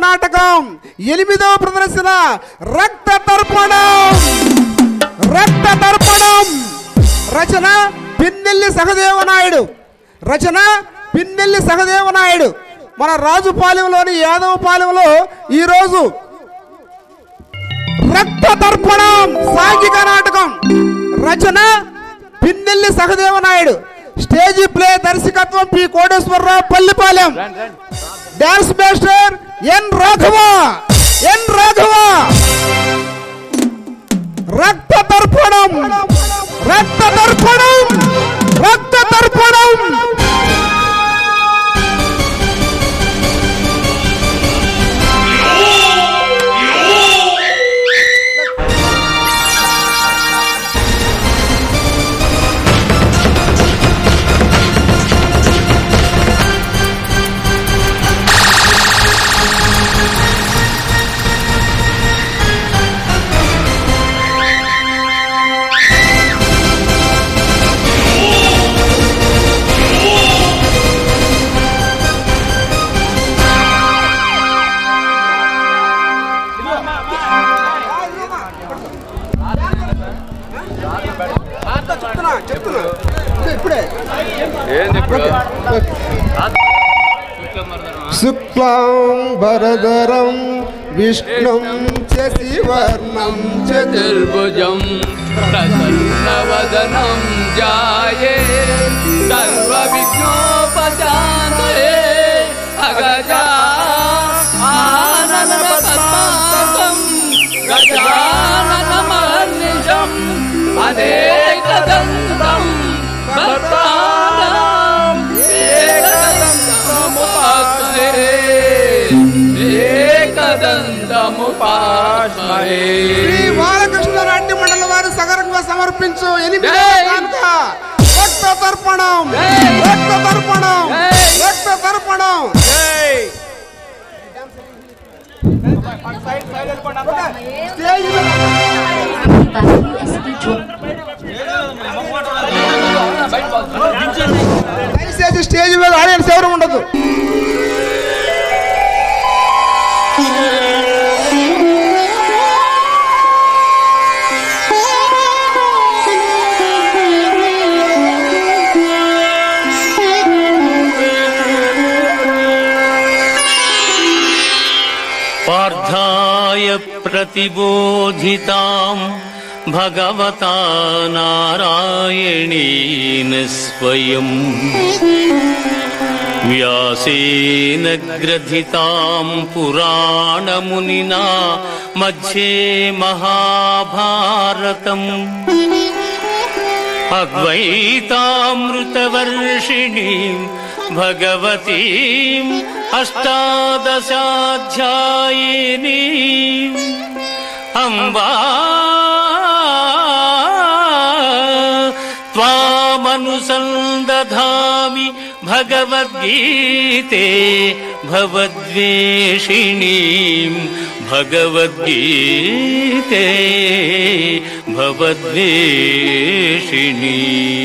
నాటకం ఎనిమిదవ ప్రదర్శన రక్త తర్పణం రక్త తర్పణం రచన పిన్నెల్లి సహదేవనాయుడు రచన పిన్నెల్లి సహదేవనాయుడు మన రాజుపాలెంలోని యాదవపాలెంలో ఈరోజు రక్త తర్పణం సాంఘిక నాటకం రచన పిన్నెల్లి సహదేవనాయుడు స్టేజీ ప్లే దర్శకత్వం P Koteswararao Pallipalem dance master N Raghava N Raghava రక్త తర్పణం రక్త తర్పణం రక్త తర్పణం చెప్తున్నా చెప్తున్నా ఇప్పుడే ఏంది ఇప్పుడు శుక్లాంబరధరం విష్ణుం శశివర్ణం చతుర్భుజం ప్రసన్నవదనం జాయే సర్వవిఘ్నోపశాంతయే అగజా ఆనన పద్మాసం గజాననమహర్నిశం అనేకదంతం భక్తానాం ఏకదంతముపాస్మహే ఏకదంతముపాస్మహే శ్రీ బాలకృష్ణ నాట్య మండలి వారు సగర్భ సమర్పించు ఎనిమిదో జై! కానుక రక్త తర్పణం జై! రక్త తర్పణం జై! రక్త తర్పణం స్టేజ్ మీద దయచేసి స్టేజ్ మీద ఆడియన్స్ ఎవరు ఉండదు पार्थाय प्रतिबोधितां भगवता नारायणेन स्वयम् व्यासेन ग्रथितां पुराणमुनिना मध्ये महाभारतम् अद्वैतामृतवर्षिणीं भगवतीम् अष्टादशाध्यायिनीम् अम्बा त्वामनुसन्दधामि भगवद्गीते भवद्वेषिणीं भगवद्गीते భగవద్వేషిణి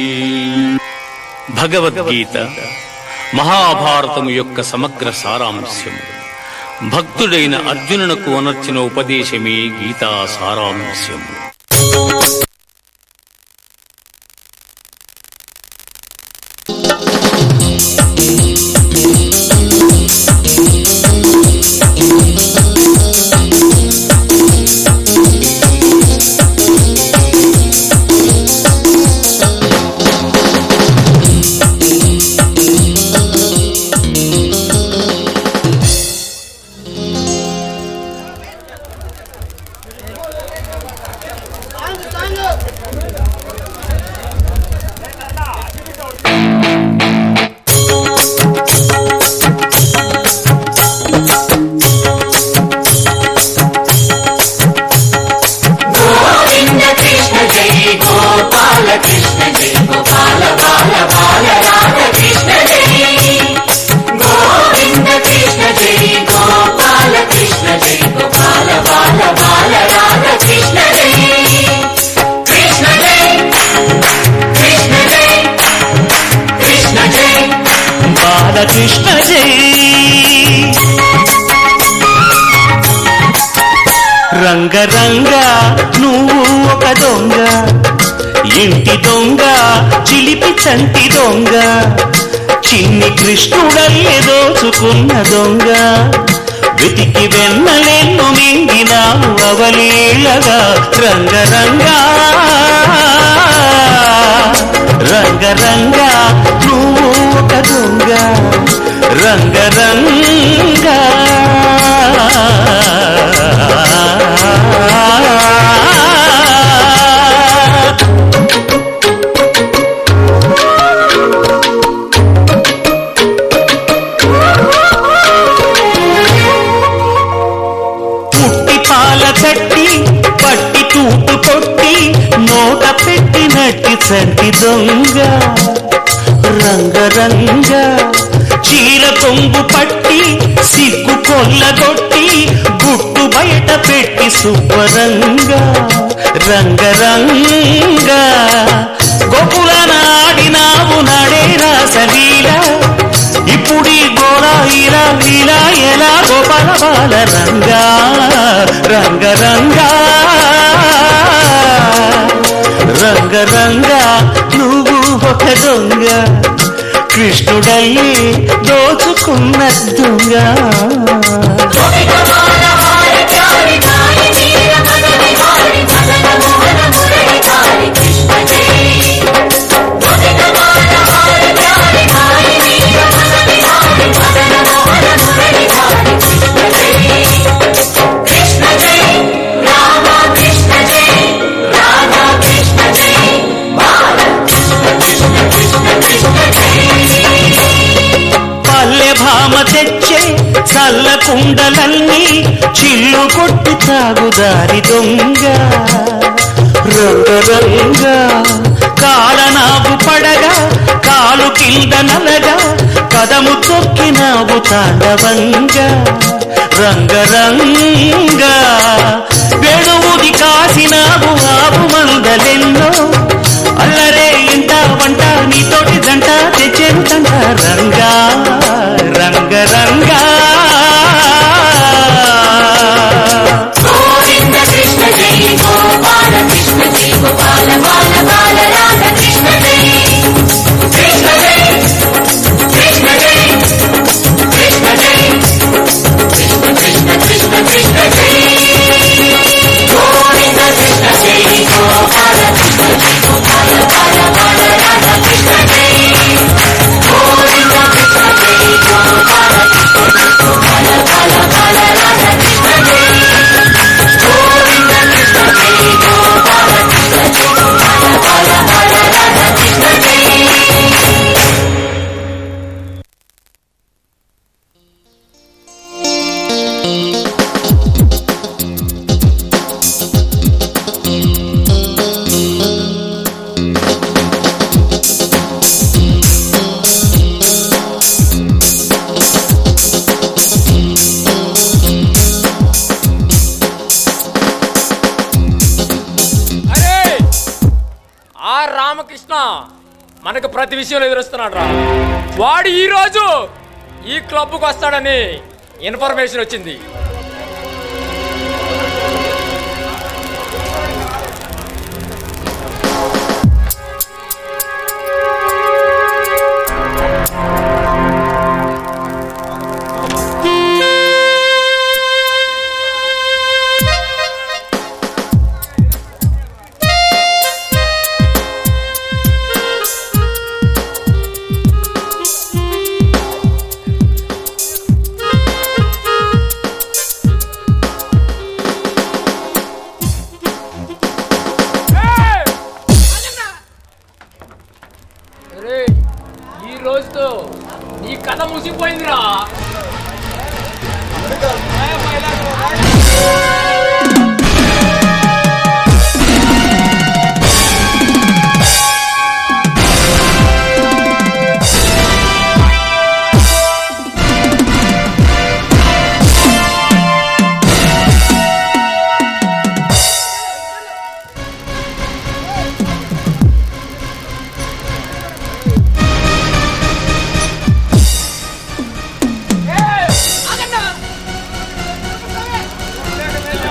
భగవద్గీత మహాభారతము యొక్క సమగ్ర సారాంశము భక్తుడైన అర్జునునకు అనర్చిన ఉపదేశమే గీతా సారాంశము రంగరంగ నువ్వు ఒక దొంగ ఇంటి దొంగ చిలిపి చంటి దొంగ చిన్ని కృష్ణుడల్లే దోచుకున్న దొంగ వెతికి వెన్నలెన్ను మింగినావు అవలీలగా రంగరంగా రంగరంగా నువ్వు ఒక దొంగ రంగరంగా పుట్టి పాల కట్టి పట్టి తూటు కొట్టి నోట పెట్టినట్టి చంటి దొంగ రంగరంగ చీర కొంగు పట్టి సిగ్గు కొల్లగొట్టి గుట్టు బయట పెట్టి సుబ్బరంగ రంగరంగ గోపుల నాడినావు నడే రాసలీల ఇప్పుడీ గోళ ఇలా ఇలా ఎలా గోపాల బాల రంగా రంగ రంగా రంగ రంగా నువ్వు ఒక దొంగ కృష్ణుడల్లి దోచుకున్న దొంగ పల్లె భామ తెచ్చే చల్ల కుండలన్నీ చిల్లు కొట్టి తాగుదారి దొంగ రంగరంగ కాలనాగు పడగా కాలు కింద నలగా కదము తొక్కినావు తాండవంగా రంగరంగ వెణువుది కాసినావు ఆవు మందలెన్నో అల్లరే ఇంత వంట నీతోటి జంట తెచ్చేంతంట రంగా రంగ రంగా అరే ఆ రామకృష్ణ మనకు ప్రతి విషయంలో ఎదురుస్తున్నాడు రా వాడు ఈ రోజు ఈ క్లబ్కు వస్తాడని ఇన్ఫర్మేషన్ వచ్చింది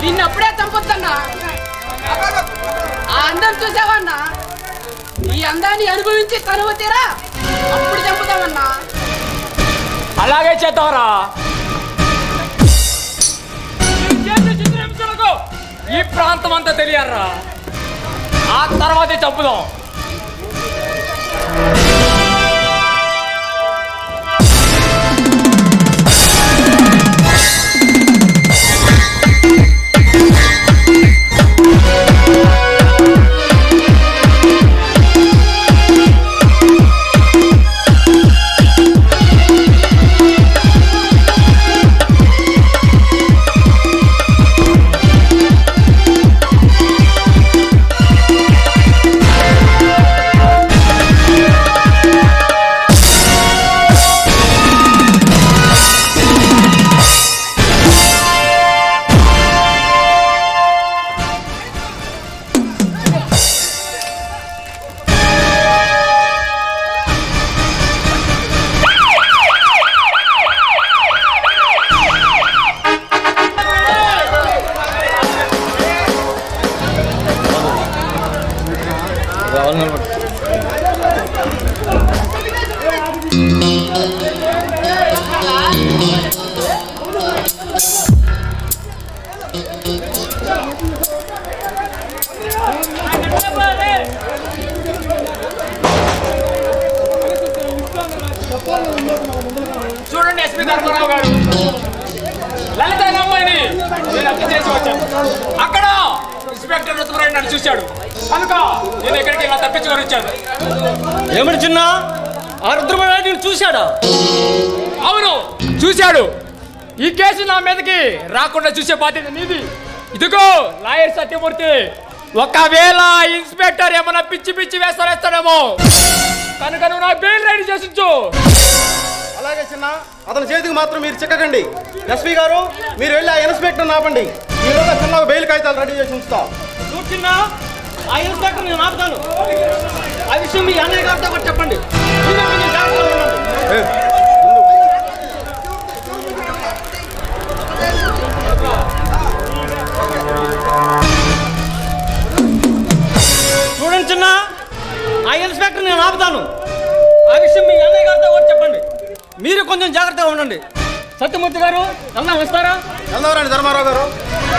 నిన్ను అప్పుడే చంపొద్దన్నా ఆ అందం చూసావన్నా ఈ అందాన్ని అనుభవించి కనువ తీరా అప్పుడు చంపుతామన్నా అలాగే చేద్దాంరా ఈ చేసే చిత్రహింసలకు ఈ ప్రాంతం అంతా తెలియాలరా ఆ తర్వాతే చంపుదాం చూడండి ఎస్పీ ధర్మారావు గారు లలిత అనే అమ్మాయిని నేను హత్య చేసి వచ్చాను అక్కడ ఇన్స్పెక్టర్ రుతుమరాయుడు నన్ను చూశాడు కనుక నేను ఇక్కడికి ఇలా తప్పించుకొని వచ్చాను ఏమిటి చిన్న ఆ రుద్రమరాయుడిని చూశాడా అవును చూశాడు ఈ కేసు నా మీదకి రాకుండా చూసే బాధ్యత నీది ఇదిగో లాయర్ సత్యమూర్తి ఒకవేళ ఇన్స్పెక్టర్ ఏమైనా పిచ్చి పిచ్చి వేస్తారేస్తాడేమో కనుక నువ్వు నా బెయిల్ రెడీ చేసించు అలాగే చిన్న అతని చేతికి మాత్రం మీరు చిక్కకండి ఎస్పీ గారు మీరు వెళ్ళి ఆ ఇన్స్పెక్టర్ ఆపండి ఈరోజు చిన్న బెయిల్ కాగితాలు రెడీ చేసి ఉంచుతా చూడు చిన్న ఆ ఇన్స్పెక్టర్ నేను ఆపుతాను ఆ విషయం మీ అన్నయ్య గారితో కూడా చెప్పండి మీరే కొంచెం జాగ్రత్తగా ఉండండి. చూడండి చిన్న ఆ ఇన్స్పెక్టర్ నేను ఆపుతాను ఆ విషయం మీ అన్నయ్య గారితో కూడా చెప్పండి మీరు కొంచెం జాగ్రత్తగా ఉండండి సత్యమూర్తి గారు వెళ్దాం వస్తారా వెళ్దామరండి ధర్మారావు గారు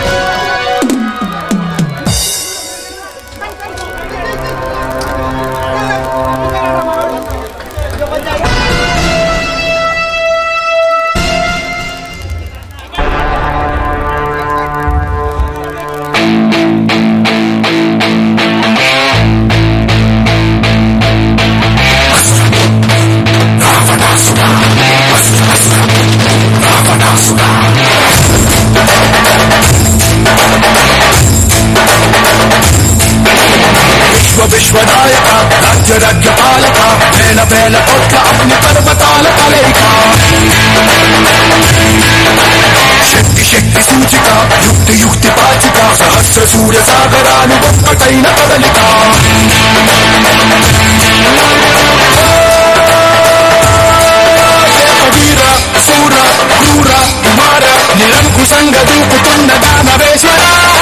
విశ్వ విశ్వనాయక రాజ్య రాజ్య పాలక వేల వేల కోట్ల అగ్ని పర్వతాల కలయిక శక్తి శక్తి సూచిక యుక్తి యుక్తి పాచిక సహస్ర సూర్య సాగరాలు ఒక్కటైన కదలిక వీర సూర క్రూర కుమార నిరంకుశంగ దూకుతున్న దానవేశ్వర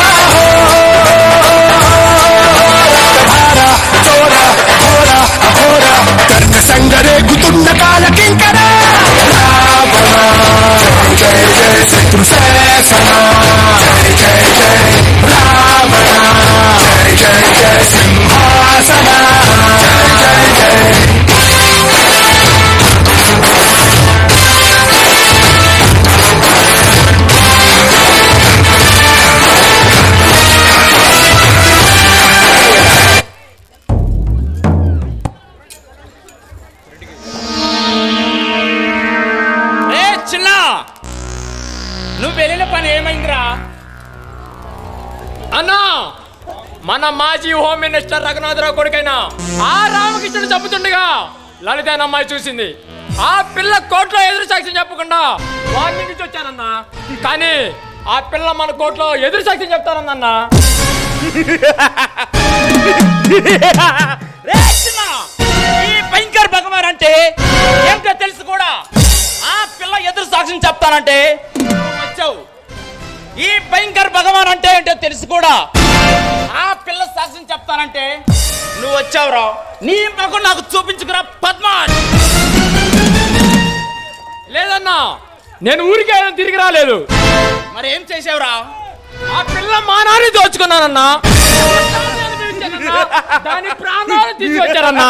భార చోర ఘోర అఘోర కర్ణ సంగరేగుతున్న కాల కింకర రావణ జయ జయ శత్రు శాసన జయ జయ జయ రావణ జయ జయ జయ సింహాసన జయ జయ జయ ఏ చిన్న నువ్వు వెళ్ళిన పని ఏమైందిరా అన్నా మన మాజీ హోమ్ మినిస్టర్ రఘునాథరావు కొడుకైన ఆ రామకృష్ణుడు చంపుతుండగా లలిత అనే అమ్మాయి చూసింది ఆ పిల్ల కోర్టులో ఎదురు సాక్ష్యం చెప్పకుండా వార్నింగ్ ఇచ్చి వచ్చానన్నా కానీ ఆ పిల్ల మన కోర్టులో ఎదురు సాక్ష్యం చెప్తానన్నా రే చిన్న, ఈ భయంకర్ భగవాన్ అంటే ఏంటో తెలుసు కూడా ఆ పిల్ల ఎదురు సాక్ష్యం చెప్తానంటే నువ్వు వచ్చావు ఈ భయంకర్ భగవాన్ అంటే ఏంటో తెలుసు కూడా ఆ పిల్ల సాక్ష్యం చెప్తానంటే నువ్వు వచ్చావురా నీ మగం నాకు చూపించుకురా పద్మాన్ లేదన్నా నేను ఊరికే ఆయన తిరిగి రాలేదు మరి ఏం చేసావురా ఆ పిల్ల మానాన్ని దోచుకున్నానన్నా దాని ప్రాణాలు తీసుకొచ్చారన్నా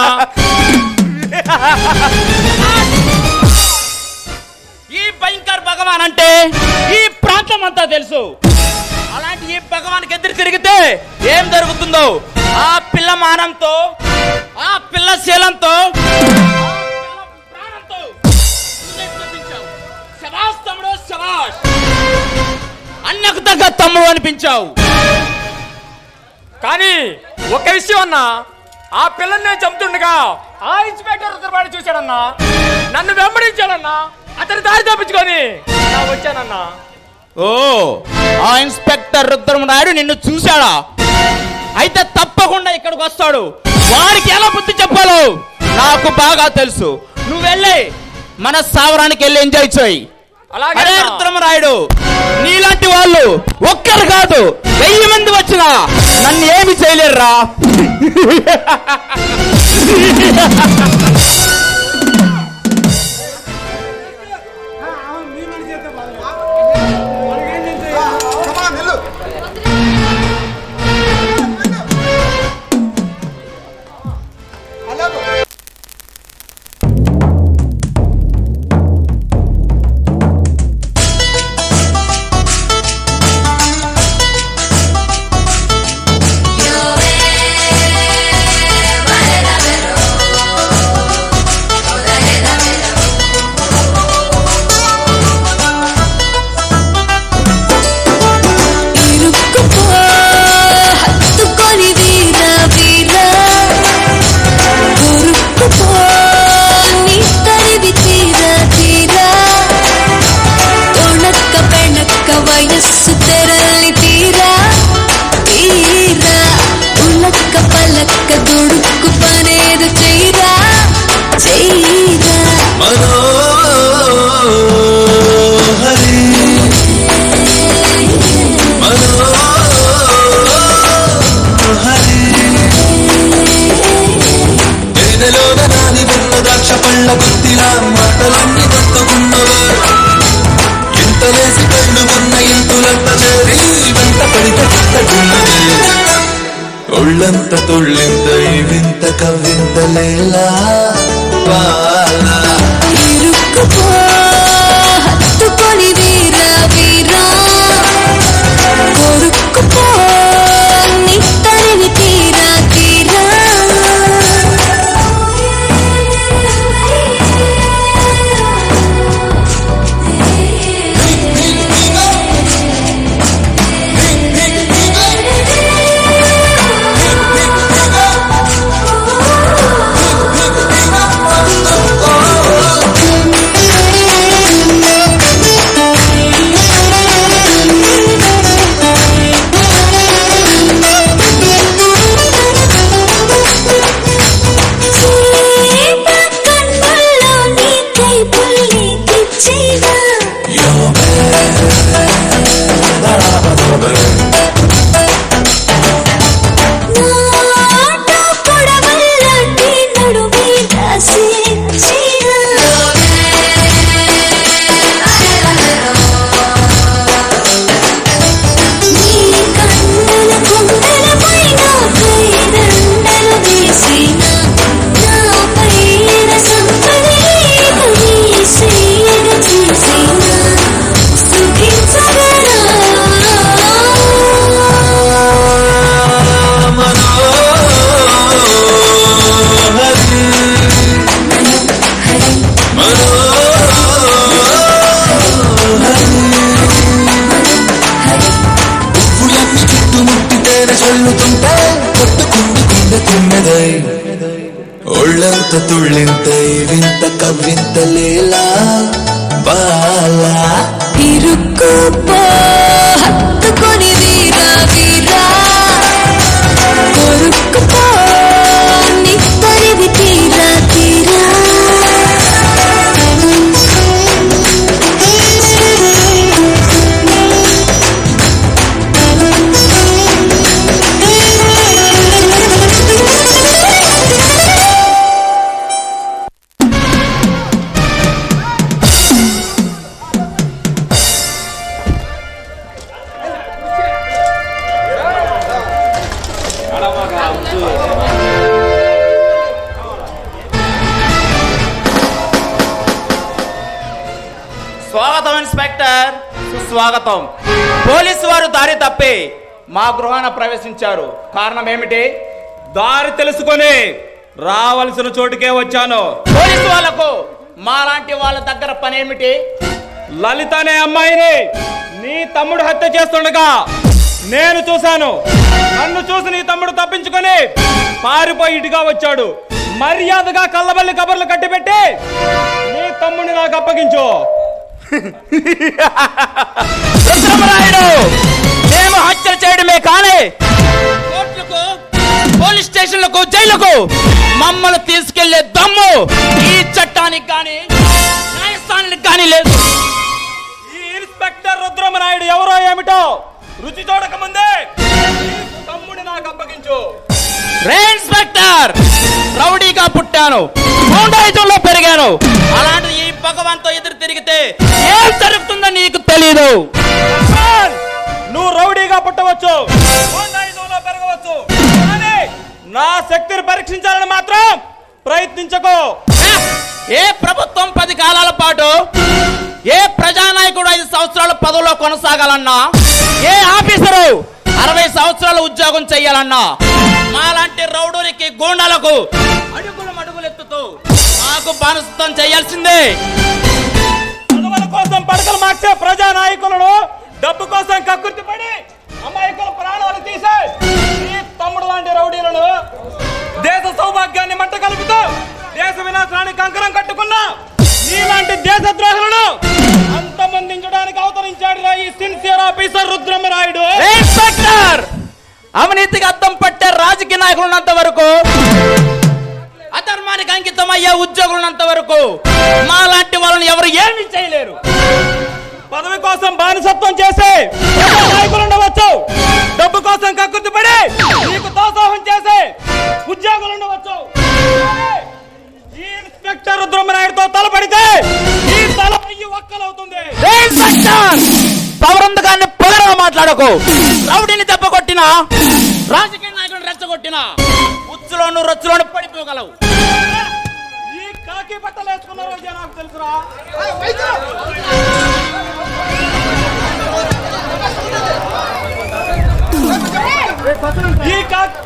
ఈ భయంకర్ భగవాన్ అంటే ఈ ప్రాంతం అంతా తెలుసు అలాంటి ఈ భగవాన్కి ఎదురు తిరిగితే ఏం జరుగుతుందో ఆ పిల్ల మానంతో ఆ పిల్ల శీలంతో ఆ పిల్ల ప్రాణంతో నువ్వే చూపించావు. శభాష్ తమ్ముడు శభాష్ అన్నకు తగ్గ తమ్ముడు అనిపించావు కానీ ఒక విషయం అన్నా ఆ పిల్లని నేను చంపుతుండగా ఆ ఇన్స్పెక్టర్ రుద్రపాటి చూశాడన్నా నన్ను వెంబడించాడన్నా అతని దారి తప్పించుకొని నా వచ్చానన్నా ఓ ఆ ఇన్స్పెక్టర్ రుద్రమనాయుడు నిన్ను చూశాడా అయితే తప్పకుండా ఇక్కడికి వస్తాడు వాడికి ఎలా బుద్ధి చెప్పాలో నాకు బాగా తెలుసు నువ్వు వెళ్ళి మన సావరానికి వెళ్ళి ఎంజాయ్ చేయి అలాగే అరే అన్నా. రుద్రమరాయుడు నీలాంటి వాళ్ళు ఒక్కరు కాదు వెయ్యి మంది వచ్చినా నన్ను ఏమి చేయలేరురా ఇరుక్కుపో హత్తుకొని వీర వీర ఉరుక్కుపో నీ తరివి తీర తీర తొణక్క పెణక్క వయస్సు తెరలి తీర తీర ఉలక్క పలక్క దుడుక్కు పనేదు చేయరా చేయరా ఎదలోన నాని ఉన్న ద్రాక్ష పళ్ళ గుత్తిలా మాటలన్నీ దొక్కున్నవే ఇంత లేసి కళ్ళు ఉన్న ఇంతులంత చేరి వెంట పడితే చిత్తగున్నది ఒళ్ళంత తొళ్ళింత ఈ వింత కవ్వింత లేలా వాలా ఇరుక్కుపో హత్తుకొని వీర వీర కొరుక్కుపో నీ తరివి తీర తీర చీత కన్నుల్లో నీ కైపుల్ని తెచ్చేదా నాటు పొడవల్లాంటి నడుమే దాసి నీ కన్నుల కుండల పైన పైరండలు వేసిన నా పైన సంపడి వేసేయడ చేసిన పువ్వులన్నీ చుట్టుముట్టితేనే చల్లుతుంటే కొట్టుకుంది గుండె తిన్నదై ఒళ్ళంత తుళ్ళింత ఈ వింత కవ్వింత లేలా బాలా ఇరుక్కుపో హత్తుకొని వీరా వీరా కొరుక్కుపో నీ తరివి తీరా తీరా స్వాగతం పోలీసు వారు దారి తప్పి మా గృహాన ప్రవేశించారు కారణం ఏమిటి దారి తెలుసుకొని రావలసిన చోటుకే వచ్చాను పోలీసు వాళ్ళకు మాలాంటి వాళ్ళ దగ్గర పని ఏమిటి లలిత అనే అమ్మాయిని నీ తమ్ముడు హత్య చేస్తుండగా నేను చూశాను నన్ను చూసి నీ తమ్ముడు తప్పించుకొని పారిపోయి ఇటుగా వచ్చాడు మర్యాదగా కళ్ళబల్లి కబర్లు కట్టిపెట్టి నీ తమ్ముడిని నాకు అప్పగించు రుద్రమరాయుడు మేము హత్యలు చేయడమే కానీ కోర్టులకు పోలీస్ స్టేషన్లకు జైలుకు మమ్మల్ని తీసుకెళ్లే దమ్ము ఈ చట్టానికి కానీ న్యాయస్థానానికి కానీ లేదు ఈ ఇన్స్పెక్టర్ రుద్రమనాయుడు ఎవరో ఏమిటో రుచి చూడక ముందే తమ్ముడి నాకు అప్పగించు రే ఇన్స్పెక్టర్ రౌడీగా పుట్టాను గూండాయిజంలో పెరిగాను అలాంటి ఈ భగవంతో ఎదురు తిరిగితే ఏం జరుగుతుందో నీకు తెలీదు ఖాన్, నువ్వు రౌడీగా పుట్టవచ్చు గూండాయిజంలో పెరగవచ్చు కానీ నా శక్తిని పరీక్షించాలని మాత్రం ప్రయత్నించకు ఏ ప్రభుత్వం పది కాలాల పాటు ఏ ప్రజానాయకుడు ఐదు సంవత్సరాల పదవిలో కొనసాగాలన్నా ఏ ఆఫీసరు అరవై సంవత్సరాల ఉద్యోగం చెయ్యాలన్నా మాలాంటి రౌడులకి గూండాలకు అడుగులు మడుగులు ఎత్తుతూ మాకు బానిసత్వం చేయాల్సిందే పదవుల కోసం పడకలు మార్చే ప్రజా నాయకులను డబ్బు కోసం కక్కుర్తి పడి అమాయకుల ప్రాణాలు తీసే ఈ తమ్ముడు లాంటి రౌడీలను దేశ సౌభాగ్యాన్ని మంట కలుపుతూ దేశ వినాశనానికి కంకణం కట్టుకున్నా నీలాంటి దేశ ద్రోహులను అంతమందించడానికి అవతరించాడు రా ఈ సిన్సియర్ ఆఫీసర్ రుద్రమరాయుడు రే ఇన్స్పెక్టర్ అవినీతికి అద్దం పట్టే రాజకీయ నాయకులు ఉన్నంత వరకు అధర్మానికి అంకితం అయ్యే ఉద్యోగులు ఉన్నంత వరకు మాలాంటి వాళ్ళని ఎవరు ఏమీ చేయలేరు పదవి కోసం బానిసత్వం చేసే ప్రజా నాయకులు ఉండవచ్చు డబ్బు కోసం కక్కుర్తి పడి నీకు దోసోహం చేసే ఉద్యోగులు ఉండవచ్చు కానీ ఈ ఇన్స్పెక్టర్ రుద్రమనాయుడుతో తలపడితే ఈ తల అయ్యి ఒక్కలవుతుంది రే ఇన్స్పెక్టర్ పౌరందకాన్ని పొగరగా మాట్లాడకు రౌడీని దెబ్బ కొట్టినా రాజకీయ నాయకులను రెచ్చగొట్టినా ఉచ్చులోను రొచ్చులోను పడిపోగలవు ఈ కాకి బట్టలు వేసుకున్న రోజే నాకు తెలుసురా ఈ కాకి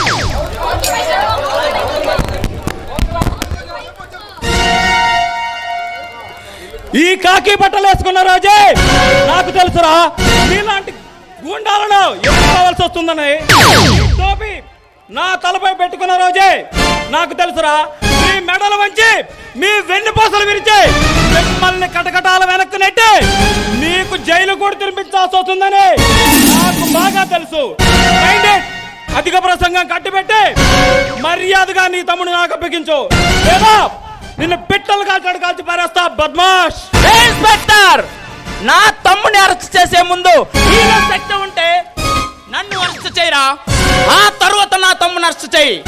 ఈ కాకి బట్టలు వేసుకున్న రోజే నాకు తెలుసురా మీలాంటి గూండాలను ఎదుర్కోవాల్సి వస్తుందని ఈ టోపీ నా తలపై పెట్టుకున్న రోజే నాకు తెలుసురా మీ మెడలు వంచి మీ వెన్నుపూసలు విరిచి మిమ్మల్ని కటకటాల వెనక్కి నెట్టి మీకు జైలు కూడా తినిపించాల్సి వస్తుందని నాకు బాగా తెలుసు Mind it. అధిక ప్రసంగం కట్టిపెట్టి మర్యాదగా నీ తమ్ముడు నాకు అప్పగించు లేదా నిన్ను పిట్టలు కాల్చాడు కాల్చి పారేస్తా బద్మాష్ రే ఇన్స్పెక్టర్ నా తమ్ముని అరెస్ట్ చేసే ముందు నీలో శక్తి ఉంటే నన్ను అరెస్ట్ చేయరా ఆ తరువాత నా తమ్ముని అరెస్ట్ చేయి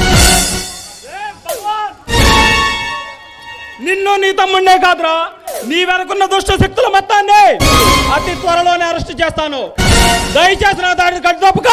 నిన్ను నీ తమ్ముడే కాదురా నీ వెనకున్న దుష్ట శక్తుల మొత్తాన్ని అతి త్వరలోనే అరెస్ట్ చేస్తాను దయచేసి నా దాడిని కట్టు తప్పుకో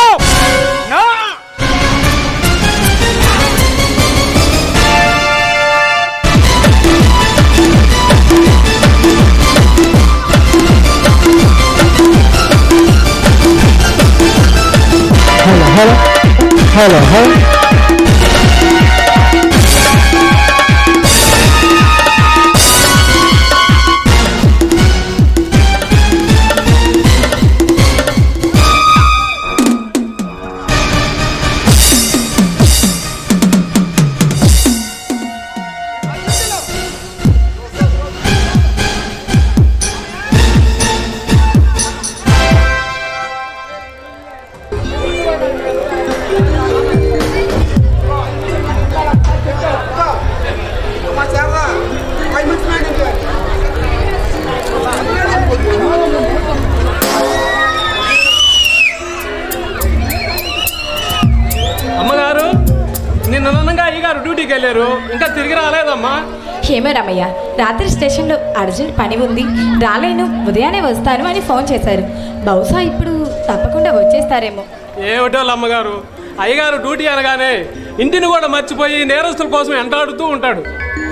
అమ్మగారు నిన్న నన్నగా అయ్యగారు డ్యూటీకి వెళ్ళారు ఇంకా తిరిగి రాలేదమ్మా ఏమో రమయ్య రాత్రి స్టేషన్లో అర్జెంట్ పని ఉంది రాలేను ఉదయాన్నే వస్తాను అని ఫోన్ చేశారు బహుశా ఇప్పుడు తప్పకుండా వచ్చేస్తారేమో ఏమిటో అమ్మగారు అయ్యగారు డ్యూటీ అనగానే ఇంటిని కూడా మర్చిపోయి నేరస్తుల కోసం ఎంటాడుతూ ఉంటాడు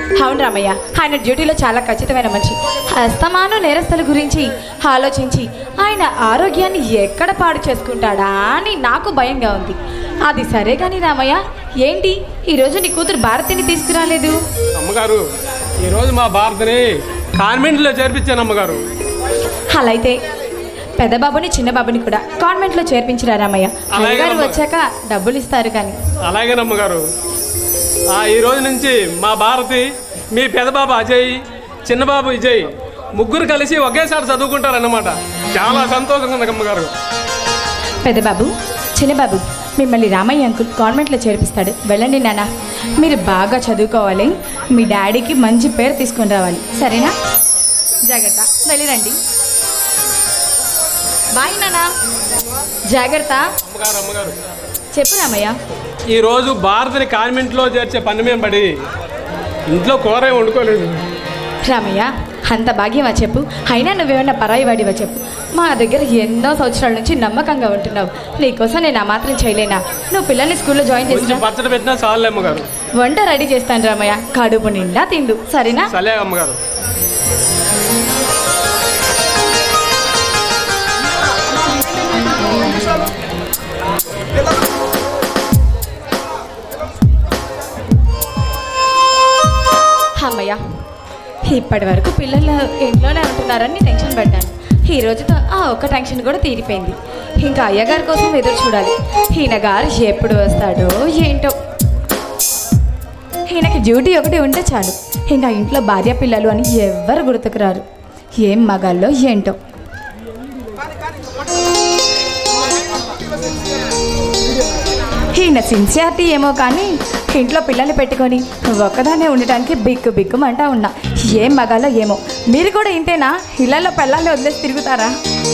అవును రామయ్య ఆయన డ్యూటీలో చాలా ఖచ్చితమైన మనిషి అస్తమాను నేరస్తుల గురించి ఆలోచించి ఆయన ఆరోగ్యాన్ని ఎక్కడ పాడు చేసుకుంటాడా అని నాకు భయంగా ఉంది అది సరే కానీ రామయ్య ఏంటి ఈరోజు నీ కూతురు భారతిని తీసుకురాలేదు అమ్మగారు ఈరోజు మా భారతని కాన్వెంట్లో చేర్పించాను అమ్మగారు అలా అయితే పెద్ద బాబుని చిన్న బాబుని కూడా కాన్వెంట్లో చేర్పించిరా రామయ్య అలాగే అయ్యగారు అమ్మ. వచ్చాక డబ్బులు ఇస్తారు కానీ అలాగేనమ్మగారు ఆ, ఈ రోజు నుంచి మా భారతి మీ పెదబాబు అజయ్ చిన్నబాబు విజయ్ ముగ్గురు కలిసి ఒకేసారి చదువుకుంటారన్నమాట చాలా సంతోషంగా ఉంది అమ్మగారు పెద్దబాబు చిన్నబాబు మిమ్మల్ని రామయ్య అంకుల్ కాన్వెంట్లో చేర్పిస్తాడు వెళ్ళండి నాన్న మీరు బాగా చదువుకోవాలి మీ డాడీకి మంచి పేరు తీసుకొని రావాలి సరేనా జాగ్రత్త వెళ్ళిరండి బాయ్ నాన్న జాగ్రత్త అమ్మగారు అమ్మగారు చెప్పు రామయ్య ఈ రోజు భారతిని కాన్వెంట్లో చేర్చే పని మీద పడి ఇంట్లో కూర ఏం వండుకోలేదు రామయ్య అంత భాగ్యమా చెప్పు అయినా నువ్వేమన్నా పరాయి వాడివా చెప్పు మా దగ్గర ఎన్నో సంవత్సరాల నుంచి నమ్మకంగా ఉంటున్నావు నీకోసం నేను ఆ మాత్రం చేయలేనా నువ్వు పిల్లల్ని స్కూల్లో జాయిన్ కొంచెం చేసినా పచ్చడి పెట్టినా చాలే అమ్మగారు వంట రెడీ చేస్తాను రామయ్య కడుపు నిండా తిండు సరేనా సలే అమ్మగారు అమ్మయ్య ఇప్పటి వరకు పిల్లలు ఇంట్లోనే ఉంటున్నారని టెన్షన్ పడ్డాను ఈ రోజుతో ఆ ఒక్క టెన్షన్ కూడా తీరిపోయింది ఇంకా అయ్యగారి కోసం ఎదురు చూడాలి ఈయన గారు ఎప్పుడు వస్తాడో ఏంటో ఈయనకి డ్యూటీ ఒకటి ఉంటే చాలు ఇంకా ఇంట్లో భార్య పిల్లలు అని ఎవ్వరు గుర్తుకు రారు ఏం మగాల్లో ఏంటో ఈయన సిన్సియారిటీ ఏమో కానీ ఇంట్లో పిల్లల్ని పెట్టుకొని ఒక్కదానే ఉండటానికి బిక్కు బిక్కుమంటా ఉన్నా ఏం మగాలో ఏమో మీరు కూడా ఇంతేనా ఇళ్లలో పిల్లల్ని వదిలేసి తిరుగుతారా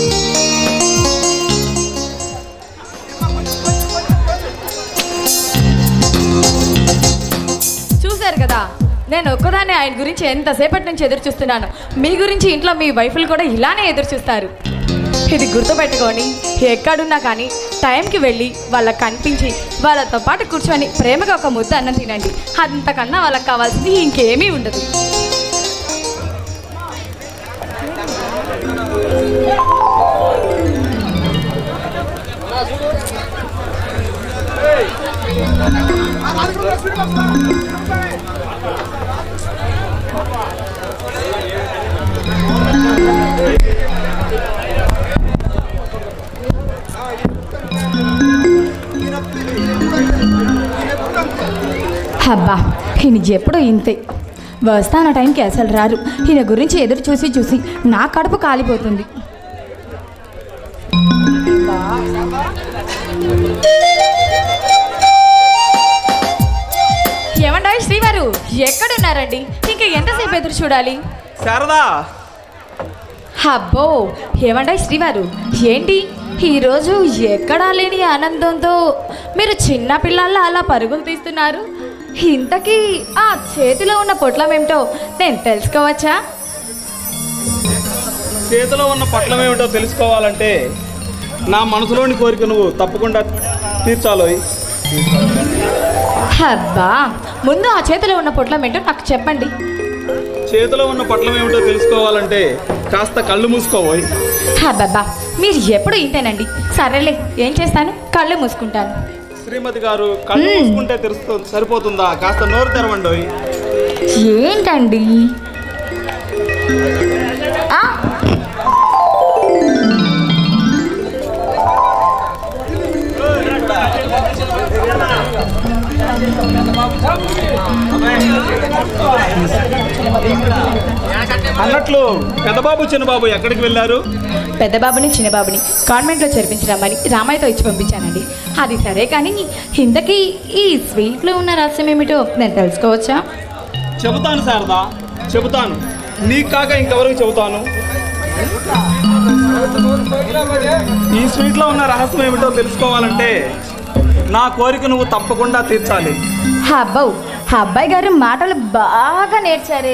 చూశారు కదా నేను ఒక్కదాన్ని ఆయన గురించి ఎంతసేపటి నుంచి ఎదురు చూస్తున్నాను మీ గురించి ఇంట్లో మీ వైఫ్లు కూడా ఇలానే ఎదురు చూస్తారు ఇది గుర్తుపెట్టుకొని ఎక్కడున్నా కానీ టైంకి వెళ్ళి వాళ్ళకి కనిపించి వాళ్ళతో పాటు కూర్చొని ప్రేమగా ఒక ముద్ద అన్నం తినండి అంతకన్నా వాళ్ళకి కావాల్సింది ఇంకేమీ ఉండదు అబ్బా ఈయన ఎప్పుడు ఇంతే వస్తాన టైంకి అసలు రారు ఈయన గురించి ఎదురు చూసి చూసి నా కడుపు కాలిపోతుంది ఏమండో శ్రీవారు ఎక్కడున్నారండి ఇంకా ఎంతసేపు ఎదురు చూడాలి శారదా అబ్బో ఏమండో శ్రీవారు ఏంటి ఈరోజు ఎక్కడా లేని ఆనందంతో మీరు చిన్న పిల్లల్లా అలా పరుగులు తీస్తున్నారు ఇంతకీ ఆ చేతిలో ఉన్న పొట్లం ఏమిటో నేను తెలుసుకోవచ్చా చేతిలో ఉన్న పట్లం ఏమిటో తెలుసుకోవాలంటే నా మనసులోని కోరిక నువ్వు తప్పకుండా తీర్చాలోయ్ అబ్బా ముందు ఆ చేతిలో ఉన్న పొట్లం ఏంటో నాకు చెప్పండి చేతిలో ఉన్న పట్లం ఏమిటో తెలుసుకోవాలంటే కాస్త కళ్ళు మూసుకోబోయ్ అబ్బబ్బా మీరు ఎప్పుడు ఇంతేనండి సరేలే ఏం చేస్తాను కళ్ళు మూసుకుంటాను శ్రీమతి గారు కళ్ళు మ్మ్. మూసుకుంటే తెరుస్తూ సరిపోతుందా కాస్త నోరు తెరవండి ఏంటండి ఆ, అన్నట్లు పెద్దబాబు చిన్నబాబు ఎక్కడికి వెళ్ళారు పెద్ద బాబుని చిన్న బాబుని కాన్వెంట్లో చేర్పించరమ్మని రామయ్యతో ఇచ్చి పంపించానండి అది సరే కానీ ఇంతకీ ఈ స్వీట్లో ఉన్న రహస్యం ఏమిటో నేను తెలుసుకోవచ్చా చెబుతాను శారదా చెబుతాను నీకు కాక ఇంకెవరికి చెబుతాను ఈ స్వీట్లో ఉన్న రహస్యం ఏమిటో తెలుసుకోవాలంటే నా కోరిక నువ్వు తప్పకుండా తీర్చాలి అబ్బో అబ్బాయి గారు మాటలు బాగా నేర్చారే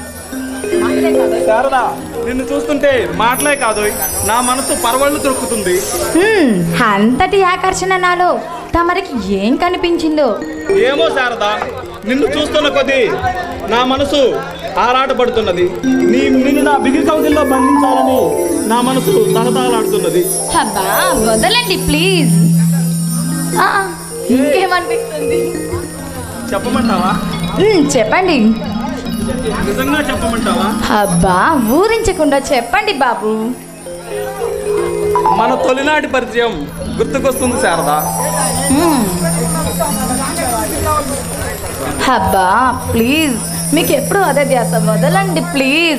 శారదా నిన్ను చూస్తుంటే మాటలే కాదు నా మనసు పరవళ్ళు దొరుకుతుంది హ్మ్, అంతటి ఆకర్షణ నాలో తమరికి ఏం కనిపించిందో ఏమో శారదా నిన్ను చూస్తున్న కొద్దీ నా మనసు ఆరాటపడుతున్నది నీ నిన్ను నా బిగి కౌగిల్లో బంధించాలని నా మనసు తహతహలాడుతున్నది అబ్బా వదలండి ప్లీజ్ ఆ, ఇంకేమనిపిస్తుంది చెప్పమంటావా మ్, చెప్పండి నిజంగా చెప్పమంటావా అబ్బా ఊరించకుండా చెప్పండి బాబు మన తొలినాటి పరిచయం గుర్తుకొస్తుంది శారదా మ్. అబ్బా ప్లీజ్ మీకు ఎప్పుడు అదే ధ్యాస వదలండి ప్లీజ్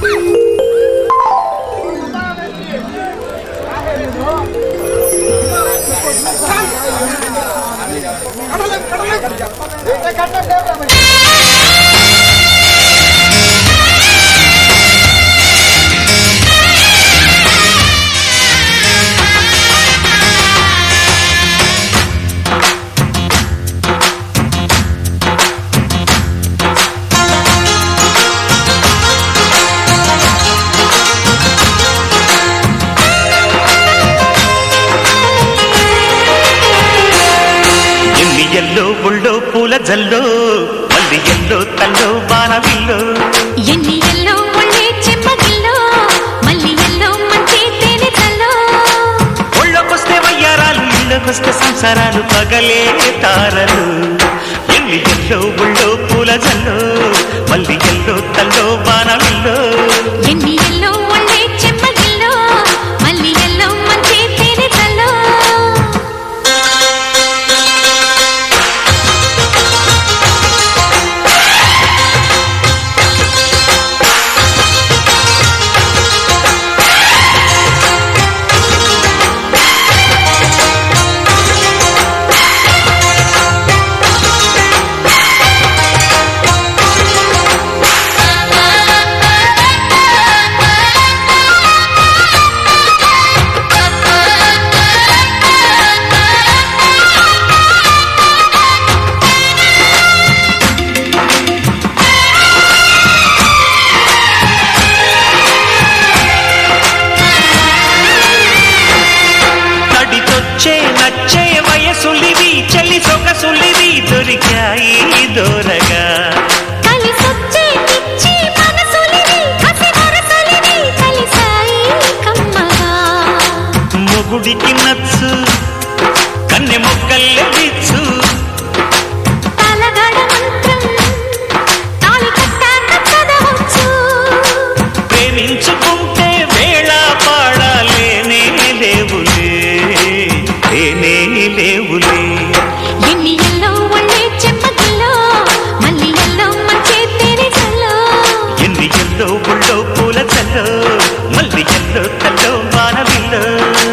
ఎన్ని ఎల్లో ఒళ్ళో పూల జల్లో మల్లి ఎల్లో తల్లో బాణవిల్లో ఎన్ని ఎల్లో ఒళ్ళే చెమ్మగిల్లో మళ్ళీ ఎల్లో మంచి తేనె చల్లో ఒళ్ళొకొస్తే వయ్యారాలు ఇళ్ళకొస్తే సంసారాలు పగలే తారలు ఎన్ని ఎల్లో ఒళ్ళో పూల జల్లో మల్లి ఎల్లో తల్లో బాణవిల్లో ఎన్ని ఎల్లో ఒళ్ళే చెమ్మగిల్లో మళ్ళీ ఎల్లో మంచి తేనె చల్లో తడితొచ్చే నచ్చే వయసులివి చలి సొగసులివి దొరికాయి దూరగా కలిసొచ్చే పిచ్చి మనసులివి కసి వరసలివి కలిసాయి కమ్మగా మొగుడికి నచ్చు కన్నె మొక్కల్లె విచ్చు తలగడ మంత్రం తాళి కట్టాక చదవచ్చు ప్రేమించుకుంటే వేళ పాడాలేనే లేవులే లేనే లేవులే ఎన్ని ఎల్లో ఒళ్ళే చెమ్మగిల్లో మళ్ళీ ఎల్లో మంచి తేనె చల్లో ఎన్ని ఎల్లో బుళ్ళో పూల చల్లో మల్లి ఎల్లో తల్లో వానవిల్లో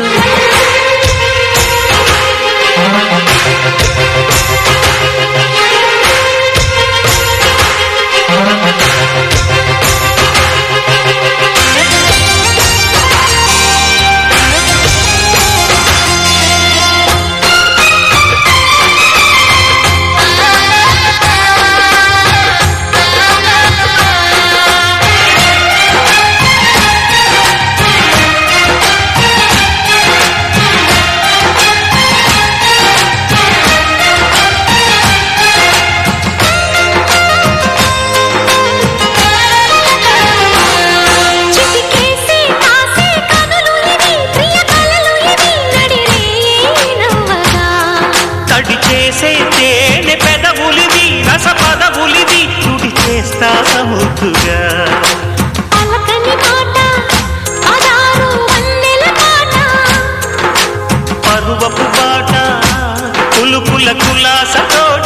చిటికేసి కాసే కనులు ఇవి ప్రియ కలలు ఇవి నడిరే నవ్వగా తడి చేసే తేనె పెదవులివి రస పదవులివి తుడి చేస్తా ముద్దుగా పలకని మాట పదారు వన్నెల మాట పరువపు బాట కులుకుల కులాస తోట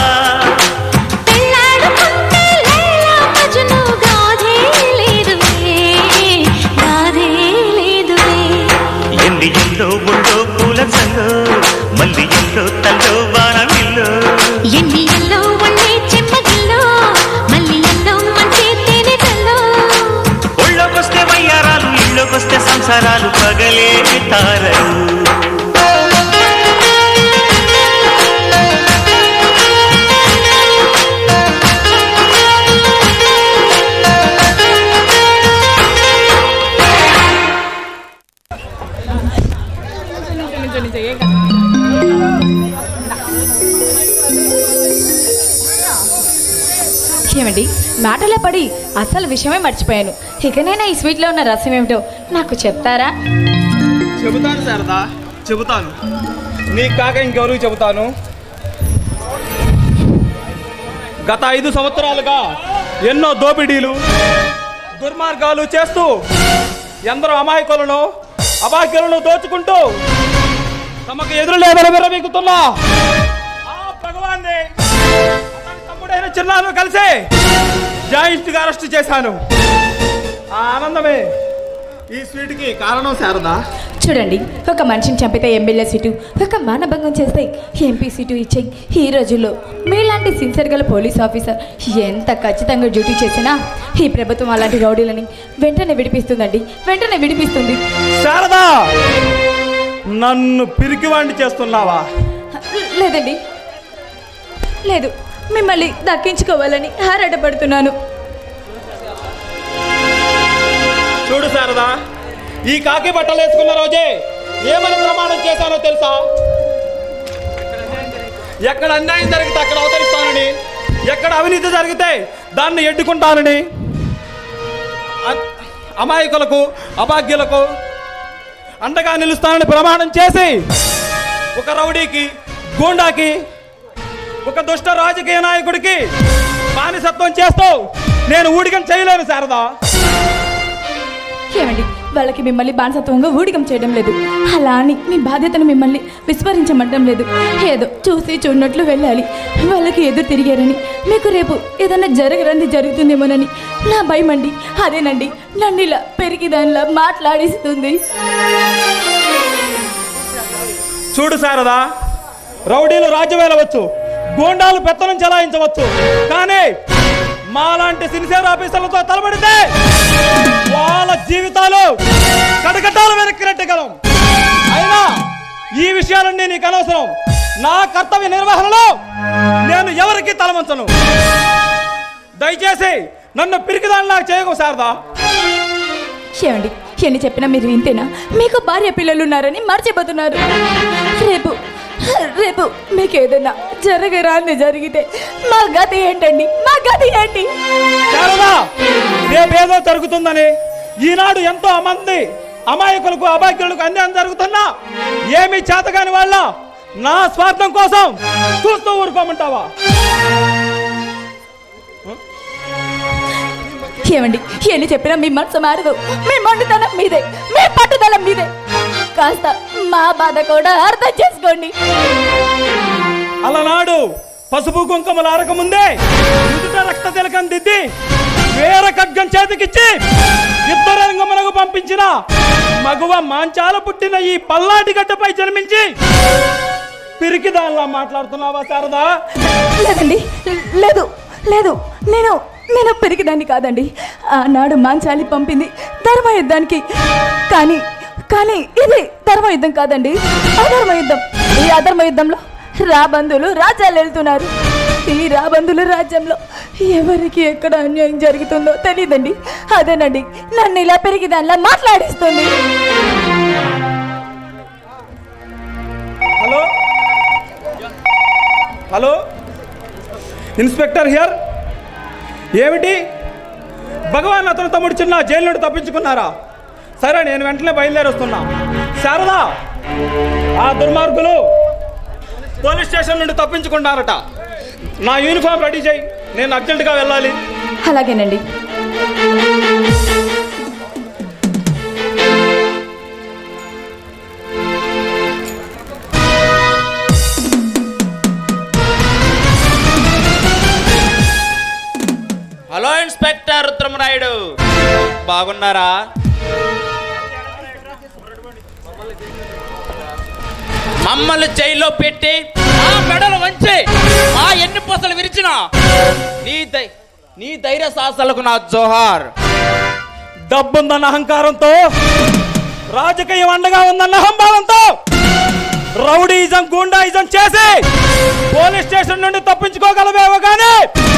పెళ్ళాడుకుంటే లైలా మజ్ను గాథే లేదువే గాథే లేదువే ఎన్ని ఎల్లో బుళ్ళో పూల చల్లో మల్లి ఎల్లో తల్లో వానవిల్లో ఎన్ని ఎల్లో ఒళ్ళే చెమ్మగిల్లో మళ్ళీ ఎల్లో మంచి తేనె చల్లో ఒళ్ళోకొస్తే వయ్యారాలు ఇళ్ళోకొస్తే సంసారాలు పగలే తారలు ఏమండి మాటలో పడి అసలు విషయమే మర్చిపోయాను ఇకనైనా ఈ స్వీట్లో ఉన్న రసం ఏమిటో నాకు చెప్తారా చెబుతాను శారదా చెబుతాను నీకు కాక ఇంకెవరికి చెబుతాను గత ఐదు సంవత్సరాలుగా ఎన్నో దోపిడీలు దుర్మార్గాలు చేస్తూ ఎందరో అమాయకులను అభాగ్యులను దోచుకుంటూ తమకు ఎదురు లేదని విరవీగుతున్నా ఆ భగవాన్ని అతని తమ్ముడైన చిన్నాను కలిసి జాయింట్ గా అరెస్ట్ చేశాను ఆ ఆనందమే ఈ స్వీట్కి కారణం శారదా చూడండి ఒక మనిషిని చంపితే ఎమ్మెల్యే సీటు ఒక మానభంగం చేస్తే ఎంపీ సీటు ఇచ్చేయి ఈ రోజుల్లో మీలాంటి సిన్సియర్ గల పోలీస్ ఆఫీసర్ ఎంత ఖచ్చితంగా డ్యూటీ చేసినా ఈ ప్రభుత్వం అలాంటి రౌడీలని వెంటనే విడిపిస్తుందండి వెంటనే విడిపిస్తుంది శారదా నన్ను పిరికివాణ్ణి చేస్తున్నావా లేదండి లేదు మిమ్మల్ని దక్కించుకోవాలని ఆరాటపడుతున్నాను చూడు శారదా ఈ కాకి బట్టలు వేసుకున్న రోజే ఏమని ప్రమాణం చేశానో తెలుసా ఎక్కడ అన్యాయం జరిగితే అక్కడ అవతరిస్తానని ఎక్కడ అవినీతి జరిగితే దాన్ని ఎడ్డుకుంటానని అ- అమాయకులకు అభాగ్యులకు అండగా నిలుస్తానని ప్రమాణం చేసి ఒక రౌడీకి గూండాకి ఒక దుష్ట రాజకీయ నాయకుడికి బానిసత్వం చేస్తూ నేను ఊడికం చేయలేను శారదా ఏమండి వాళ్ళకి మిమ్మల్ని బానిసత్వంగా ఊడిగం చేయడం లేదు అలా అని మీ బాధ్యతను మిమ్మల్ని విస్మరించమంటం లేదు ఏదో చూసి చూడనట్లు వెళ్ళాలి వాళ్ళకి ఎదురు తిరిగారని మీకు రేపు ఏదైనా జరగరంది జరుగుతుందేమోనని నా భయం అండి అదేనండి నన్ను ఇలా పెరిగి దానిలా మాట్లాడిస్తుంది చూడు శారదా రౌడీలు రాజ్యం వెళ్ళవచ్చు గూండాలు పెత్తనం చెలాయించవచ్చు కానీ మాలాంటి సిన్సియర్ ఆఫీసర్లతో తలబడితే వాళ్ళ జీవితాలు కడకట్టాలు వెనక్కి నెట్టగలం అయినా ఈ విషయాలన్నీ నీకు అనవసరం నా కర్తవ్య నిర్వహణలో నేను ఎవరికి తలవంచను దయచేసి నన్ను పిరికిదాన్ని నాకు చేయకు శారదా ఏమండి ఎన్ని చెప్పినా మీరు వింతేనా మీకు భార్య పిల్లలు ఉన్నారని మర్చిపోతున్నారు రేపు రేపు మీకు ఏదైనా జరగరాంది జరిగితే మా గతి ఏంటండి మా గతి ఏంటి శారదా రేపేదో జరుగుతుందని ఈనాడు ఎంతో మంది అమాయకులకు అభాగ్యులకు అన్యాయం జరుగుతున్నా ఏమీ చేతగాని వాళ్ళ నా స్వార్థం కోసం చూస్తూ ఊరుకోమంటావా ఏమండి ఎన్ని చెప్పినా మీ మనసు మారదు మీ మొండితనం మీదే మీ పట్టుదల మీదే కాస్త మా బాధ కూడా అర్థం చేసుకోండి అలనాడు పసుపు కుంకుమలు ఆరకముందే ఉదుట రక్త తిలకం దిద్ది వేర ఖడ్గం చేతికిచ్చి యుద్ధ రంగమునకు పంపించిన మగువ మాంచాల పుట్టిన ఈ పల్లాటి గడ్డపై జన్మించి పిరికి దానిలా మాట్లాడుతున్నావా శారదా లేదండి లేదు లేదు నేను నేను పెరిగిదాన్ని కాదండి ఆనాడు మాంచాలి పంపింది ధర్మ యుద్ధానికి కానీ కానీ ఇది ధర్మ యుద్ధం కాదండి అధర్మ యుద్ధం ఈ అధర్మ యుద్ధంలో రాబందులు రాజ్యాలు వెళ్తున్నారు ఈ రాబందులు రాజ్యంలో ఎవరికి ఎక్కడ అన్యాయం జరుగుతుందో తెలియదండి అదేనండి నన్ను ఇలా పెరిగి దానిలా మాట్లాడిస్తుంది హలో హలో ఇన్స్పెక్టర్ హియర్ ఏమిటి భగవాన్ అతను తమ్ముడు చిన్న జైలు నుండి తప్పించుకున్నారా సరే నేను వెంటనే బయలుదేరి వస్తున్నా శారదా ఆ దుర్మార్గులు పోలీస్ స్టేషన్ నుండి తప్పించుకున్నారట నా యూనిఫామ్ రెడీ చేయి నేను అర్జెంటుగా వెళ్ళాలి అలాగేనండి హలో ఇన్స్పెక్టర్ రుద్రమరాయుడు బాగున్నారా మమ్మల్ని జైల్లో పెట్టి ఆ మెడలు వంచి ఆ ఎన్ని పూసలు విరిచిన నీ దై నీ ధైర్య సాహసాలకు నా జోహార్ డబ్బుందన్న అహంకారంతో రాజకీయం అండగా ఉందన్న అహంభావంతో రౌడీజం గూండాయిజం చేసి పోలీస్ స్టేషన్ నుండి తప్పించుకోగలవేమో కానీ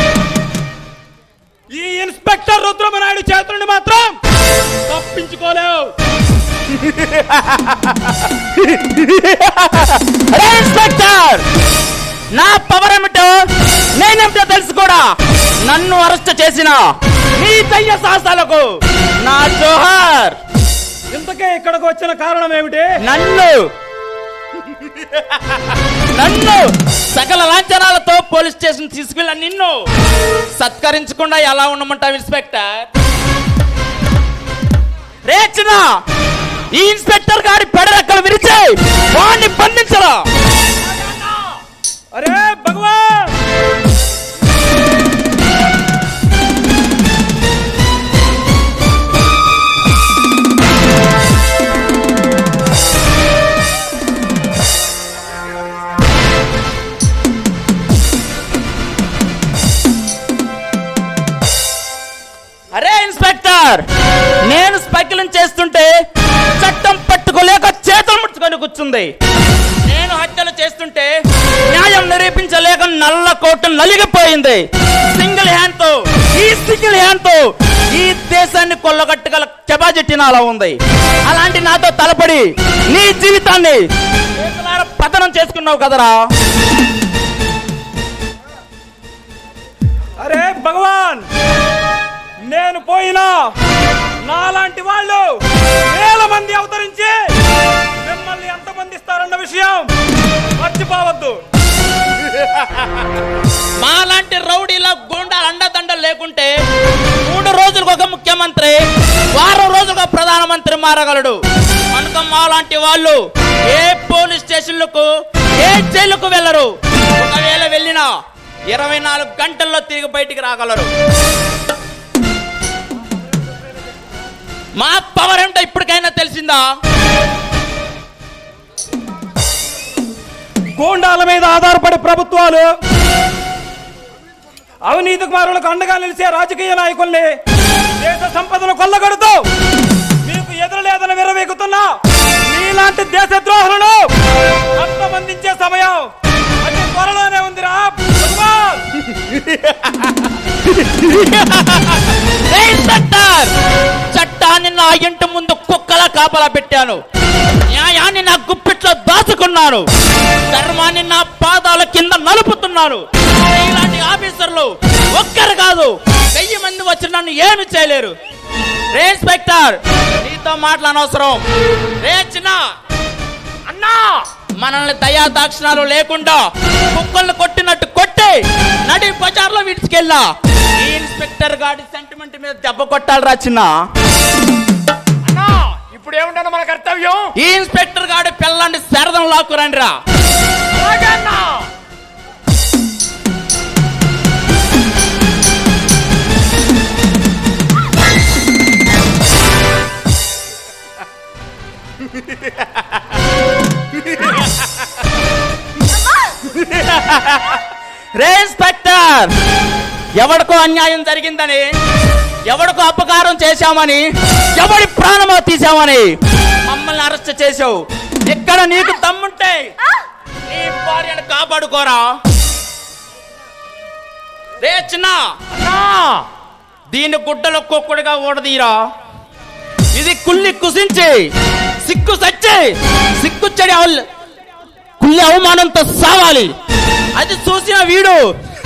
ఈ ఇన్స్పెక్టర్ రుద్రమనాయుడు చేతుల నుండి మాత్రం తప్పించుకోలేవు ఇన్స్పెక్టర్ ఏమిటో తెలుసు కూడా నన్ను అరెస్ట్ చేసిన నీ దయ్య సాహసాలకు నా జోహార్ ఇంతకే ఇక్కడికి వచ్చిన కారణం ఏమిటి నన్ను నన్ను సకల లాంఛనాలతో పోలీస్ స్టేషన్ తీసుకెళ్ళ నిన్ను సత్కరించకుండా ఎలా ఉండమంటావు ఇన్స్పెక్టర్ రేచన ఈ ఇన్స్పెక్టర్ గారి పెడరెక్కలు విరిచి వాడిని బంధించరా అరే భగవాన్ అరే ఇన్స్పెక్టర్ నేను స్పైకిలం చేస్తుంటే చట్టం పట్టుకోలేక చేతులు ముట్టుకొని కూర్చుంది నేను హత్యలు చేస్తుంటే న్యాయం నిరూపించలేక నల్ల కోటు నలిగిపోయింది సింగిల్ హ్యాండ్ తో ఈ సింగిల్ హ్యాండ్ తో ఈ దేశాన్ని కొల్లగట్టగల కెపాసిటీ నాలో ఉంది అలాంటి నాతో తలపడి నీ జీవితాన్ని చేతులారా పతనం చేసుకున్నావు కదరా అరే భగవాన్ నేను పోయినా నాలాంటి వాళ్ళు వేల మంది అవతరించి మిమ్మల్ని ఎంతమంది ఇస్తారన్న విషయం మర్చిపోవద్దు మాలాంటి రౌడీల గూండాలు అండదండలు లేకుంటే మూడు రోజులకు ఒక ముఖ్యమంత్రి వారం రోజులుగా ప్రధానమంత్రి మారగలడు కనుక మాలాంటి వాళ్ళు ఏ పోలీస్ స్టేషన్లకు ఏ జైలుకు వెళ్ళరు ఒకవేళ వెళ్ళినా ఇరవై నాలుగు గంటల్లో తిరిగి బయటికి రాగలరు మా పవర్ ఏమిటో ఇప్పటికైనా తెలిసిందా గూండాల మీద ఆధారపడి ప్రభుత్వాలు అవినీతి కుమారులకు అండగా నిలిచే రాజకీయ నాయకుల్ని దేశ సంపదను కొల్లగొడుతూ మీకు ఎదురులేదని విరవేగుతున్నా మీలాంటి దేశద్రోహులను అంతమందించే సమయం అతి త్వరలోనే ఉందిరా భగవాన్! ఏయ్ ఇన్స్పెక్టర్! చట్టాన్ని నా ఇంటి ముందు కుక్కలా కాపలా పెట్టాను న్యాయాన్ని నా గుప్పిట్లో దాచుకున్నాను ధర్మాన్ని నా పాదాల కింద నలుపుతున్నాను ఇలాంటి ఆఫీసర్లు ఒక్కరు కాదు వెయ్యి మంది వచ్చి నన్ను ఏమి చేయలేరు రే ఇన్స్పెక్టర్ నీతో మాట్లాడనవసరం రే చిన్న అన్నా మనల్ని దయా దాక్షిణాలు లేకుండా కుక్కల్ని కొట్టినట్టు కొట్టి నడి బజార్లో విడిచుకెళ్ళా ఈ ఇన్స్పెక్టర్ గాడి సెంటిమెంట్ మీద దెబ్బ కొట్టాలి రా చిన్న అన్నా ఇప్పుడు ఏముంటాను మన కర్తవ్యం ఈ ఇన్స్పెక్టర్ గాడి పిల్లాన్ని శరదం లాక్కురండి రా అలాగే అన్నా రే ఇన్స్పెక్టర్ ఎవడికో అన్యాయం జరిగిందని ఎవడికో అపకారం చేశామని ఎవడి ప్రాణమో తీసామని మమ్మల్ని అరెస్ట్ చేసావు ఎక్కడ నీకు దమ్ముంటే నీ భార్యను కాపాడుకోరా రే చిన్న దీని గుడ్డలో కుక్కుడుగా ఓడదీరా ఇది కుల్లి కుసించి సిక్కు సచ్చి సిక్కు చెడి అవల్ కుల్లి అవమానంతో సావాలి అది చూసిన వీడు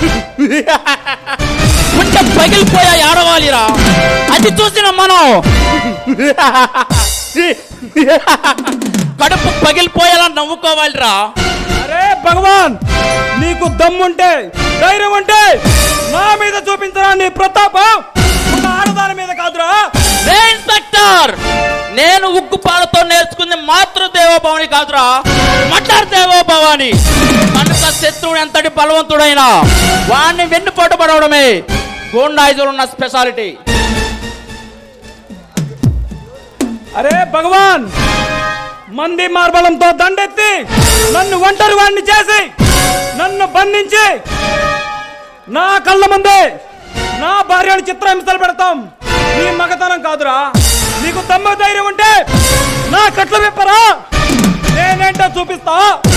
పుట్ట పగిలిపోయా ఏడవాలిరా అది చూసిన మనం కడుపు పగిలిపోయేలా నవ్వుకోవాలిరా అరే భగవాన్ నీకు దమ్ముంటే ధైర్యం ఉంటే నా మీద చూపించరా నీ ప్రతాపం ఒక ఆడదాని మీద కాదురా రే ఇన్స్పెక్టర్ నేను ఉగ్గు పాలతో నేర్చుకుంది మాతృ దేవోభవని కాదురా మటర్ దేవోభవాని కనుక శత్రువు ఎంతటి బలవంతుడైనా వాడిని వెన్నుపోటు పడవడమే గూండాయిజులు ఉన్న స్పెషాలిటీ అరే భగవాన్ మంది మార్బలంతో దండెత్తి నన్ను ఒంటరి వాడిని చేసి నన్ను బంధించి నా కళ్ళ ముందే నా భార్యను చిత్రహింసలు పెడతాం నీ మగతనం కాదురా నీకు తమ్మ ధైర్యం ఉంటే నా కట్లు విప్పరా నేనేంటో చూపిస్తా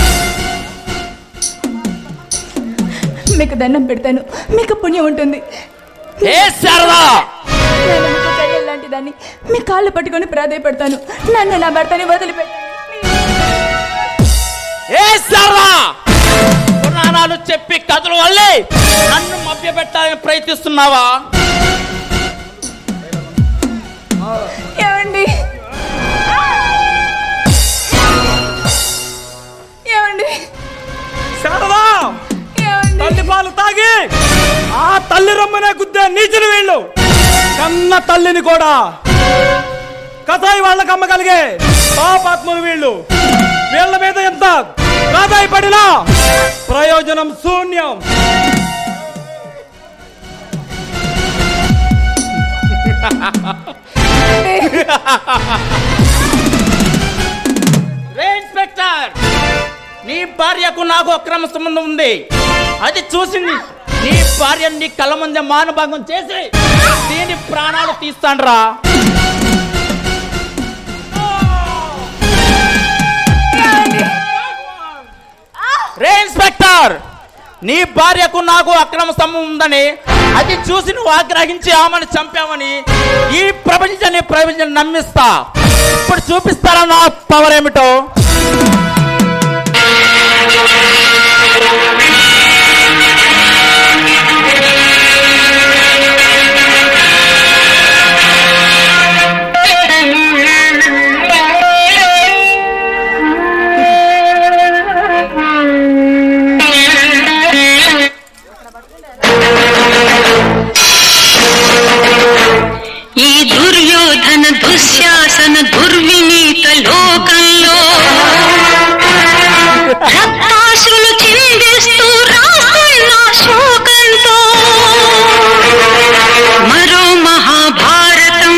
మీకు దండం పెడతాను మీకు పుణ్యం ఉంటుంది ఏ శారదా నేను మీకు చెల్లెలు లాంటి దాన్ని మీ కాళ్ళు పట్టుకొని ప్రాధాయపడతాను నన్ను నా భర్తని వదిలిపెట్టండి ఏ శారదా పురాణాలు చెప్పి కథలు వల్లే నన్ను మభ్యపెట్టాలని ప్రయత్నిస్తున్నావా ఏమండి ఏమండి శారదా తల్లి పాలు తాగి ఆ తల్లి రమ్మనే గుద్దే నీచులు వీళ్ళు కన్న తల్లిని కూడా కసాయి వాళ్ళకి అమ్మగలిగే పాపాత్ములు వీళ్ళు వీళ్ళ మీద ఎంత రాదాయి పడినా ప్రయోజనం శూన్యం రే ఇన్స్పెక్టర్ నీ భార్యకు నాకు అక్రమ సంబంధం ఉంది అది చూసింది నీ భార్య నీ కళ్ళ ముందే మానభంగం చేసి దీని ప్రాణాలు తీస్తాండ్రా రే ఇన్స్పెక్టర్ నీ భార్యకు నాకు అక్రమ సంబంధం ఉందని అది చూసి నువ్వు ఆగ్రహించి ఆమెను చంపామని ఈ ప్రపంచాన్ని ప్రపంచం నమ్మిస్తా ఇప్పుడు చూపిస్తారా నా పవర్ ఏమిటో ఈ దుర్యోధన దుశ్శాసన దుర్వినీత లోకంలో రక్తాశ్రులు చిందిస్తూ రాస్తున్న శోకంతో మరో మహాభారతం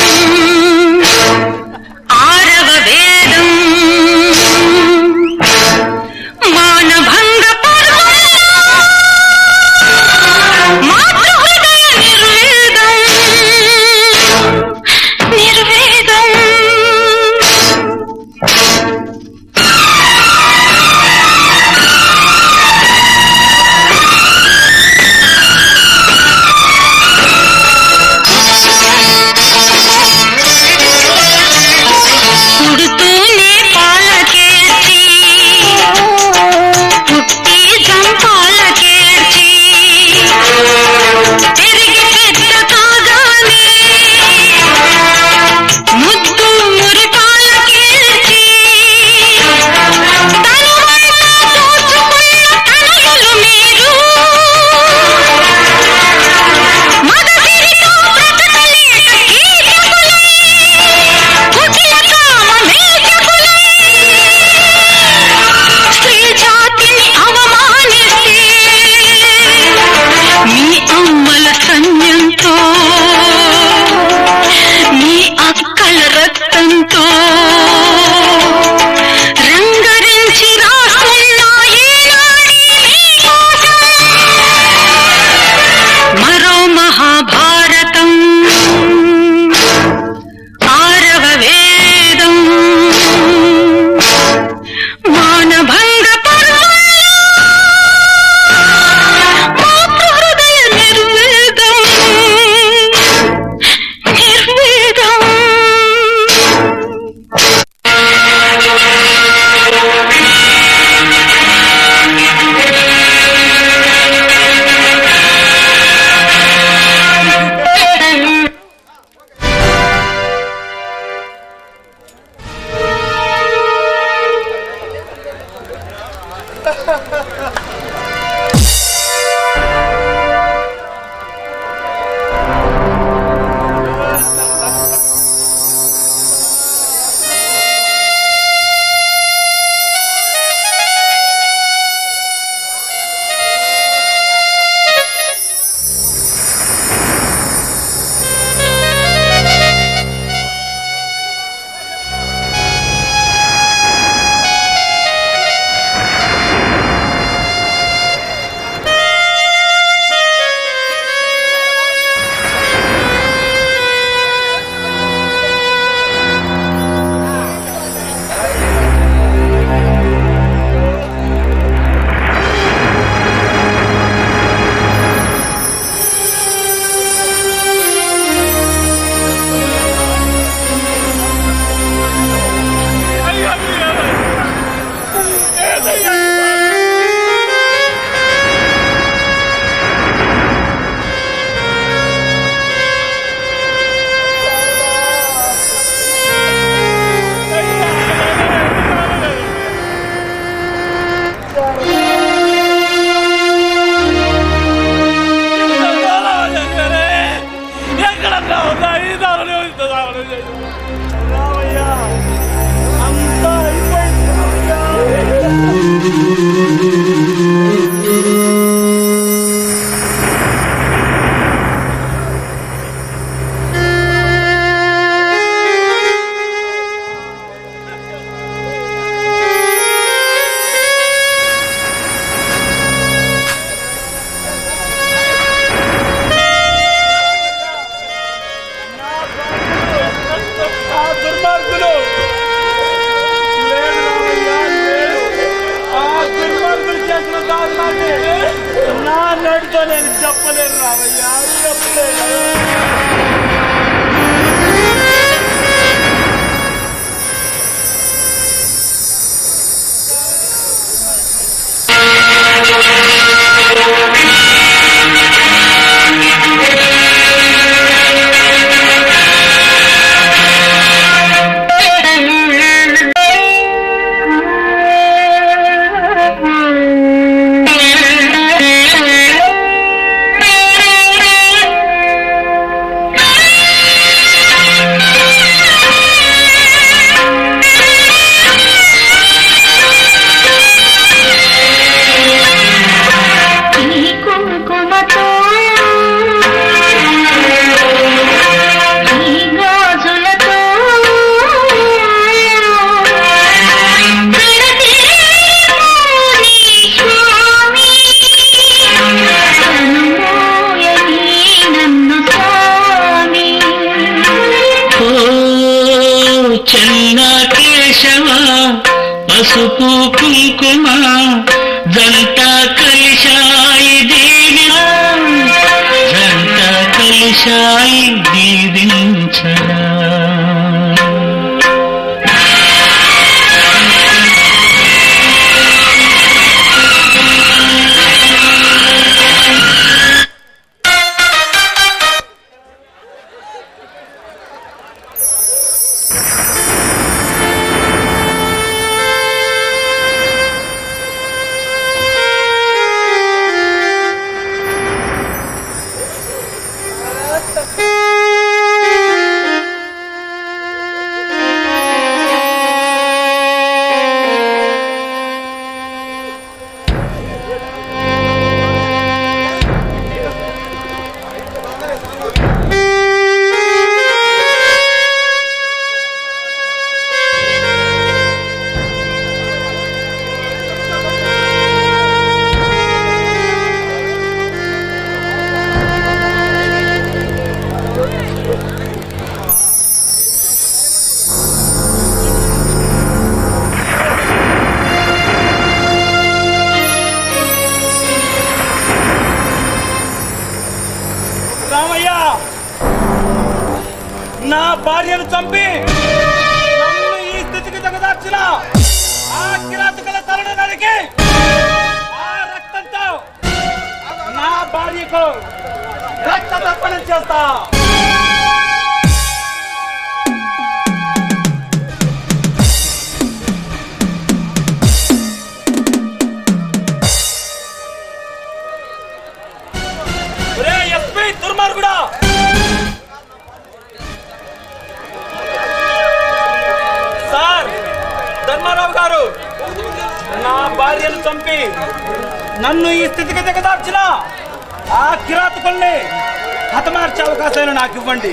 ఆరవ వేదం మానభంగ పర్వంలో మాతృహృదయ నిర్వేదం నిర్వేదం పుడుతూనే పాలకేర్చి పుట్టి చంపాలకేర్చి తిరిగి పెద్ద కాగానే ముద్దు మురిపాలకేర్చి తనువంతా దోచుకున్న తనయులు మీరు మగసిరితో బ్రతకలేక కీచకులై కుటిల కామమేచకులై స్త్రీ జాతిని అవమానిస్తే మీ అమ్మల సన్యంతో మీ అక్కల రక్తంతో రంగరించి రాస్తున్న ఈనాడి మీకోసం మరో మహాభారతం ఆరవ వేదం మానభంగ పర్వంలో మాతృహృదయ నిర్వేదం నిర్వేదం ఏంటో నేను చెప్పలేను రామయ్య చెప్పలేను ఈ కుంకుమతో ఈ గాజులతో విడదీయని స్వామి కనుమోయని నన్ను స్వామి ఓ చెన్న కేశవ పసుపు కుంకుమ జంట కలిశాయి దీవి జంట కలిశాయి దీవించరా రామయ్య నా భార్యను చంపి నన్ను ఈ స్థితికి తగదార్చిన ఆ కిరాతకుల తలను నరికి ఆ రక్తంతో నా భార్యకు రక్త తర్పణం చేస్తా ఒరే ఎస్పీ దుర్మార్గుడా సార్ ధర్మారావు గారు నా భార్యను చంపి నన్ను ఈ స్థితికి దిగదార్చిన ఆ కిరాతకుల్ని హతమార్చే అవకాశాలు నాకు ఇవ్వండి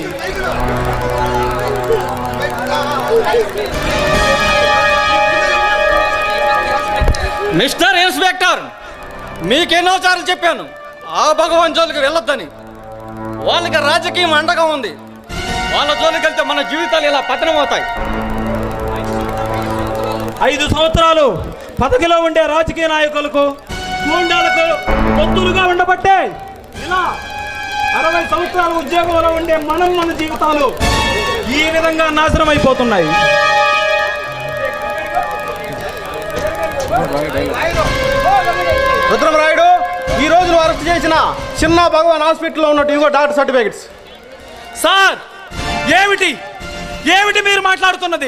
మిస్టర్ ఇన్స్పెక్టర్ మీకెన్నోసార్లు చెప్పాను ఆ భగవాన్ జోలికి వెళ్ళొద్దని వాళ్ళకి రాజకీయం అండగా ఉంది వాళ్ళ జోలికి వెళ్తే మన జీవితాలు ఇలా పతనం అవుతాయి ఐదు సంవత్సరాలు పదవిలో ఉండే రాజకీయ నాయకులకు గూండాలకు పొత్తులుగా ఉండబట్టే ఇలా అరవై సంవత్సరాల ఉద్యోగంలో ఉండే మనం మన జీవితాలు ఈ విధంగా నాశనం అయిపోతున్నాయి రుద్రమరాయుడు ఈ రోజు నువ్వు అరెస్ట్ చేసిన చిన్న భగవాన్ హాస్పిటల్లో ఉన్నట్టు ఇదిగో డాక్టర్ సర్టిఫికెట్స్ సార్ ఏమిటి ఏమిటి మీరు మాట్లాడుతున్నది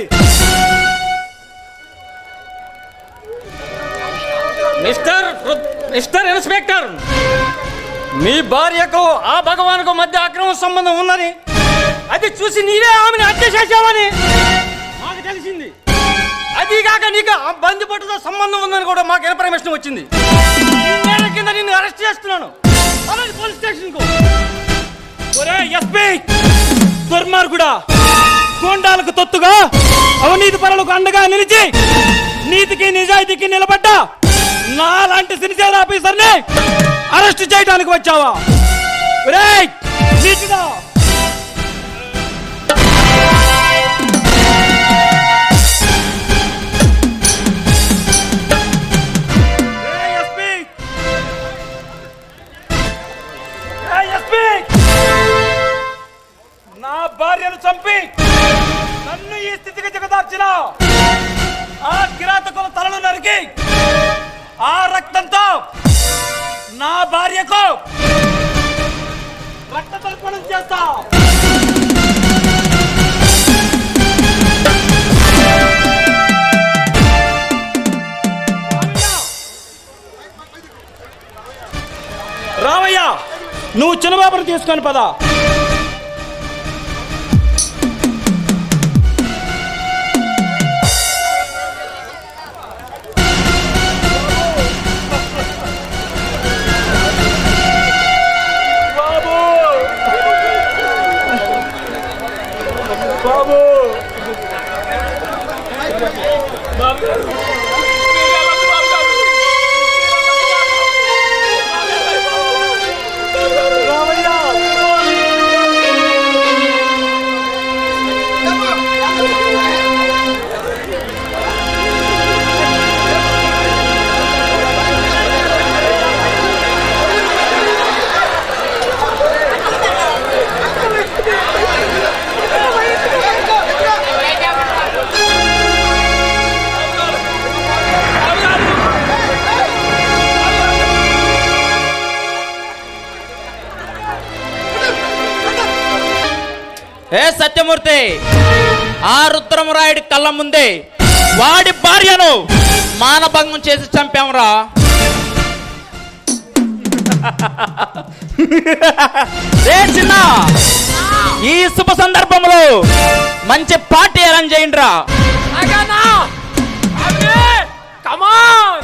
మిస్టర్ రుద్- మిస్టర్ ఇన్స్పెక్టర్ మీ భార్యకు ఆ భగవాన్కు మధ్య అక్రమ సంబంధం ఉందని అది చూసి నీవే ఆమెను హత్య చేశావని మాకు తెలిసింది అది కాక నీకు ఆ బందిపట్టుతో సంబంధం ఉందని కూడా మాకు ఇన్ఫర్మేషన్ వచ్చింది ఇన్నేళ్ల కింద నిన్ను అరెస్ట్ చేస్తున్నాను అలాగే పోలీస్ స్టేషన్ కు ఒరే ఎస్పీ దుర్మార్గుడా గూండాలకు తొత్తుగా అవినీతి పరులకు అండగా నిలిచి నీతికి నిజాయితీకి నిలబడ్డ నాలాంటి సిన్సియర్ ఆఫీసర్ని అరెస్ట్ చేయడానికి వచ్చావా ఒరేయ్ నీతిగా ఆ రక్తంతో నా భార్యకు రక్త తర్పణం చేస్తా రామయ్య నువ్వు చిన్నబాబుని తీసుకొని పదా బాబు ఏ సత్యమూర్తి ఆ రుద్రమరాయుడి కళ్ళ ముందే వాడి భార్యను మానభంగం చేసి చంపాంరా ఏ చిన్న ఈ శుభ సందర్భంలో మంచి పార్టీ అరేంజ్ చేయండి రా come on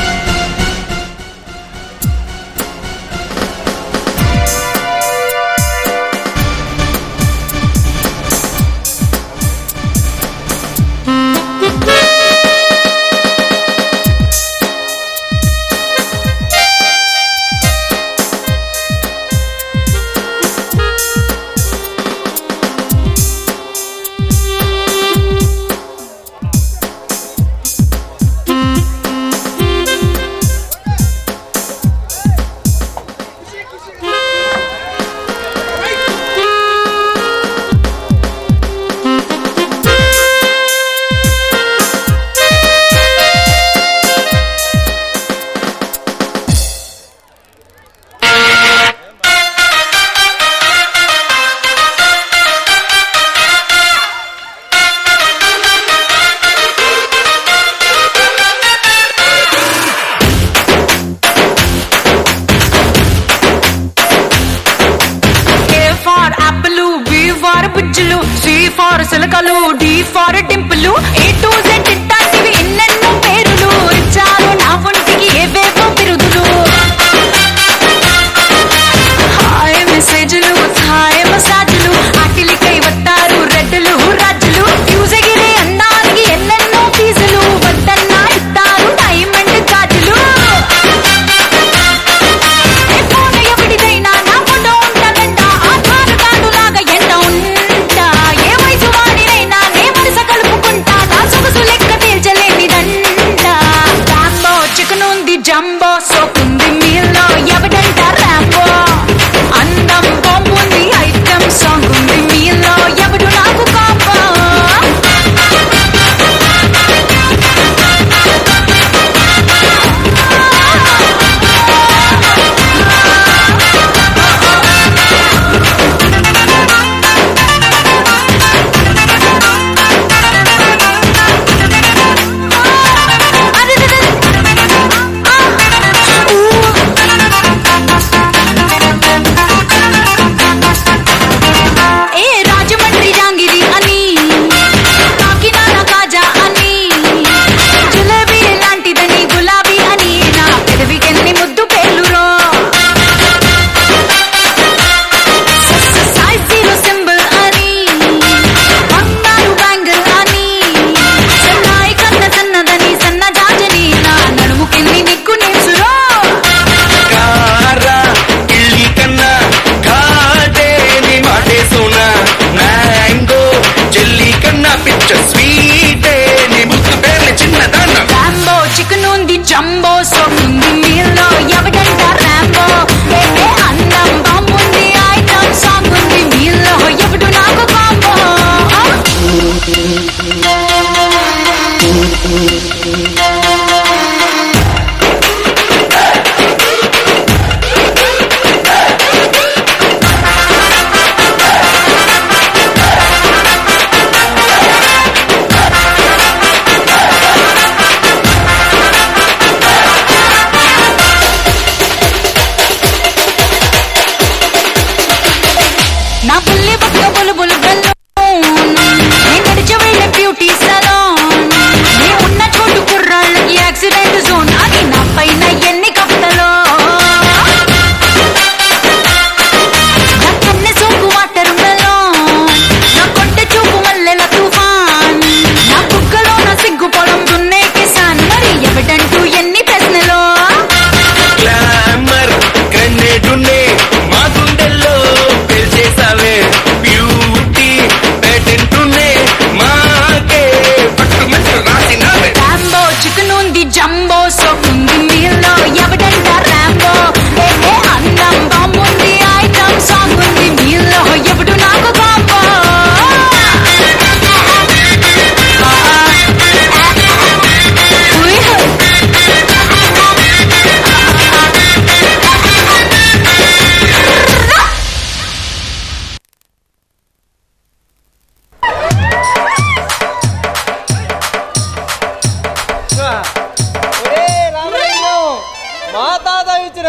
A for apple B for బుజ్జులు సి ఫార్ సిలకలు డి ఫార్ టింపులు ఏ టు జెడ్ ఇట్లాంటివి ఎన్నెన్నో పేరులు ఇచ్చారు నా ఒంటికి ఏవేవో బిరుదులు హాయ్ మెసేజ్లు హాయ్ మసాజులు ఆటిలికై వస్తారు రెడ్డులు రాజులు ఫ్యూజ్ ఎగిరే అన్నానికి ఎన్నెన్నో ఫీజులు వద్దన్నా ఇస్తారు డైమండ్ గాజులు ఏ ఫోన్ ఎవడిదైనా నా ఫోటో ఉంటదంట ఆధార్ కార్డు లాగా ఎండ ఉంటా ఏ వయసు వాడినైనా నే వరుస కలుపుకుంటా నా సొగసు లెక్క తేల్చలేనిదంట రాంబో చికెన్ ఉంది జంబో సోకుంది మీల్లో ఎవడంట రాంబో అందం బాంబుంది ఐటమ్ సాంగ్ ఉంది మీల్లో ఎవడు నాకు కాంబో ఏ రాజమండ్రి జాంగిరి అని కాకినాడ కాజా అని జిలేబీ లాంటిదని గులాబీ అని నా పెదవికెన్ని ముద్దు పేర్లురో సాయి జీరో సింబల్ అని బంగారు బ్యాంగిల్ అని సన్నాయి కన్న సన్నదని సన్న జాజని నా నడుముకెన్ని నిక్కు నేసురో కారా ఇల్లి కన్నా కాదేని మాటే సోనా మ్యాంగో చెల్లి కన్నా పిచ్చ స్వీటే నీ ముద్దు పేర్లు చిన్నదాన్న రాంబో చికెన్ ఉంది జంబో సోకుంది మీల్లో ఎవడంట రాంబో ఏ ఏ అందం బాంబుంది ఐటమ్ సాంగ్ ఉంది మీల్లో ఎవడు నాకు కాంబో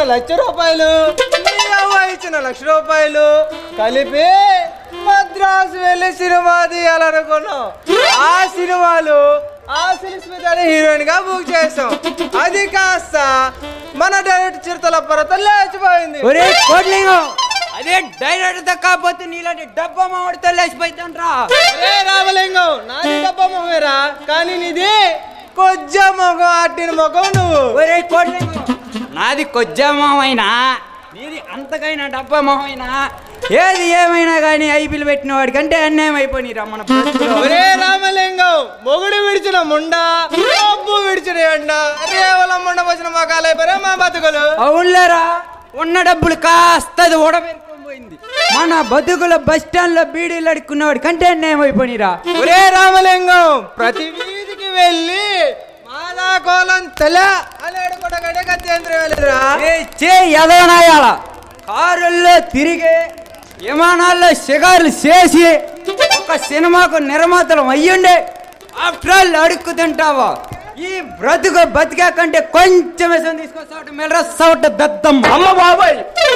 లక్ష రూపాయలు మీ అవ్వ ఇచ్చిన లక్ష రూపాయలు కలిపి మద్రాసు వెళ్ళి సినిమా తీయాలనుకున్నాం ఆ సినిమాలు ఆ స్మిత హీరోయిన్ గా బుక్ చేసాం అది కాస్త మన డైరెక్ట్ చిరుతల పర్వతం లేచిపోయింది ఒరే కోట్లింగం అదే డైరెక్ట్ కాకపోతే నీలాంటి డబ్బా మామిడితో లేచిపోయిందంట్రా ఒరే రామలింగం నాది డబ్బా మొహమేరా కానీ నీది కొజ్జ మొగం అట్టిన మొగం నువ్వు ఒరే కోట్లింగం నాది కొజ్జా మొహమైనా నీది అంతకైనా డబ్బా మొహమైనా ఏది ఏమైనా కానీ ఐపీలు పెట్టిన వాడి కంటే అన్యాయం అయిపోయినరా మన బ్రతుకులో. ఒరే రామలింగం మొగుడు విడిచిన ముండ అబ్బు విడిచిన ఎండ రేవల ముండ వచ్చిన మగాలైపోయారా మా బతుకులు అవునులేరా ఉన్న డబ్బులు కాస్త అది ఓడబెరుకొని పోయింది మన బతుకుల బస్ స్టాండ్ లో బీడీలు అడుక్కున్నవాడి కంటే అన్యాయం అయిపోయినరా ఒరే రామలింగం ప్రతి వీధికి వెళ్ళి మాదా కోలం తెల అని అడుగుట గడే గత్యేంద్రం వెళ్ళదురా చే ఎదవనాయాల కారుల్లో తిరిగి విమానాల్లో షికారులు చేసి ఒక సినిమాకు నిర్మాతలు అయ్యుండే ఆఫ్టర్ ఆల్ అడుక్కు తింటావా ఈ బ్రతుకు బతికా కంటే కొంచెం విషయం తీసుకొస్తా మెల్రా సౌట దద్దం అమ్మ బాబాయ్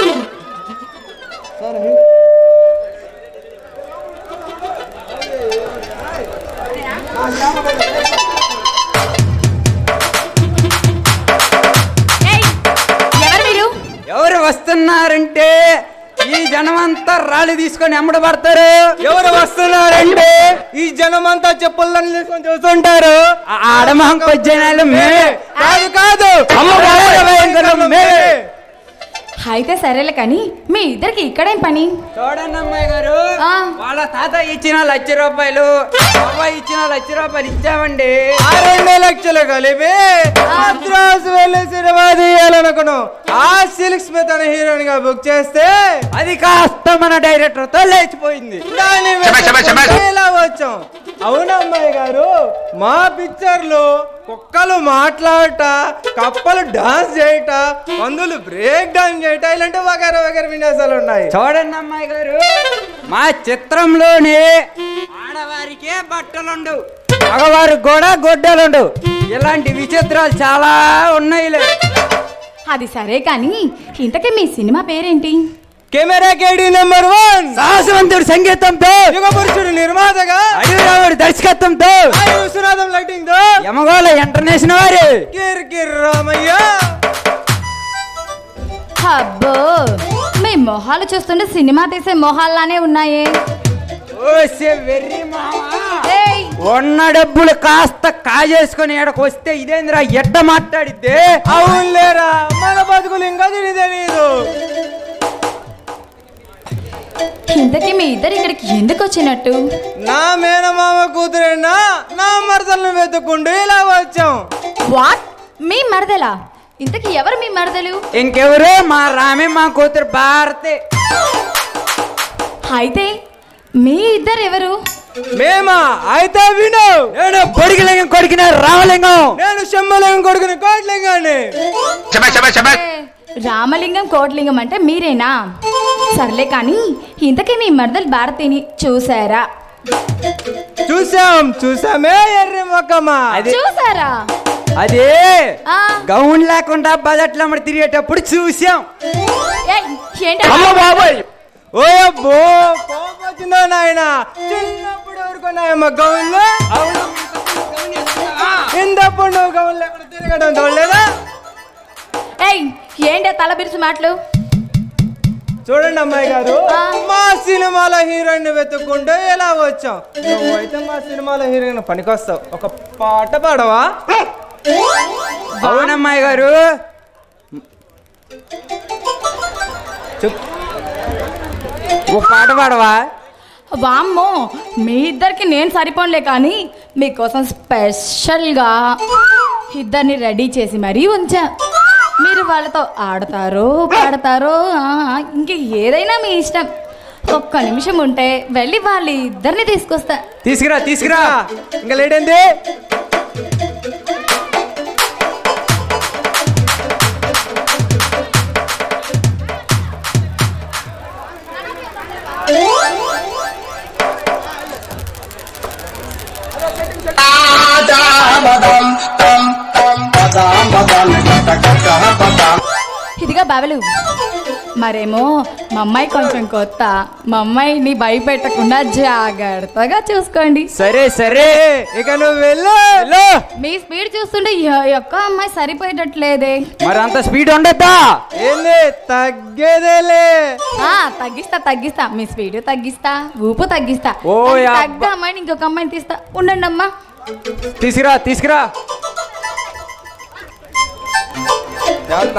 ఎవరు మీరు ఎవరు వస్తున్నారంటే ఈ జనమంతా రాళ్ళు తీసుకొని ఎమ్మడ పడతారు ఎవరు వస్తున్నారంటే ఈ జనమంతా చెప్పులను తీసుకొని చూస్తుంటారు ఆడమహం కొజ్జనాలు మేమే కాదు కాదు అమ్మ బాబాయ్ భయంకరం మేమే అయితే సరేలే కానీ మీ ఇద్దరికి ఇక్కడేం పని చూడండి అమ్మాయి గారు వాళ్ళ తాత ఇచ్చిన లక్ష రూపాయలు అవ్వ ఇచ్చిన లక్ష రూపాయలు ఇచ్చామండి ఆ రెండు లక్షలు కలిపి మద్రాసు వెళ్ళి సినిమా తీయాలనుకున్నాం ఆ సిల్క్ స్మిత్ అనే హీరోయిన్ గా బుక్ చేస్తే అది కాస్త మన డైరెక్టర్ తో లేచిపోయింది దాన్ని వెతుక్కుంటూ ఇలా వచ్చాం అవునమ్మాయి గారు మా పిక్చర్ లో కుక్కలు మాట్లాడట కప్పలు డాన్స్ చేయట పందులు బ్రేక్ డాన్స్ చేయట ఇలాంటి వగేర వగేర విన్యాసాలు ఉన్నాయి చూడండి అమ్మాయి గారు మా చిత్రంలోనే ఆడవారికే బట్టలుండు మగవారికి కూడా గొడ్డలుండు ఇలాంటి విచిత్రాలు చాలా ఉన్నాయిలే అది సరే కానీ ఇంతకీ మీ సినిమా పేరేంటి కెమెరా కేడి నెంబర్ వన్ సాహసవంతుడు సంగీతంతో యుగ పురుషుడు నిర్మాతగా అడవిరావుడు దర్శకత్వంతో ఆది విశ్వనాథం లైటింగ్ తో యమగోళ ఇంటర్నేషనల్ వారి కిర్ కిర్ రామయ్య అబ్బో మీ మొహాలు చూస్తుంటే సినిమా తీసే మొహాల్లానే ఉన్నాయే ఓసే వెర్రి మావా ఉన్న డబ్బులు కాస్త కాజేసుకొని ఇక్కడికి వస్తే ఇదేందిరా ఎట్ట మాట్లాడిద్దే అవునులేరా మన బతుకులు ఇంకా తిని తెలియదు ఇంతకీ మీ ఇద్దరు ఇక్కడికి ఎందుకు వచ్చినట్టు నా మేనమామ కూతురైనా నా మరదలను వెతుక్కుంటూ ఇలా వచ్చాం వాట్ మీ మరదలా ఇంతకీ ఎవరు మీ మరదలు ఇంకెవరు మా రామే మా కూతురు భారతి అయితే మీ ఇద్దరు ఎవరు మేమా అయితే విను నేను పొడిగిలింగం కొడికిన రామలింగం నేను శంభలింగం కొడుకుని కోట్లింగాన్ని రామలింగం కోట్లింగం అంటే మీరేనా సర్లే కానీ ఇంతకీ మీ మరదలు భారతిని చూసారా చూసాం చూసామే ఎర్రి మొక్కమా చూసారా అదే ఆ. గౌన్ లేకుండా బజట్లో అమ్మడి తిరిగేటప్పుడు చూసాం ఏయ్, ఏంటి అమ్మ బాబాయ్ ఓ అబ్బో కోపం వచ్చిందో నాయన చిన్నప్పుడు ఎవరుకున్నాయమ్మ గౌన్లు ఇంతప్పుడు నువ్వు గౌన్లు ఎక్కడ తిరగడం చూడలేదా ఏయ్ ఏంటి ఆ తల బిరుసు మాటలు చూడండి అమ్మాయి గారు మా సినిమాలో హీరోయిన్ వెతుక్కుంటూ ఎలా వచ్చాం నువ్వైతే మా సినిమాలో హీరోయిన్ పనికొస్తావు ఒక పాట పాడవా అవునమ్మాయి గారు ఒక పాట పాడవా వామ్మో మీ ఇద్దరికి నేను సరిపోనులే కానీ మీకోసం స్పెషల్గా ఇద్దరిని రెడీ చేసి మరీ ఉంచా మీరు వాళ్ళతో ఆడతారో పాడతారో ఆ, ఇంక ఏదైనా మీ ఇష్టం ఒక్క నిమిషం ఉంటే వెళ్ళి వాళ్ళ ఇద్దరిని తీసుకొస్తా తీసుకురా తీసుకురా ఇంకా లేడేంది ఇదిగా బావలు మరేమో మా అమ్మాయి కొంచెం కొత్త మా అమ్మాయిని భయపెట్టకుండా జాగ్రత్తగా చూసుకోండి సరే సరే ఇక నువ్వు వెళ్ళు వెళ్ళు. మీ స్పీడ్ చూస్తుంటే ఈ యొక్క అమ్మాయి సరిపోయేటట్లేదే మరి అంత స్పీడ్ ఉండద్దా ఏంది తగ్గేదేలే ఆ తగ్గిస్తా తగ్గిస్తా మీ స్పీడ్ తగ్గిస్తా ఊపు తగ్గిస్తా ఓ అది యబ్బా. తగ్గ అమ్మాయిని ఇంకొక అమ్మాయిని తీస్తా ఉండండి అమ్మా తీసుకురా తీసుకురా జాగ్రత్త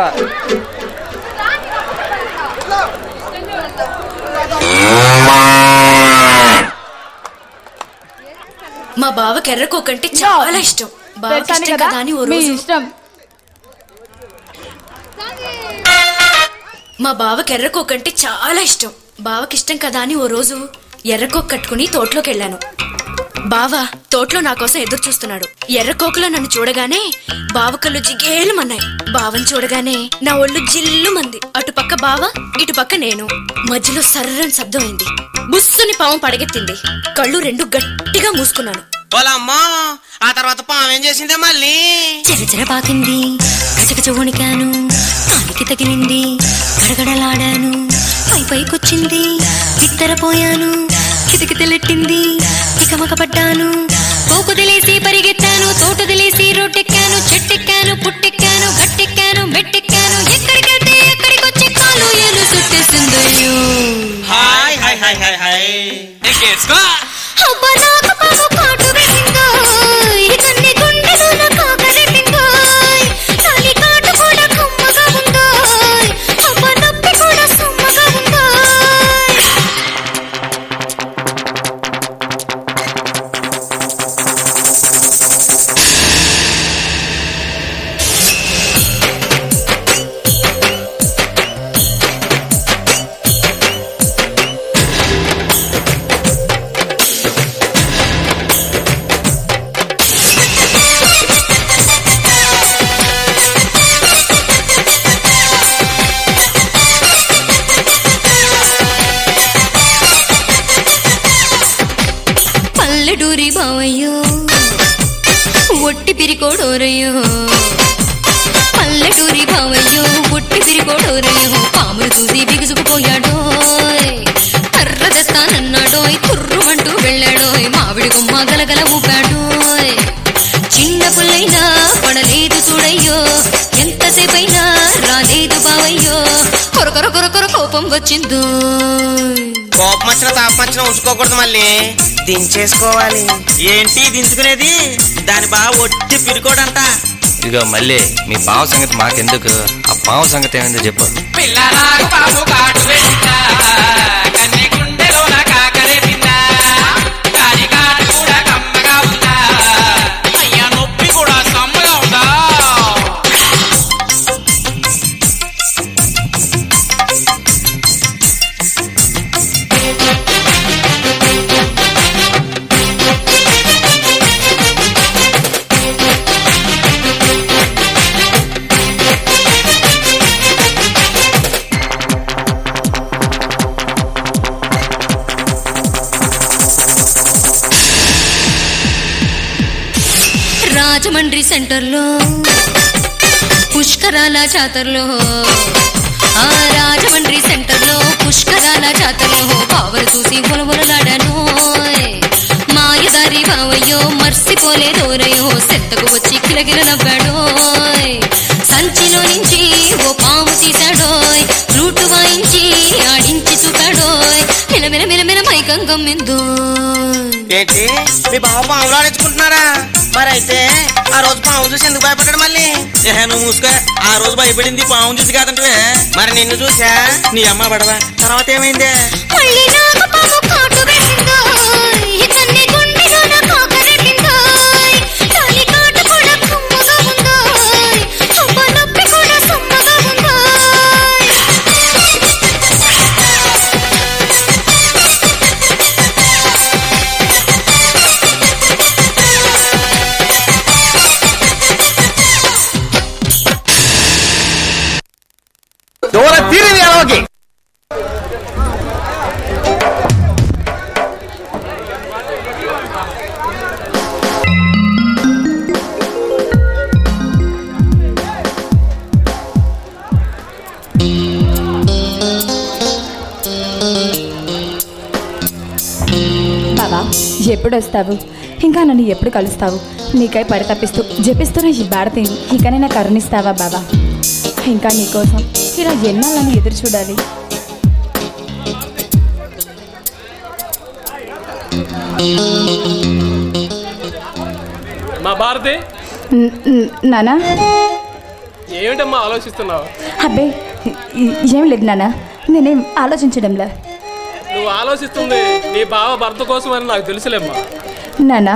మా బావకి ఎర్రకోకంటే చాలా ఇష్టం బావకి పెట్టాను ఇష్టం కదా కదా అని ఓ మీ రోజు ఇష్టం మా బావకి ఎర్రకోకంటే చాలా ఇష్టం బావకి ఇష్టం కదా అని ఓ రోజు ఎర్రకోక్ కట్టుకుని తోటలోకి వెళ్ళాను బావ తోటలో నా కోసం ఎదురు చూస్తున్నాడు ఎర్రకోకలో నన్ను చూడగానే బావ కళ్ళు జిగేలుమన్నాయి బావని చూడగానే నా ఒళ్ళు జిల్లుమంది అటుపక్క బావ ఇటుపక్క నేను మధ్యలో సర్రని శబ్దం అయింది బుస్సుని పాము పడగెత్తింది కళ్ళు రెండు గట్టిగా మూసుకున్నాను వాళ్ళమ్మా ఆ తర్వాత పాము ఏం చేసిందే మళ్ళీ చెరచెర పాకింది గజగజ వణికాను కాలికి తగిలింది గడగడలాడాను పై పైకొచ్చింది బిత్తరపోయాను కితకితలెట్టింది తికమక పడ్డాను పోకుదిలేసి పరిగెత్తాను తోటదిలేసి రోడ్డెక్కాను చెట్టెక్కాను పుట్టెక్కాను గట్టెక్కాను మెట్టెక్కాను ఎక్కడికంటే ఎక్కడికొచ్చి కాలు ఏలు చుట్టేసిందయ్యో hi hi hi hi hi ఎక్కేసుకో అబ్బా నాకు పాము కాటు వేసిందోయ్ కన్ని గుండెలోన కాకరెట్టిందోయ్ తల్లి కాటు కూడా కమ్మగా ఉందోయ్ అబ్బా నొప్పి కూడా సమ్మగా ఉందోయ్ పల్లెటూరి బావయ్యో ఒట్టి పిరికోడోరయ్యో పల్లెటూరి బావయ్యో ఒట్టి పిరికోడోరయ్యో పాములు చూసి బిగుసుకుపోయాడోయ్ కర్ర తెస్తానన్నాడోయ్ కుర్రుమంటూ వెళ్ళాడోయ్ మామిడి కొమ్మ గలగల ఊపాడోయ్ చిన్న పుల్లైనా పడలేదు చూడయ్యో ఎంతసేపైనా రాలేదు బావయ్యో కొరకొర కొరకొర కోపం వచ్చిందో కోపం వచ్చిన తాపం వచ్చిన ఉంచుకోకూడదు మళ్ళీ దించేసుకోవాలి ఏంటి దించుకునేది దాని బాగా ఒట్టి పిరుకోడంట ఇదిగో మళ్ళీ మీ బావ సంగతి మాకెందుకు ఆ పావు సంగతి ఏమైందో చెప్పు పిల్లలాగు బాబు కాటు పెట్టిందా కన్నె గుండెలోన కాకరెట్టిందా కాని కాటు కూడా కమ్మగా ఉందా అయ్యా నొప్పి కూడా కమ్మగా ఉందా రాజమండ్రి సెంటర్లో పుష్కరాల జాతరలో ఆ రాజమండ్రి సెంటర్లో పుష్కరాల జాతరలో బావలు చూసి బొలబొలలాడాను మాయదారి బావయ్యో మర్సిపోలేదోరయ్యో సెత్తకు వచ్చి కిలకిల నవ్వాడోయ్ సంచిలో నుంచి ఓ పాము తీశాడోయ్ ఫ్లూటు వాయించి ఆడించి చూపాడోయ్ మిలమిల మిలమిల మైకం గమ్మిందోయ్ ఏంటి మీ బావ పాములు ఆడించుకుంటున్నారా మరి అయితే ఆ రోజు పాము చూసి ఎందుకు భయపడ్డాడు మళ్ళీ ఏహే నువ్వు మూసుకో ఆ రోజు భయపడింది పాము చూసి కాదంటే మరి నిన్ను చూసా నీ అమ్మ పడవా తర్వాత ఏమైందే మళ్ళీ నాకు పాము కాటు వేసిందోయ్ కన్ని గుండెలోన కాకరెట్టిందోయ్ తల్లి కాటు కూడా కమ్మగా ఉందోయ్ అబ్బా నొప్పి కూడా సమ్మగా ఉందోయ్ దూర తీరింది ఎలాగే ఎప్పుడు వస్తావు ఇంకా నన్ను ఎప్పుడు కలుస్తావు నీకై పరితపిస్తూ జపిస్తున్న ఈ భారతిని ఇకనైనా కరుణిస్తావా బాబా ఇంకా నీకోసం ఇలా ఎన్నాళ్ళని ఎదురు చూడాలి మా భారతి న- న- నానా ఏమిటమ్మా ఆలోచిస్తున్నావు అబ్బే ఈ- ఏం లేదు నానా నేనేం ఆలోచించడంలా నువ్వు ఆలోచిస్తుంది నీ బావ భర్త కోసం అని నాకు తెలుసులేమ్మా నానా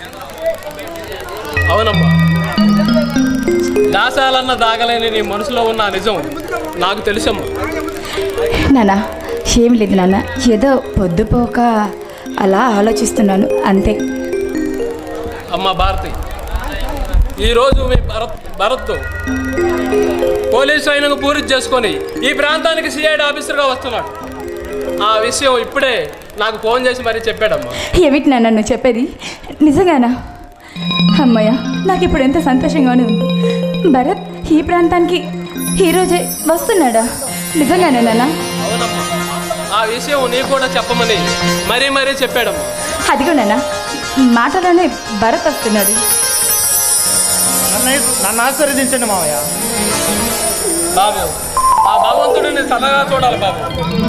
అవునమ్మా దాసాలన్న దాగలేని నీ మనసులో ఉన్న ఆ నిజం నాకు తెలుసమ్మా నానా ఏం లేదు నాన్న ఏదో పొద్దుపోక అలా ఆలోచిస్తున్నాను అంతే అమ్మా భారతి ఈరోజు మీ భరత్ భరత్ పోలీస్ ట్రైనింగ్ పూర్తి చేసుకొని ఈ ప్రాంతానికి సిఐడి ఆఫీసర్గా వస్తున్నాడు ఆ విషయం ఇప్పుడే నాకు ఫోన్ చేసి మరీ చెప్పాడమ్మా ఏమిటి నాన్న నువ్వు చెప్పేది నిజంగానా అమ్మయ్య నాకు ఇప్పుడు ఎంత సంతోషంగానే ఉంది భరత్ ఈ ప్రాంతానికి ఈరోజే వస్తున్నాడా నిజంగానే నాన్న అవునమ్మా ఆ విషయం నీకు కూడా చెప్పమని మరీ మరీ చెప్పాడమ్మా అదిగో నాన్న మాటలోనే భరత్ వస్తున్నాడు నన్ను నన్ను ఆశీర్వదించండి మావయ్య బాబు ఆ భగవంతుడిని సలహా చూడాలి బాబు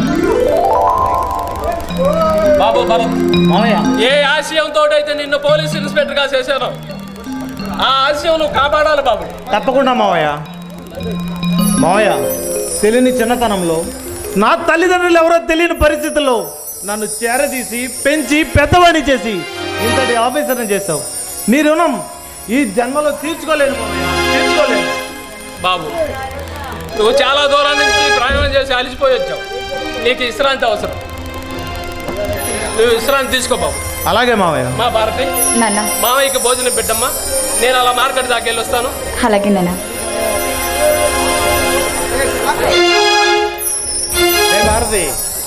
బాబు భరత్ మావయ్య ఏ ఆశయంతో అయితే నిన్ను పోలీస్ ఇన్స్పెక్టర్ గా చేశానో ఆ ఆశయం నువ్వు కాపాడాలి బాబు తప్పకుండా మావయ్య మావయ్య తెలియని చిన్నతనంలో నా తల్లిదండ్రులు ఎవరో తెలియని పరిస్థితుల్లో నన్ను చేరదీసి పెంచి పెద్దవాణి చేసి ఇంతటి ఆఫీసర్ని చేశావు నీ రుణం ఈ జన్మలో తీర్చుకోలేను మావయ్య తీర్చుకోలేను బాబు నువ్వు చాలా దూరం నుంచి ప్రయాణం చేసి అలిసిపోయి వచ్చావు నీకు విశ్రాంతి అవసరం నువ్వు విశ్రాంతి తీసుకో బాబు అలాగే మావయ్య మా భారతి నాన్న మామయ్యకి భోజనం పెట్టమ్మా నేను అలా మార్కెట్ దాకా వెళ్ళి వస్తాను అలాగే నాన్న ఏ భారతి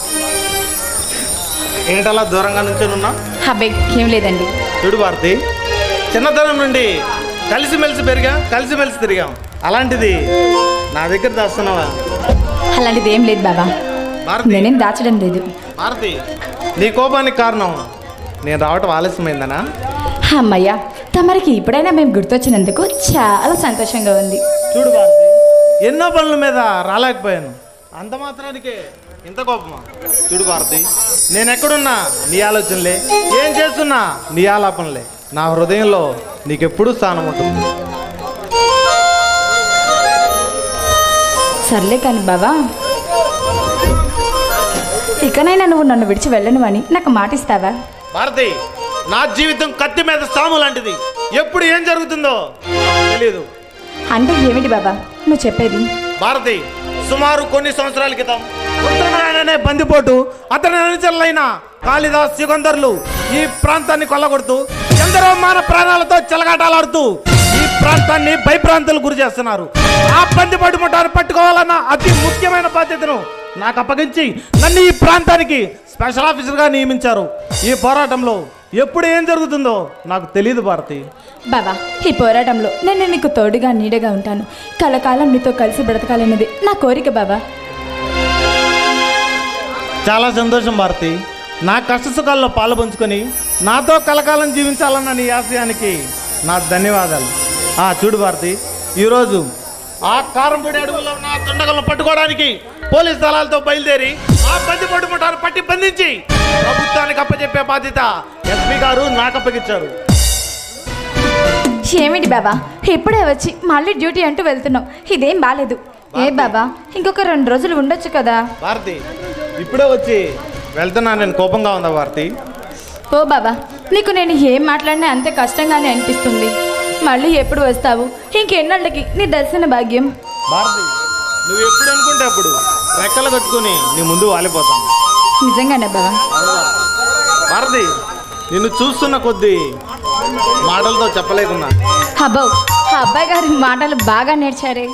ఏంటలా దూరంగా నుంచొని అబ్బాయి ఏం లేదండి చూడు భారతి చిన్నతనం నుండి కలిసిమెలిసి పెరిగాం కలిసిమెలిసి తిరిగాం అలాంటిది నా దగ్గర దాస్తున్నావా అలాంటిది ఏం లేదు బాబా నేనేం దాచడం లేదు భారతి నీ కోపానికి కారణం నేను రావటం ఆలస్యమైందనా అమ్మయ్య తమరికి ఇప్పుడైనా మేము గుర్తొచ్చినందుకు చాలా సంతోషంగా ఉంది చూడు భారతి ఎన్నో పనుల మీద రాలేకపోయాను అంత మాత్రానికే ఇంత కోపమా చూడు భారతి నేను ఎక్కడున్నా నీ ఆలోచనలే ఏం చేస్తున్నా నీ ఆలాపనలే నా హృదయంలో నీకెప్పుడూ స్థానం ఉంటుంది సర్లే కానీ బాబా ఇకనైనా నువ్వు నన్ను విడిచి వెళ్ళను అని నాకు మాటిస్తావా భారతి నా జీవితం కత్తి మీద సాము లాంటిది ఎప్పుడు ఏం జరుగుతుందో నాకు తెలియదు అంటే ఏమిటి బాబా నువ్వు చెప్పేది భారతి సుమారు కొన్ని సంవత్సరాల క్రితం ఉత్తరనారాయణ అనే బందిపోటు అతని అనుచరులైన కాళిదాస్ సికందర్లు ఈ ప్రాంతాన్ని కొల్లగొడుతూ ఎందరో మాన ప్రాణాలతో చెలగాటాలాడుతూ ఈ ప్రాంతాన్ని భయప్రాంతాలు గురి చేస్తున్నారు ఆ బందిపోటు ముఠాన్ని పట్టుకోవాలన్న అతి ముఖ్యమైన బాధ్యతను నాకు అప్పగించి నన్ను ఈ ప్రాంతానికి స్పెషల్ ఆఫీసర్గా నియమించారు ఈ పోరాటంలో ఎప్పుడు ఏం జరుగుతుందో నాకు తెలియదు భారతి బాబా ఈ పోరాటంలో నేను నీకు తోడుగా నీడగా ఉంటాను కలకాలం నీతో కలిసి బ్రతకాలన్నది నా కోరిక బాబా చాలా సంతోషం భారతి నా కష్ట సుఖాల్లో పాలు పంచుకొని నాతో కలకాలం జీవించాలన్న నీ ఆశయానికి నా ధన్యవాదాలు ఆ చూడు భారతి ఈరోజు ఆ కారంపొడి అడుగుల్లో ఉన్న దుండగలను పట్టుకోవడానికి పోలీస్ దళాలతో బయలుదేరి ఆ బంది పట్టుకుంటారు పట్టి బంధించి ప్రభుత్వానికి అప్పచెప్పే బాధ్యత ఎస్పీ గారు నాకు అప్పగించారు ఏమిటి బాబా ఇప్పుడే వచ్చి మళ్ళీ డ్యూటీ అంటూ వెళ్తున్నావు ఇదేం బాలేదు ఏ బాబా ఇంకొక రెండు రోజులు ఉండొచ్చు కదా భారతి ఇప్పుడే వచ్చి వెళ్తున్నా నేను కోపంగా ఉందా భారతి ఓ బాబా నీకు నేను ఏం మాట్లాడినా అంతే కష్టంగానే అనిపిస్తుంది మళ్ళీ ఎప్పుడు వస్తావు ఇంకెన్నాళ్ళకి నీ దర్శన భాగ్యం భారతి నువ్వు ఎప్పుడు అనుకుంటే అప్పుడు రెక్కలు కట్టుకుని నీ ముందు వాలిపోతాను నిజంగానే బాబా భారతి నిన్ను చూస్తున్న కొద్దీ మాటలతో చెప్పలేకున్నా అబ్బో ఆ అబ్బాయి గారి మాటలు బాగా నేర్చారే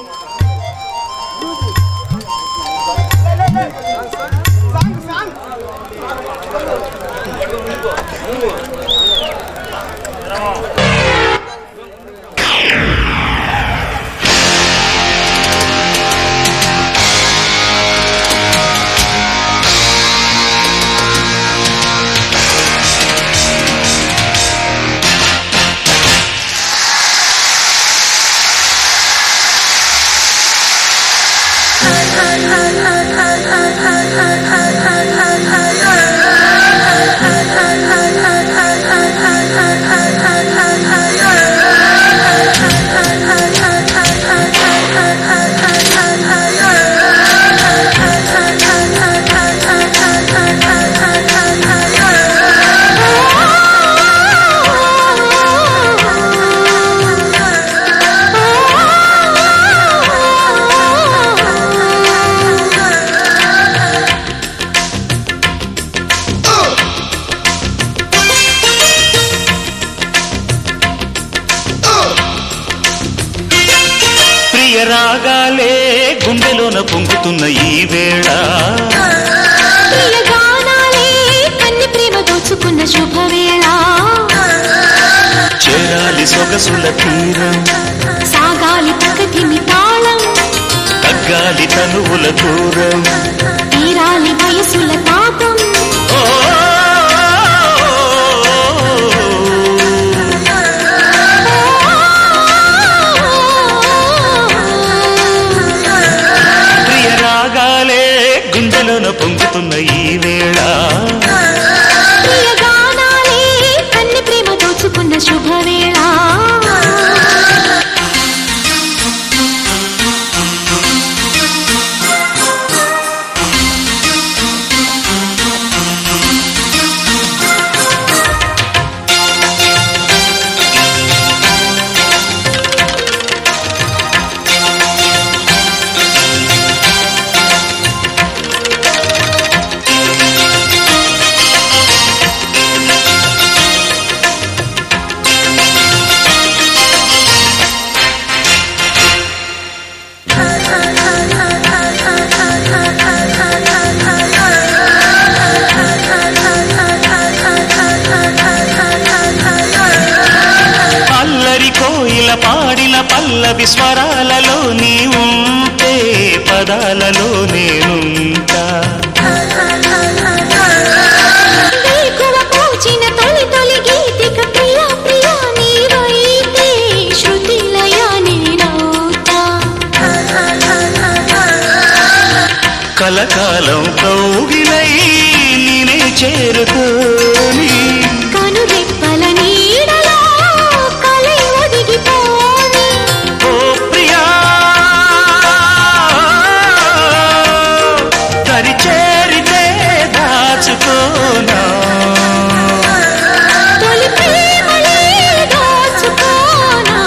గుండెలోన పొంగుతున్న ఈ వేళ ప్రియగానాలే కన్ని ప్రేమ దోచుకున్న శుభవేళ చేరాలి సొగసుల తీరం సాగాలి ప్రగతిని తాళం తగ్గాలి తనువుల దూరం తీరాలి వయసుల తాపం ప్రియ రాగాలే గుండెలోన పొంగుతున్న ఈ వేళ ప్రియగానాలే కన్ని ప్రేమ దోచుకున్న శుభవేళ అల్లరి కోయిల పాడిన పల్లవి స్వరాలలో నీ ఉంటే పదాలలో నేనుంటా వేకువ పూచిన తొలి తొలి గీతిక ప్రియ ప్రియ నీవైతే శృతి లయ నేనవుతా కలకాలం కౌగిలై నేనే చేరుకోని కనురెప్పల నీడలో కలై ఒదిగిపోని ఓ ప్రియా దరి చేరితే దాచుకోనా తొలి ప్రేమలే దోచుకోనా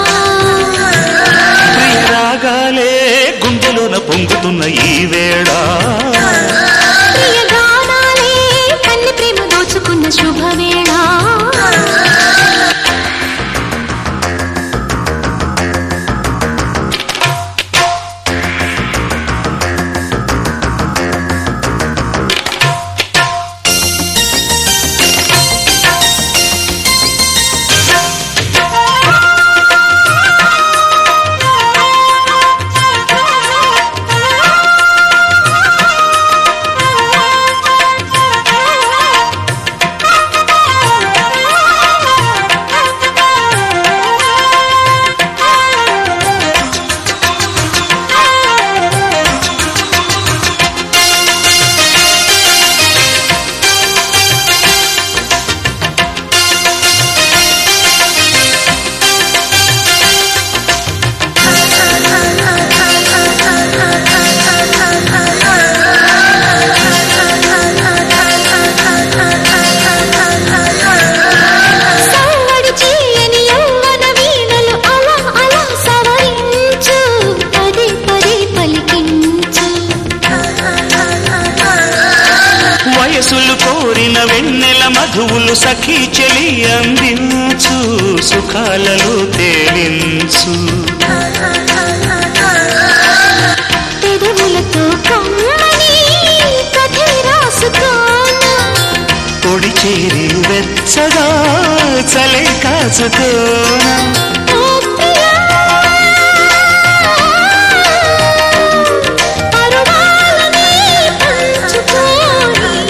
ప్రియ రాగాలే గుండెలోన పొంగుతున్న ఈ వేళ ప్రియగానాలే కన్ని ప్రేమ దోచుకున్న శుభవేళ సవ్వడి చేయని యవ్వన వీణలు అలా అలా సవరించు పదే పదే పలికించు వయసులు కోరిన వెన్నెల మధువులు సఖీ చెలి అందించు సుఖాలలో తేలించు పెదవులతో కమ్మని కథ రాసుకోనా పొడి చేరి వెచ్చగా చలే కాచుకోనా ఓ ప్రియా పరువాలని పంచుకోని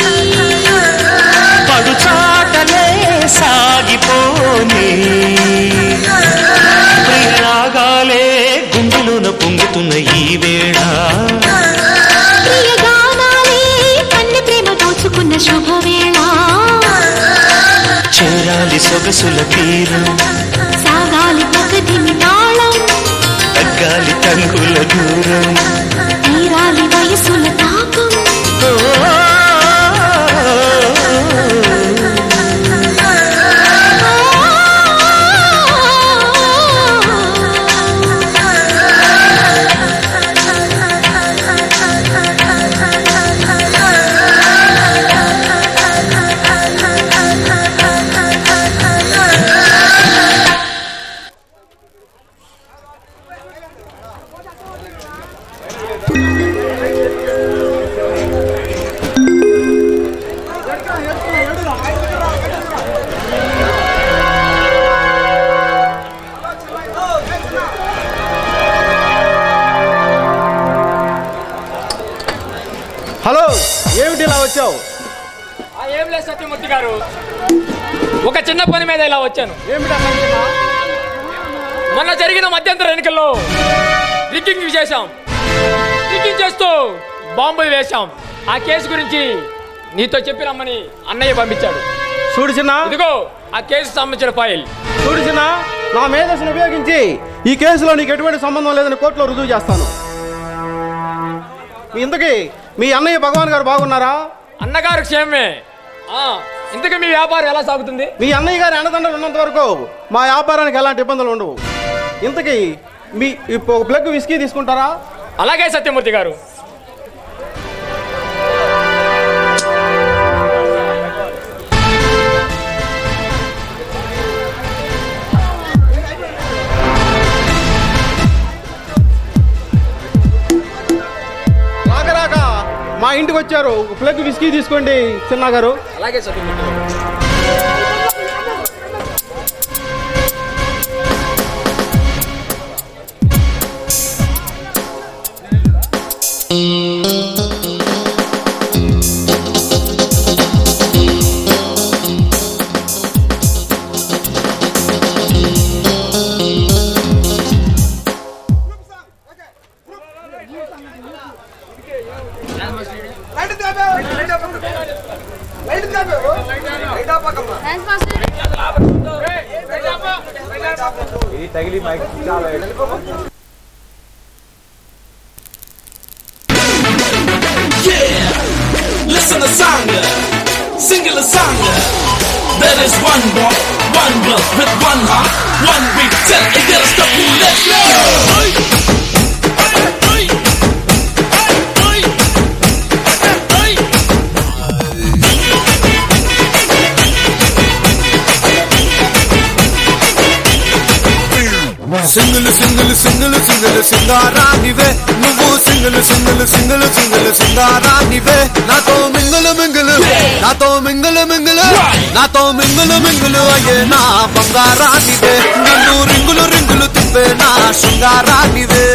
పడు చాటలే సాగిపోని ప్రియ రాగాలే గుండెలోన పొంగుతున్న ఈ వేళ ప్రియగానాలే కన్ని ప్రేమ దోచుకున్న శుభవేళ చేరాలి సొగసుల తీరం సాగాలి ప్రగతిని తాళం తగ్గాలి తంగుల దూరం తీరాలి వయసుల తాపం హలో ఏమిటి ఇలా వచ్చావు ఆ, ఏం లేదు సత్యమూర్తి గారు ఒక చిన్న పని మీద ఇలా వచ్చాను మొన్న జరిగిన మధ్యంతర ఎన్నికల్లో రిగ్గింగ్ చేశాం రిగ్గింగ్ చేస్తూ బాంబులు వేశాం ఆ కేసు గురించి నీతో చెప్పి రమ్మని అన్నయ్య పంపించాడు చూడు చిన్న ఇదిగో ఆ కేసు సంబంధించిన ఫైల్ చూడు చిన్న నా మేధస్సును ఉపయోగించి ఈ కేసులో నీకు ఎటువంటి సంబంధం లేదని కోర్టులో రుజువు చేస్తాను మీ ఇంతకీ మీ అన్నయ్య భగవాన్ గారు బాగున్నారా అన్నగారు క్షేమమే ఆ, ఇంతకీ మీ వ్యాపారం ఎలా సాగుతుంది మీ అన్నయ్య గారి అండదండలు ఉన్నంత వరకు మా వ్యాపారానికి ఎలాంటి ఇబ్బందులు ఉండవు ఇంతకీ మీ ఇప్పుడు ఒక ప్లగ్ విస్కీ తీసుకుంటారా అలాగే సత్యమూర్తి గారు రాక రాక మా ఇంటికి వచ్చారు ఒక ప్లగ్ విస్కీ తీసుకోండి చిన్న గారు అలాగే సత్యమూర్తి గారు తగిలి మైక్ చాలా Listen to Sangha, singular Sangha. That is one block, one blood with one heart, one beat. Tell it, get us the let's go. Single single single single సింగారానివే నువ్వు సింగిల్ సింగిల్ సింగిల్ సింగిల్ సింగారానివే నాతో మింగులు మింగులు నాతో మింగులు మింగులు నాతో మింగులు మింగులు అయ్యే నా బంగారానివే నన్ను రింగులు రింగులు తిప్పే నా శృంగారానివే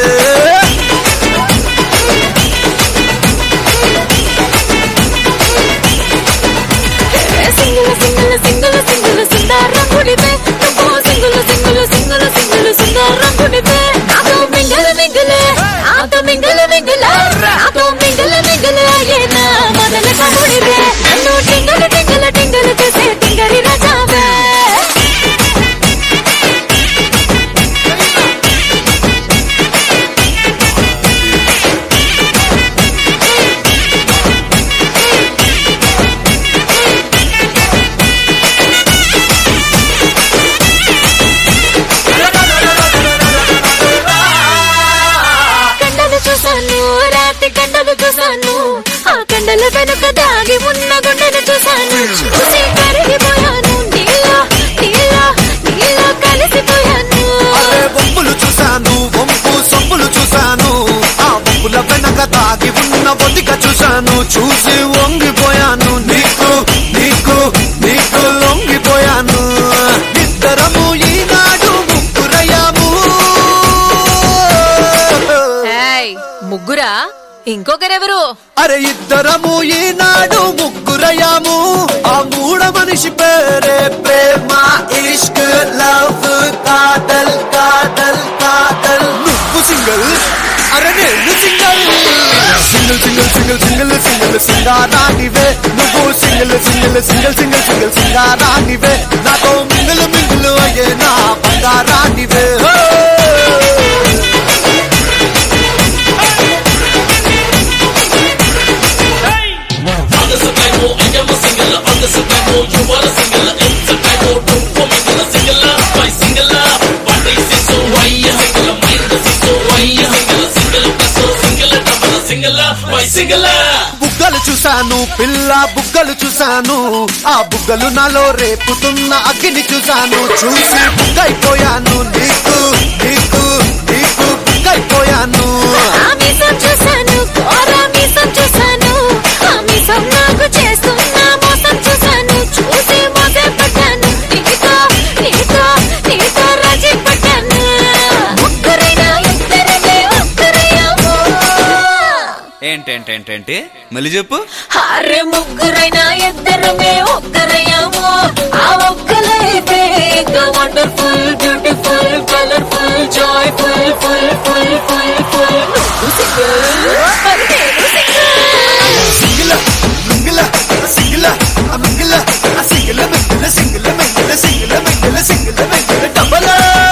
సింగులు సింగులు సింగులు సింగులు సింగారంగుడివే నువ్వు సింగులు సింగులు సింగులు సింగులు సింగారంగుడివే నాతో మింగలు మింగలే నాతో మింగలు మింగలే నాతో మింగలు మింగలే అయ్యేనా మొదల కముడివే నన్ను టింగలు టింగలు టింగలు చేసే టింగరి రాజావే కండలు చూసాను రాత్రి కండలు చూసాను ఆ కండల వెనుక దాగి ఉన్న గుండెను చూసాను చూసి కరిగిపోయాను నీలో నీలో నీలో కలిసిపోయాను అరే బొమ్మలు చూశాను వంపు సొంపులు చూశాను ఆ బొమ్మల వెనక దాగి ఉన్న బొద్దిక చూశాను చూసి వంగిపోయాను నీకు నీకు నీకు లొంగిపోయాను ఇద్దరము ఈనాడు ముగ్గురయ్యాము ఏయ్, ముగ్గురా ఇంకొకరెవరు అరే ఇద్దరము ఈనాడు ముగ్గురయ్యాము ఆ మూడ మనిషి పేరే ప్రేమ ఇష్క్ లవ్ కాదల్ కాదల్ కాదల్ నువ్వు సింగల్ అరే నేను single single single single single single సింగారానివే నువ్వు single single single single single సింగారానివే నాతో మింగులు మింగులు అయ్యే నా బంగారానివే హో! బుగ్గలు చూశాను పిల్ల బుగ్గలు చూశాను ఆ బుగ్గలు నాలో రేపుతున్న అగ్గిని చూశాను చూసి బుగ్గైపోయాను నీకు నీకు నీకు బుగ్గైపోయాను ఆ మీసం చూసాను కోరా మీసం చూసాను ఆ మీసం నాకు చేస్తున్న మోసం చూసాను చూసి మోసే పడ్డాను నీతో నీతో నీతో రాజీ పడ్డాను ముగ్గురైనా ఇద్దరమే ఒక్కరయ్యాము ఏంటేంటేంటేంటి మళ్ళీ చెప్పు అరే ముగ్గురైనా ఇద్దరమే ఒక్కరయ్యాము ఆ ఒక్కలైతే ఇంకా wonderful beautiful colourful joyful full full full full single mingle single mingle single mingle single mingle single mingle single mingle double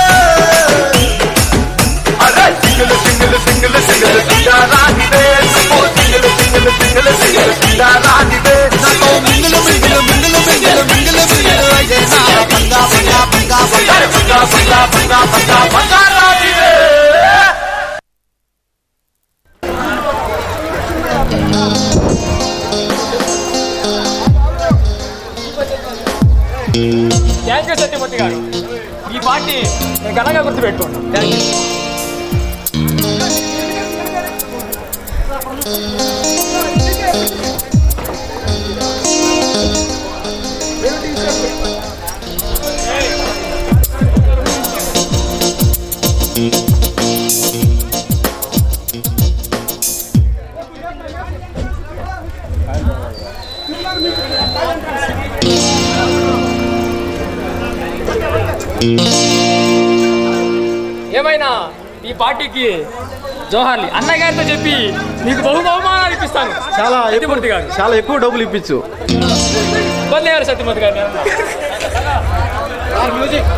అరే సింగిల్ సింగిల్ సింగిల్ సింగిల్ సింగారానివే ఓ సింగిల్ సింగిల్ సింగిల్ సింగిల్ సింగారానివే నాతో mingle mingle mingle mingle mingle mingle అయ్యేనా బంగా బంగా బంగా బంగా బంగా బంగా బంగా బంగా బంగారానివే థ్యాంక్ యూ సత్యమూర్తి గారు ఈ పార్టీ నేను ఘనంగా గుర్తుపెట్టుకున్నాను థ్యాంక్ యూ ఏమైనా ఈ పార్టీకి జోహార్లి అన్నయ్య గారితో చెప్పి మీకు బహు బహుమానాలు ఇప్పిస్తాను చాలా సత్యమూర్తి గారు చాలా ఎక్కువ డబ్బులు ఇప్పించు ఇబ్బంది గారు సత్యమూర్తి గారు మ్యూజిక్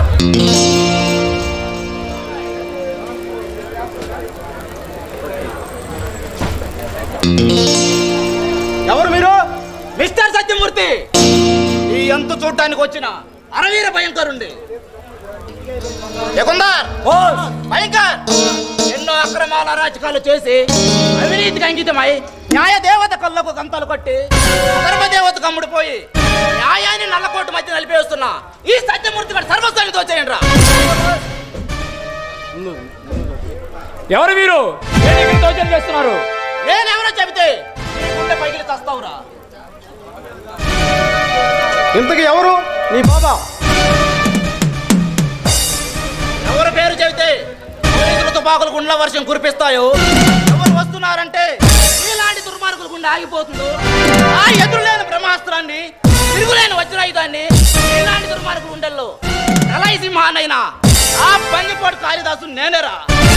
ఎవరు మీరు మిస్టర్ సత్యమూర్తి ఈ అంతు చూడటానికి వచ్చిన అరవీర భయంకరుండి ఎకుందార్ భయంకర్ ఎన్నో అక్రమాల అరాచకాలు చేసి అవినీతికి అంకితమై న్యాయ దేవత కళ్ళకు గంతలు కట్టి ధర్మదేవతకు అమ్ముడిపోయి న్యాయాన్ని నల్లకోటు మధ్య నలిపేస్తున్నా ఈ సత్యమూర్తి గారి సర్వస్వాన్ని దోచేయండి రా ఎవరు మీరు ఏ దగ్గర దోచన చేస్తున్నారు నేనెవరో చెబితే నీ గుండె పగిలి చస్తావురా ఇంతకు ఎవరు నీ బాబా ఎవరి పేరు చెబితే పోలీసులు తుపాకులు గుండ్ల వర్షం కురిపిస్తాయో ఎవరు వస్తున్నారంటే ఇలాంటి దుర్మార్గుల గుండె ఆగిపోతుందో ఆ ఎదురులేని బ్రహ్మాస్త్రాన్ని తిరుగులేని వజ్రాయుధాన్ని ఇలాంటి దుర్మార్గుల గుండెల్లో కలయి సింహానైనా ఆ బంగిపోటు కాళిదాసు నేనేరా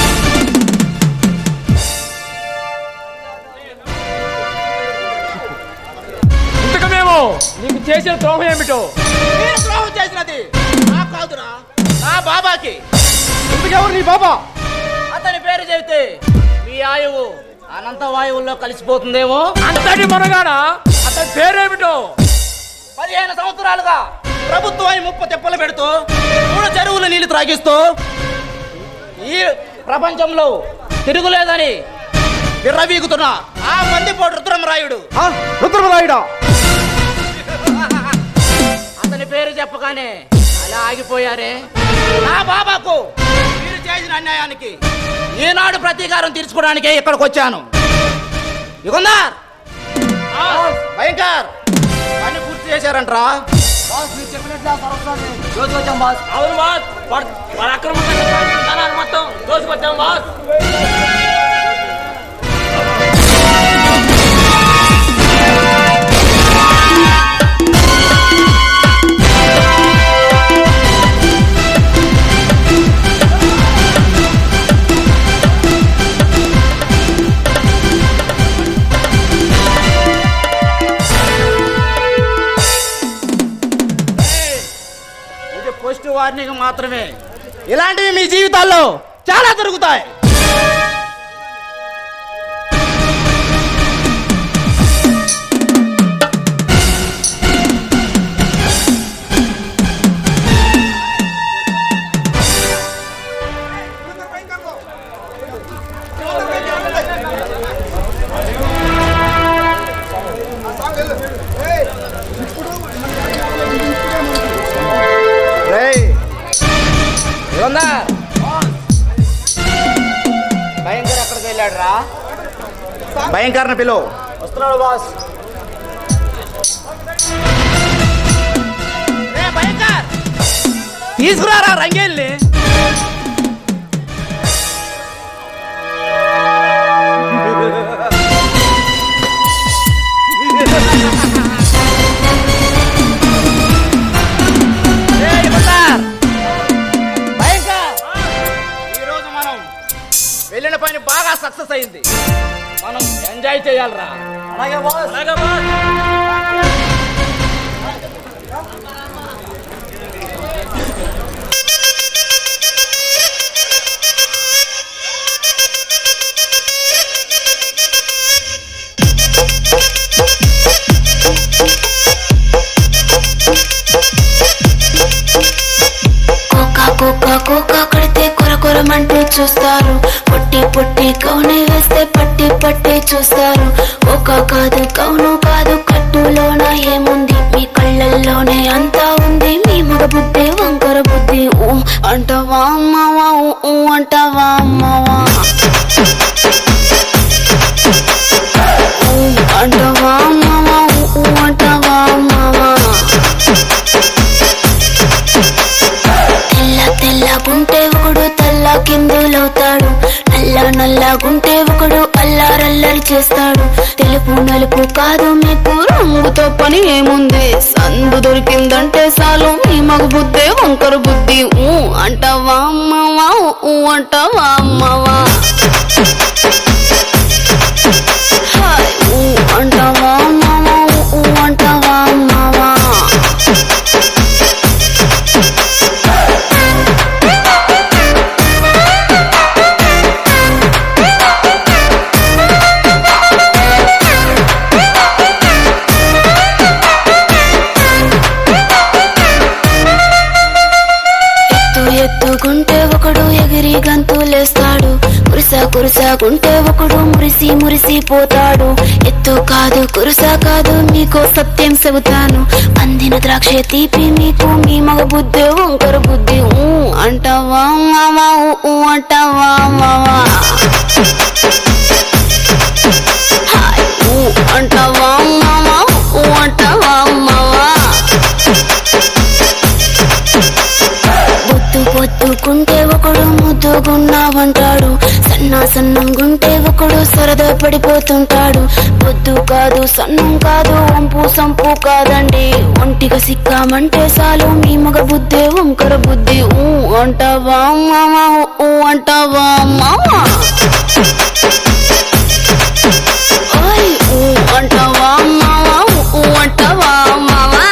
ఇంతకు మేము నీకు చేసిన ద్రోహం ఏమిటో నేను ద్రోహం చేసినది నా కాదురా నా బాబాకి ఇంతకెవరు నీ బాబా అతని పేరు చెబితే మీ ఆయువు అనంత వాయువుల్లో కలిసిపోతుందేమో అంతటి మనగాడా అతని పేరేమిటో పదిహేను సంవత్సరాలుగా ప్రభుత్వాన్ని ముప్పు తెప్పలు పెడుతూ మూడు చెరువులు నీళ్లు త్రాగిస్తూ ఈ ప్రపంచంలో తిరుగులేదని విర్రవీగుతున్న ఆ మందిపోటు రుద్రమరాయుడు రుద్రమరాయుడా అతని పేరు చెప్పగానే అలా ఆగిపోయారే నా బాబాకు మీరు చేసిన అన్యాయానికి ఈనాడు ప్రతీకారం తీర్చుకోవడానికే ఇక్కడికి వచ్చాను ఇగుందార్ భయంకర్ పని పూర్తి చేశారంట్రా అవును బాస్ వాడు వాడు అక్రమంగా సంపాదించిన మొత్తం దోచుకొచ్చాం బాస్ ఇది పోస్ట్ వార్నింగ్ మాత్రమే ఇలాంటివి మీ జీవితాల్లో చాలా దొరుకుతాయి రేయ్ ఏమన్నా భయంకర్ ఎక్కడికి వెళ్ళాడు రా భయంకర్ని పిలువు వస్తున్నాడు బాస్ రే భయంకర్ తీసుకురారా రంగేల్ని సక్సెస్ అయింది మనం ఎంజాయ్ చేయాలరా అలాగే బాస్ అలాగే బాస్ కోకా కోకా కోకా కడితే కొర కొరమంటూ చూస్తారు పొట్టి పొట్టి కౌనే వేస్తే పట్టి పట్టి చూస్తారు కోకా కాదు కౌను కాదు కట్టులోన ఏముంది మీ కళ్ళల్లోనే అంతా ఉంది మీ మగ బుద్ధి వంకర బుద్ధి ఊ అంటవా అమ్మవా ఊ ఊ అంటవా అమ్మవా ఊ అంటవా అమ్మవా ఊ ఊ అంటవా అమ్మవా తెల్ల తెల్లగుంటే ఒకడు తెల్ల కిందులవుతాడు నల్ల నల్లగుంటే ఒకడు అల్లారల్లరి చేస్తాడు తెలుపు నలుపు కాదు మీకు రంగుతో పని ఏముంది సందు దొరికిందంటే చాలు మీ మగ బుద్ధే వంకర బుద్ధి ఊ అంటావా అమ్మవా ఊ అంటావా అమ్మవా హాయ్ ఊ అంటావా అమ్మవా ఊ అంటావా అమ్మవా ఎత్తు ఎత్తుకుంటే ఒకడు ఎగిరి గంతులేస్తాడు కురుస కురుసకుంటే ఒకడు మురిసి మురిసి పోతాడు ఎత్తు కాదు కురుస కాదు మీకు సత్యం చెబుతాను అందిన ద్రాక్ష తీపి మీకు మీ మగ బుద్ధి వంకర బుద్ధి ఊ అంటావా మావా ఊ ఊ అంటావా మావా హాయ్ ఊ అంటావా మావా ఊ అంటావా మావా బొత్తు పొత్తుకుంటే ఒకడు ముద్దుగున్నావంటాడు సన్నా సన్నంగుంటే ఒకడు సరదా పడిపోతుంటాడు పొద్దు కాదు సన్నం కాదు వంపు సంపు కాదండి ఒంటిగా సిక్కామంటే చాలు మీ మగ బుద్ధి వంకర బుద్ధి ఊ అంటావా మామా ఊ అంటావా మామా ఓయ్ ఊ అంటావా మామా ఊ అంటావా మామా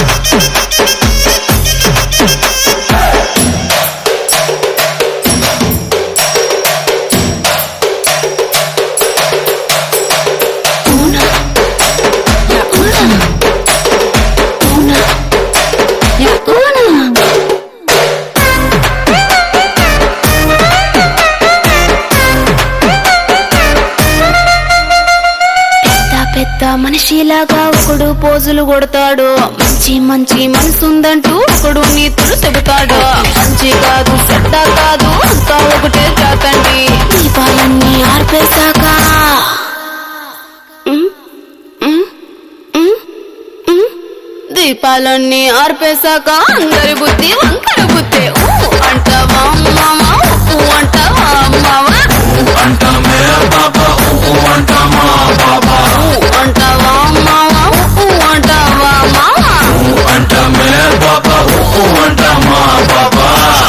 పెద్ద పెద్ద మనిషిలాగా ఒకడు పోజులు కొడతాడు మంచి మంచి మనసుందంటూ ఒకడు నీతులు చెబుతాడు మంచి కాదు చెడ్డ కాదు అంతా ఒకటే జాతండి దీపాలన్నీ ఆర్పేశాక ఉమ్, ఉమ్, ఉమ్, ఉమ్. దీపాలన్నీ ఆర్పేశాక అందరి బుద్ధి వంకర బుద్ధి ఊ అంటావా మామా ఊ అంటావా మావా అంటామే బాబా ఊ అంటామా బాబా ఊ అంటావా మావా ఊ అంటావా మావా ఊ అంటామే బాబా ఊ అంటామా బాబా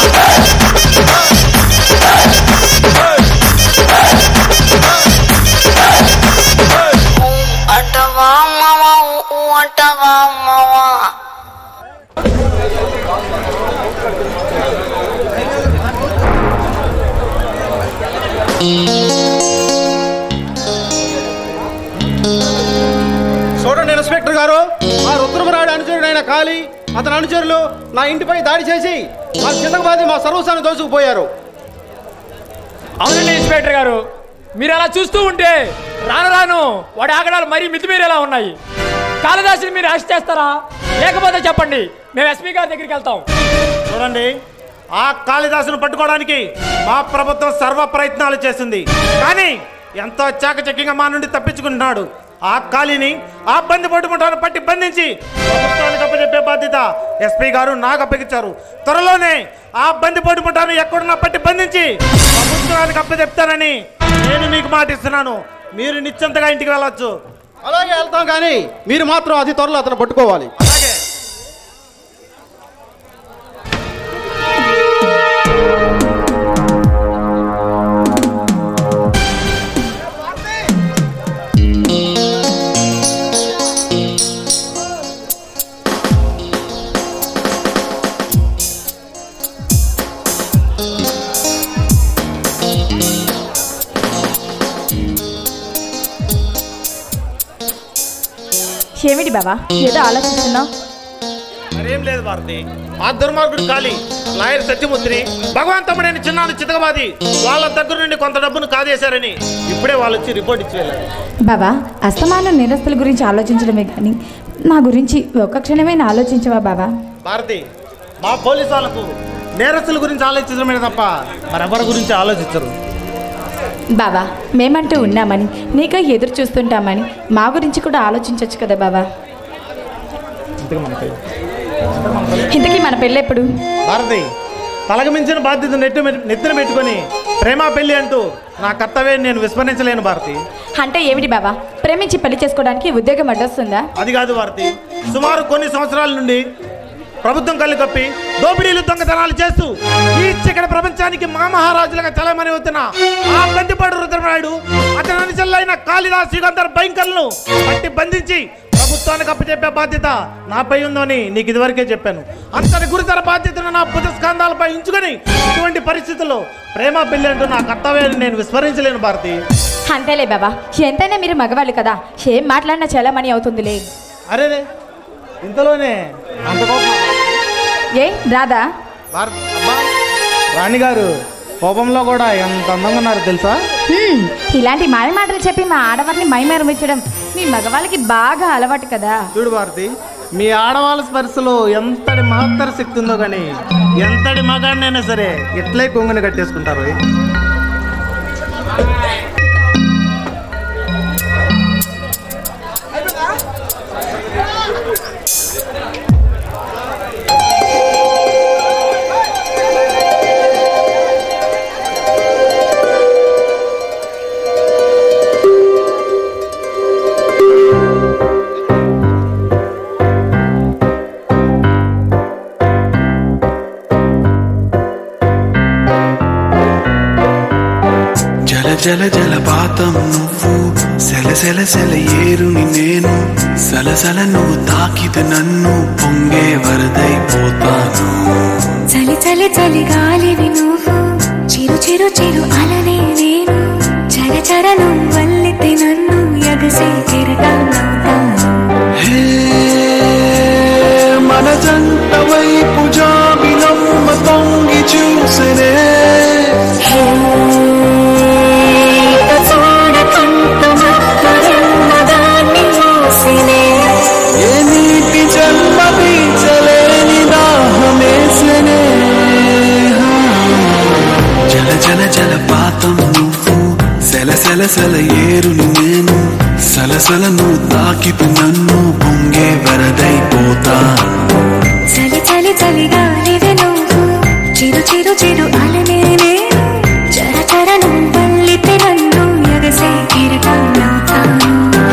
అంటావా మావా ఊ అంటావా మావా చూడండి ఇన్స్పెక్టర్ గారు ఆ రుద్రమరాడు అనుచరుడైన కాళీ అతని అనుచరులు నా ఇంటిపై దాడి చేసి మా చితకబాది మా సర్వస్వాన్ని దోచుకుపోయారు అవునండి ఇన్స్పెక్టర్ గారు మీరు అలా చూస్తూ ఉంటే రాను రాను వాడి ఆగడాలు మరీ మితిమీరేలా ఉన్నాయి కాళిదాసుని మీరు అరెస్ట్ చేస్తారా లేకపోతే చెప్పండి మేము ఎస్పీ గారి దగ్గరికి వెళ్తాం చూడండి ఆ కాళిదాసును పట్టుకోవడానికి మా ప్రభుత్వం సర్వ ప్రయత్నాలు చేసింది కానీ ఎంతో చాకచక్యంగా మా నుండి తప్పించుకుంటున్నాడు ఆ కాళీని ఆ బంది పట్టుకుంటాను పట్టి బంధించి ప్రభుత్వానికి అప్పచెప్పే బాధ్యత ఎస్పీ గారు నాకు అప్పగించారు త్వరలోనే ఆ బంది పట్టుకుంటాను ఎక్కడున్నా పట్టి బంధించి ప్రభుత్వానికి అప్పచెప్తానని నేను మీకు మాటిస్తున్నాను మీరు నిశ్చింతగా ఇంటికి వెళ్ళొచ్చు అలాగే వెళ్తాం కానీ మీరు మాత్రం అతి త్వరలో అతను పట్టుకోవాలి ఏమిటి బాబా ఏదో ఆలోచిస్తున్నావు మరేం లేదు భారతి ఆ దుర్మార్గుడు కాలి లాయర్ సత్యమూర్తిని భగవాన్ తమ్ముడైన చిన్నాను చితకబాది వాళ్ళ దగ్గర నుండి కొంత డబ్బును కాజేశారని ఇప్పుడే వాళ్ళు వచ్చి రిపోర్ట్ ఇచ్చి వెళ్ళారు బాబా అస్తమానం నిరస్తుల గురించి ఆలోచించడమే కానీ నా గురించి ఒక్క క్షణమైనా ఆలోచించవా బాబా భారతి మా పోలీసు వాళ్ళకు నేరస్తుల గురించి ఆలోచించడమే తప్ప మరెవరి గురించి ఆలోచించరు బాబా మేమంటూ ఉన్నామని నీకై ఎదురు చూస్తుంటామని మా గురించి కూడా ఆలోచించవచ్చు కదా బాబా ఇంతకీ మన పెళ్ళెప్పుడు భారతి తలకు మించిన బాధ్యత నెట్టు నెత్తిన పెట్టుకొని ప్రేమ పెళ్లి అంటూ నా కర్తవ్యాన్ని నేను విస్మరించలేను భారతి అంటే ఏమిటి బాబా ప్రేమించి పెళ్లి చేసుకోవడానికి ఉద్యోగం అడ్డొస్తుందా అది కాదు భారతి సుమారు కొన్ని సంవత్సరాల నుండి ప్రభుత్వం కళ్ళు కప్పి దోపిడీలు దొంగతనాలు చేస్తూ ఈ చిక్కడ ప్రపంచానికి మా మహారాజులుగా చలమని అవుతున్న ఆ బందిపాడు రుద్రనాయుడు అతని అనుచరులైన కాళిదాస్ యుగంధర్ భయంకర్లను పట్టి బంధించి ప్రభుత్వానికి అప్పచెప్పే బాధ్యత నాపై ఉందని నీకు ఇదివరకే చెప్పాను అంతటి గురుతర బాధ్యతను నా బుధ స్కంధాలపై ఉంచుకొని ఇటువంటి పరిస్థితుల్లో ప్రేమ పెళ్లి అంటూ నా కర్తవ్యాన్ని నేను విస్మరించలేను భారతి అంతేలే బాబా ఎంతైనా మీరు మగవాళ్ళు కదా ఏం మాట్లాడినా చలమని అవుతుందిలే అరే ఇంతలోనే అంత కోపం ఏ రాదా భారత్ అబ్బా రాణి గారు కోపంలో కూడా ఎంత అందంగా ఉన్నారు తెలుసా హ్మ్, ఇలాంటి మాయ మాటలు చెప్పి మా ఆడవారిని మైమరమించడం మీ మగవాళ్ళకి బాగా అలవాటు కదా చూడు భారతి మీ ఆడవాళ్ళ స్పర్శలో ఎంతటి మహత్తర శక్తి ఉందో కానీ ఎంతటి మగాడినైనా సరే ఇట్లే కొంగుని కట్టేసుకుంటారు జల జల జలపాతం నువ్వు సెల సెల సెల ఏరుని నేను సలసల నువ్వు తాకితే నన్ను పొంగే వరదైపోతాను చలి చలి చలి గాలివి నువ్వు చిరు చిరు చిరు అలనే నేను చర చర నువ్వల్లితే నన్ను ఎగసే కెరటాలవుతాను హే మన జంట వైపు జాబిలమ్మ తొంగి చూసనే ఏ నీటి జన్మ బీచలేని దాహమేసనే జల జల జలపాతం నువ్వు సెల సెల సెల ఏరుని నేను సలసల నువ్వు తాకితే నన్ను పొంగే వరదైపోతా చలి చలి చలి గాలివి నువ్వు చిరు చిరు చిరు అలనే నేను చర చర నువ్వల్లితే నన్ను ఎగసే కెరటాలవుతాను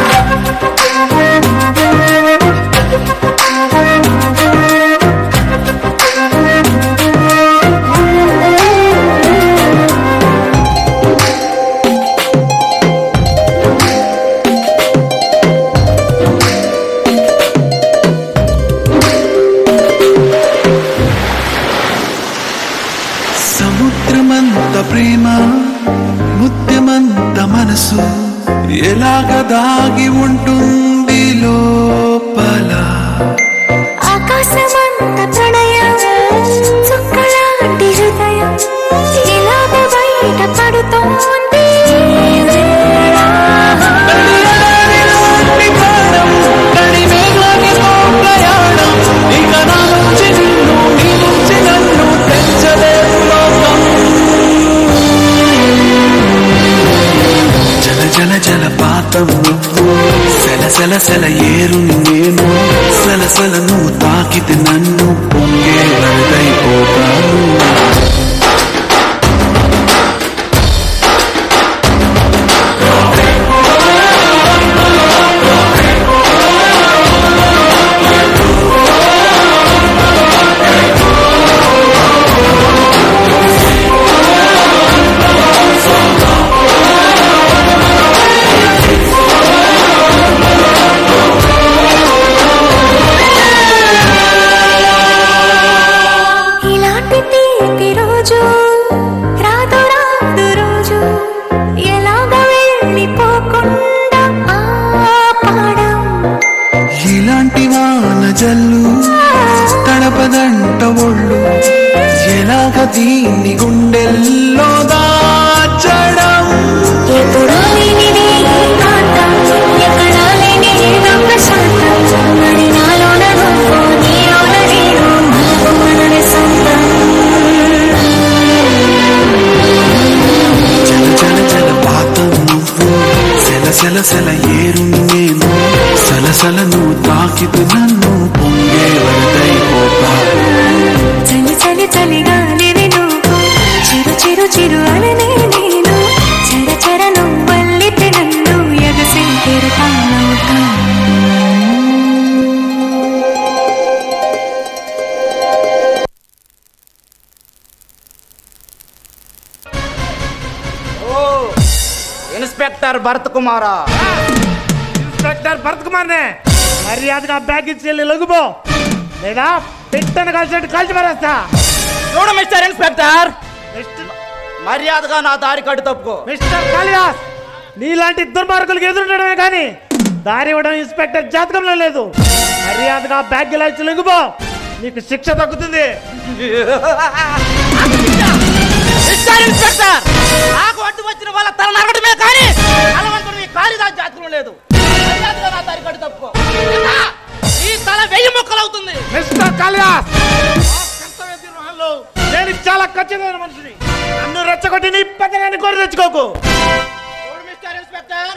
సముద్రమంత ప్రేమ ముత్యమంత మనసు ఎలాగ దాగి ఉంటుంది లోపల ఆకాశమంత ప్రణయం చుక్కలాంటి హృదయం ఇలాగ బయట పడుతోంది జల జల జలపాతం నువ్వు సెల సెల సెల ఏరుని నేను సెల సెల నువ్వు తాకితే నన్ను పొంగే వరదైపోతాను ఇలాంటి తీపి సెల సెల ఏరుని నేను సలసల నువ్వు తాకితే నన్ను పొంగే వరదైపోతా చలి చలి చలిగాలివి నువ్వు చిరు చిరు చిరు అలనే నేను చర చర నువ్వల్లితే నన్ను ఎగసి తిరుతానవుతా ఓ ఇన్స్పెక్టర్ భరత్ కుమారా ఇన్స్పెక్టర్ భరత్ కుమార్ నే మర్యాదగా బ్యాగ్ ఇచ్చి వెళ్ళి లొంగిపో లేదా పెట్టను కలిసినట్టు కలిసి పారేస్తా చూడు మిస్టర్ ఇన్స్పెక్టర్ మర్యాదగా నా దారి కట్టు తప్పుకో మిస్టర్ కాళిదాస్ నీలాంటి దుర్మార్గులకు ఎదురుండడమే కానీ దారి ఇవ్వడం ఇన్స్పెక్టర్ జాతకంలో లేదు మర్యాదగా బ్యాగ్ ఇలా ఇచ్చి లొంగిపో నీకు శిక్ష తగ్గుతుంది మిస్టర్ ఇన్స్పెక్టర్ నాకు అడ్డు వచ్చిన వాళ్ళ తల నరకటమే కానీ బలవంతుడు మీ కాళిదాస్ జాతకంలో లేదు మర్యాదగా నా దారి కట్టు తప్పుకో లేదా ఈ తల వెయ్యి ముక్కలు అవుతుంది మిస్టర్ కాళిదాస్ నేను చాలా ఖచ్చితమైన మనిషిని నన్ను రెచ్చగొట్టి నీ పక్కన కోరి తెచ్చుకోకు చూడు మిస్టర్ ఇన్స్పెక్టర్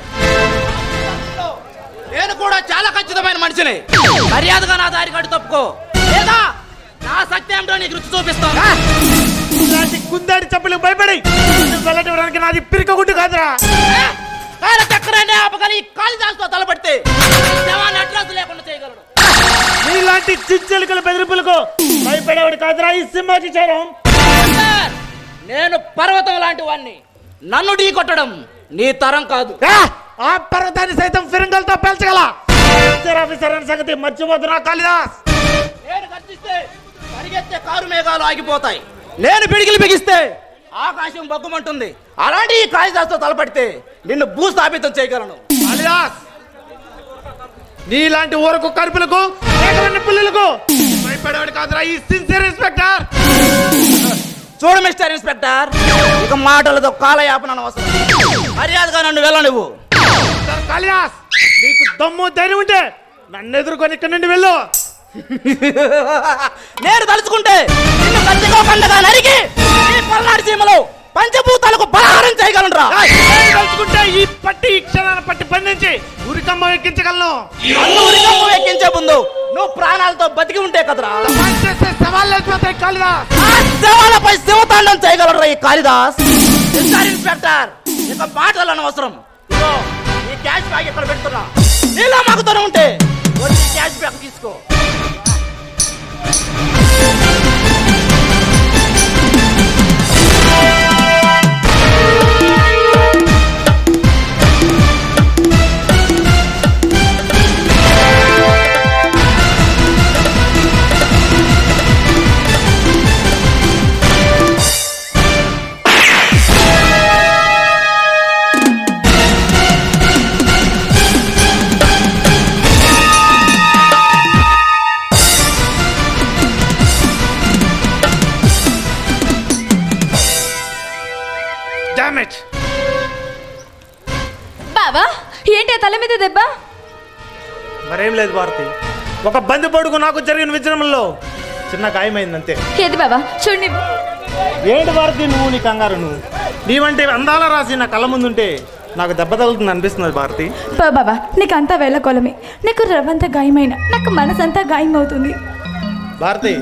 నేను కూడా చాలా ఖచ్చితమైన మనిషిని మర్యాదగా నా దారి కట్టు తప్పుకో లేదా నా శక్తి ఏమిటో నీకు రుచి చూపిస్తాను ఇలాంటి కుందాడి చెప్పులకు భయపడి నిన్ను వెళ్ళనివ్వడానికి నాది పిరికగుడ్డు కాదురా కాల చక్రాన్ని ఆపగలి కాళిదాసుతో తలపడితే శవాన్ని అడ్రస్ లేకుండా చేయగలడు నీలాంటి చిచ్చెలుకల బెదిరింపులకు భయపడేవాడు కాదురా ఈ సింహాజీ చైరం సార్, నేను పర్వతం లాంటి వాణ్ణి నన్ను ఢీ కొట్టడం నీ తరం కాదు ఆ పర్వతాన్ని సైతం ఫిరంగల్తో పేల్చగల ఆఫీసర్ ఆఫీసర్ అనే సంగతి మర్చిపోతున్నా కాళిదాస్ నేను గర్జిస్తే పరిగెత్తే కారు మేఘాలు ఆగిపోతాయి నేను పిడికిలు బిగిస్తే ఆకాశం బగ్గుమంటుంది అలాంటి ఈ కాళిదాసుతో తలపడితే నిన్ను భూస్థాపితం చేయగలను కాళిదాస్ నీలాంటి ఊరకు కరుపులకు ఏకమైన పిల్లలకు భయపడేవాడు కాదురా ఈ సిన్సియర్ ఇన్స్పెక్టర్ చూడు మిస్టర్ ఇన్స్పెక్టర్ ఇక మాటలతో కాలయాపన అవసరం మర్యాదగా నన్ను వెళ్ళ నువ్వు మిస్టర్ కాళిదాస్ నీకు దమ్ము ధైర్యం ఉంటే నన్ను ఎదుర్కొని ఇక్కడి నుండి వెళ్ళు నేను తలుచుకుంటే నిన్ను కత్తిగా పండగా నరికి ఈ పల్నాడు సీమలో పంచభూతాలకు బలహారం చేయగలరా నేను తలుచుకుంటే ఈ పట్టి ఈ క్షణాన పట్టి బంధించి ఉరికమ్మ ఎక్కించగలను నన్ను ఉరికమ్మ ఎక్కించే ముందు నువ్వు ప్రాణాలతో బతికి ఉంటే కదరా సవాళ్ళు అయిపోతాయి కాళిదాస్ ఆ శవాలపై శివతాండం చేయగలరా ఈ కాళిదాస్ మిస్టర్ ఇన్స్పెక్టర్ ఇక మాటలు అనవసరం ఇదిగో ఈ క్యాష్ బ్యాగ్ ఇక్కడ పెడుతున్నా నీలో మగుతూనే ఉంటే వచ్చి క్యాష్ బ్యాగ్ తీసుకో డామేజ్ బావా ఏంటి ఆ తల మీద దెబ్బ మరేం లేదు భారతి ఒక బంది పొడుగు నాకు జరిగిన విజయంలో చిన్న గాయమైంది అంతే ఏది బావా చూడండి ఏంటి భారతి నువ్వు నీ కంగారు నువ్వు నీ వంటి అందాల రాసి నా కళ్ళ ముందుంటే నాకు దెబ్బ తగులుతుంది అనిపిస్తుంది భారతి పో బాబా నీకు అంతా వేళకోళమే నీకు రవ్వంతా గాయమైన నాకు మనసంతా గాయం అవుతుంది భారతి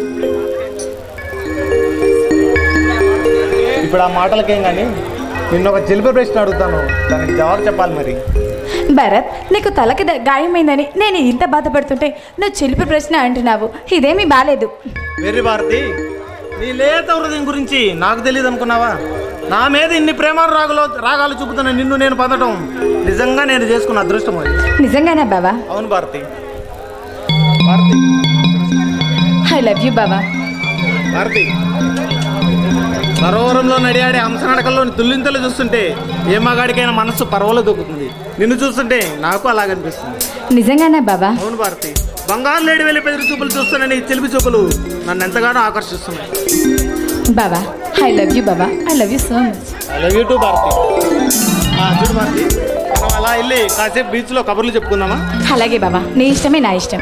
ఇప్పుడు ఆ మాటలకేం కానీ నిన్న ఒక చిలుక ప్రశ్న అడుగుతాను దానికి జవాబు చెప్పాలి మరి భరత్ నీకు తలకి ద- గాయమైందని నేను ఇంత బాధపడుతుంటే నువ్వు చిలిపి ప్రశ్న అంటున్నావు ఇదేమీ బాలేదు వెర్రి భారతి నీ లేత హృదయం గురించి నాకు తెలియదు అనుకున్నావా నా మీద ఇన్ని ప్రేమ రాగలు రాగాలు చూపుతున్న నిన్ను నేను పొందడం నిజంగా నేను చేసుకున్న అదృష్టం అది నిజంగానా బావా అవును Bharathi Bharathi I love you బావా భారతి సరోవరంలో నడియాడే హంసనడకల్లో తుల్లింతలు చూస్తుంటే ఏ మగాడికైనా మనస్సు పర్వలో దొక్కుతుంది నిన్ను చూస్తుంటే నాకు అలాగనిపిస్తుంది నిజంగానా బావా అవును భారతి బంగారు లేడి వెళ్ళి పెదిరి చూపులు చూస్తున్న నీ చిలిపి చూపులు నన్ను ఎంతగానో ఆకర్షిస్తున్నాయి బావా ఐ లవ్ యూ బావా I love you so much I love you too Bharathi ఆ, చూడు భారతి మనం అలా వెళ్ళి కాసేపు బీచ్లో కబుర్లు చెప్పుకుందామా అలాగే బావా నీ ఇష్టమే నా ఇష్టం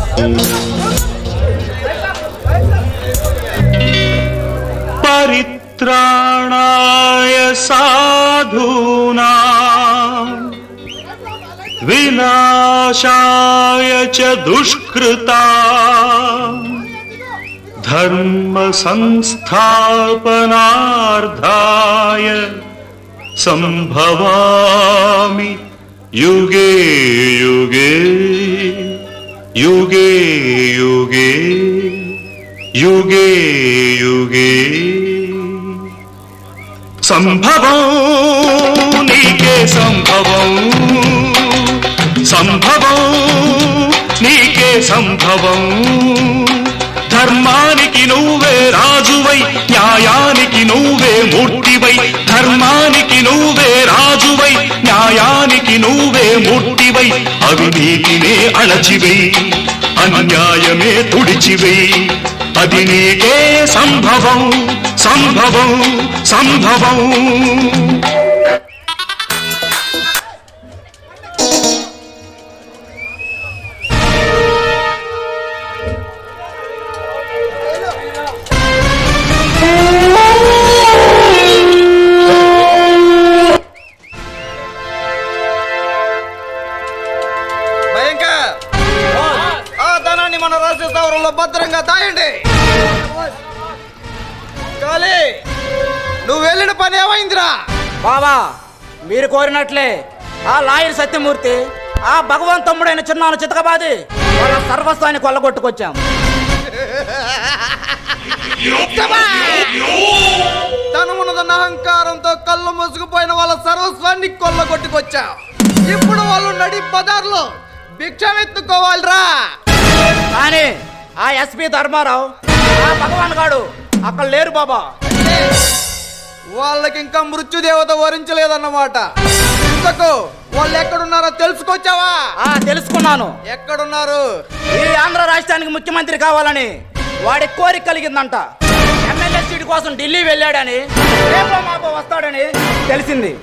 పరిత్రాణ త్రాణాయ సాధూనా వినాశాయ చ దుష్కృతా ధర్మ సంస్థాపనార్థాయ సంభవామి యుగే యుగే యుగే యుగే యుగే యుగే సంభవం నీకే సంభవం సంభవం నీకే సంభవం ధర్మానికి నువ్వే రాజువై న్యాయానికి నువ్వే మూర్తివై ధర్మానికి నువ్వే రాజువై న్యాయానికి నువ్వే మూర్తివై అవినీతినే అణచివై అన్యాయమే తుడిచివై అది నీకే సంభవం సంభవం సంభవం భయంకర్ ఆ ధనాన్ని మన రాష్ట్ర స్థావరంలో భద్రంగా దాయండి కాళీ నువ్వు వెళ్ళిన పని ఏమైందిరా బాబా మీరు కోరినట్లే ఆ లాయర్ సత్యమూర్తి ఆ భగవాన్ తమ్ముడైన చిన్నాను చితకబాది వాళ్ళ సర్వస్వాన్ని కొల్లగొట్టుకొచ్చాం తనమున్నదన్న అహంకారంతో కళ్ళు మూసుకుపోయిన వాళ్ళ సర్వస్వాన్ని కొల్లగొట్టుకొచ్చా ఇప్పుడు వాళ్ళు నడి బజార్లో భిక్షం ఎత్తుకోవాలిరా కానీ ఆ ఎస్పి ధర్మారావు ఆ భగవాన్ గాడు అక్కడ లేరు బాబా వాళ్ళకి ఇంకా మృత్యుదేవత వరించలేదన్నమాట ఇంతకు వాళ్ళు ఎక్కడున్నారో తెలుసుకొచ్చావా ఆ తెలుసుకున్నాను ఎక్కడున్నారు ఈ ఆంధ్ర రాష్ట్రానికి ముఖ్యమంత్రి కావాలని వాడి కోరిక కలిగిందంట ఎమ్మెల్యే సీటు కోసం ఢిల్లీ వెళ్ళాడని రేపో మాపో వస్తాడని తెలిసింది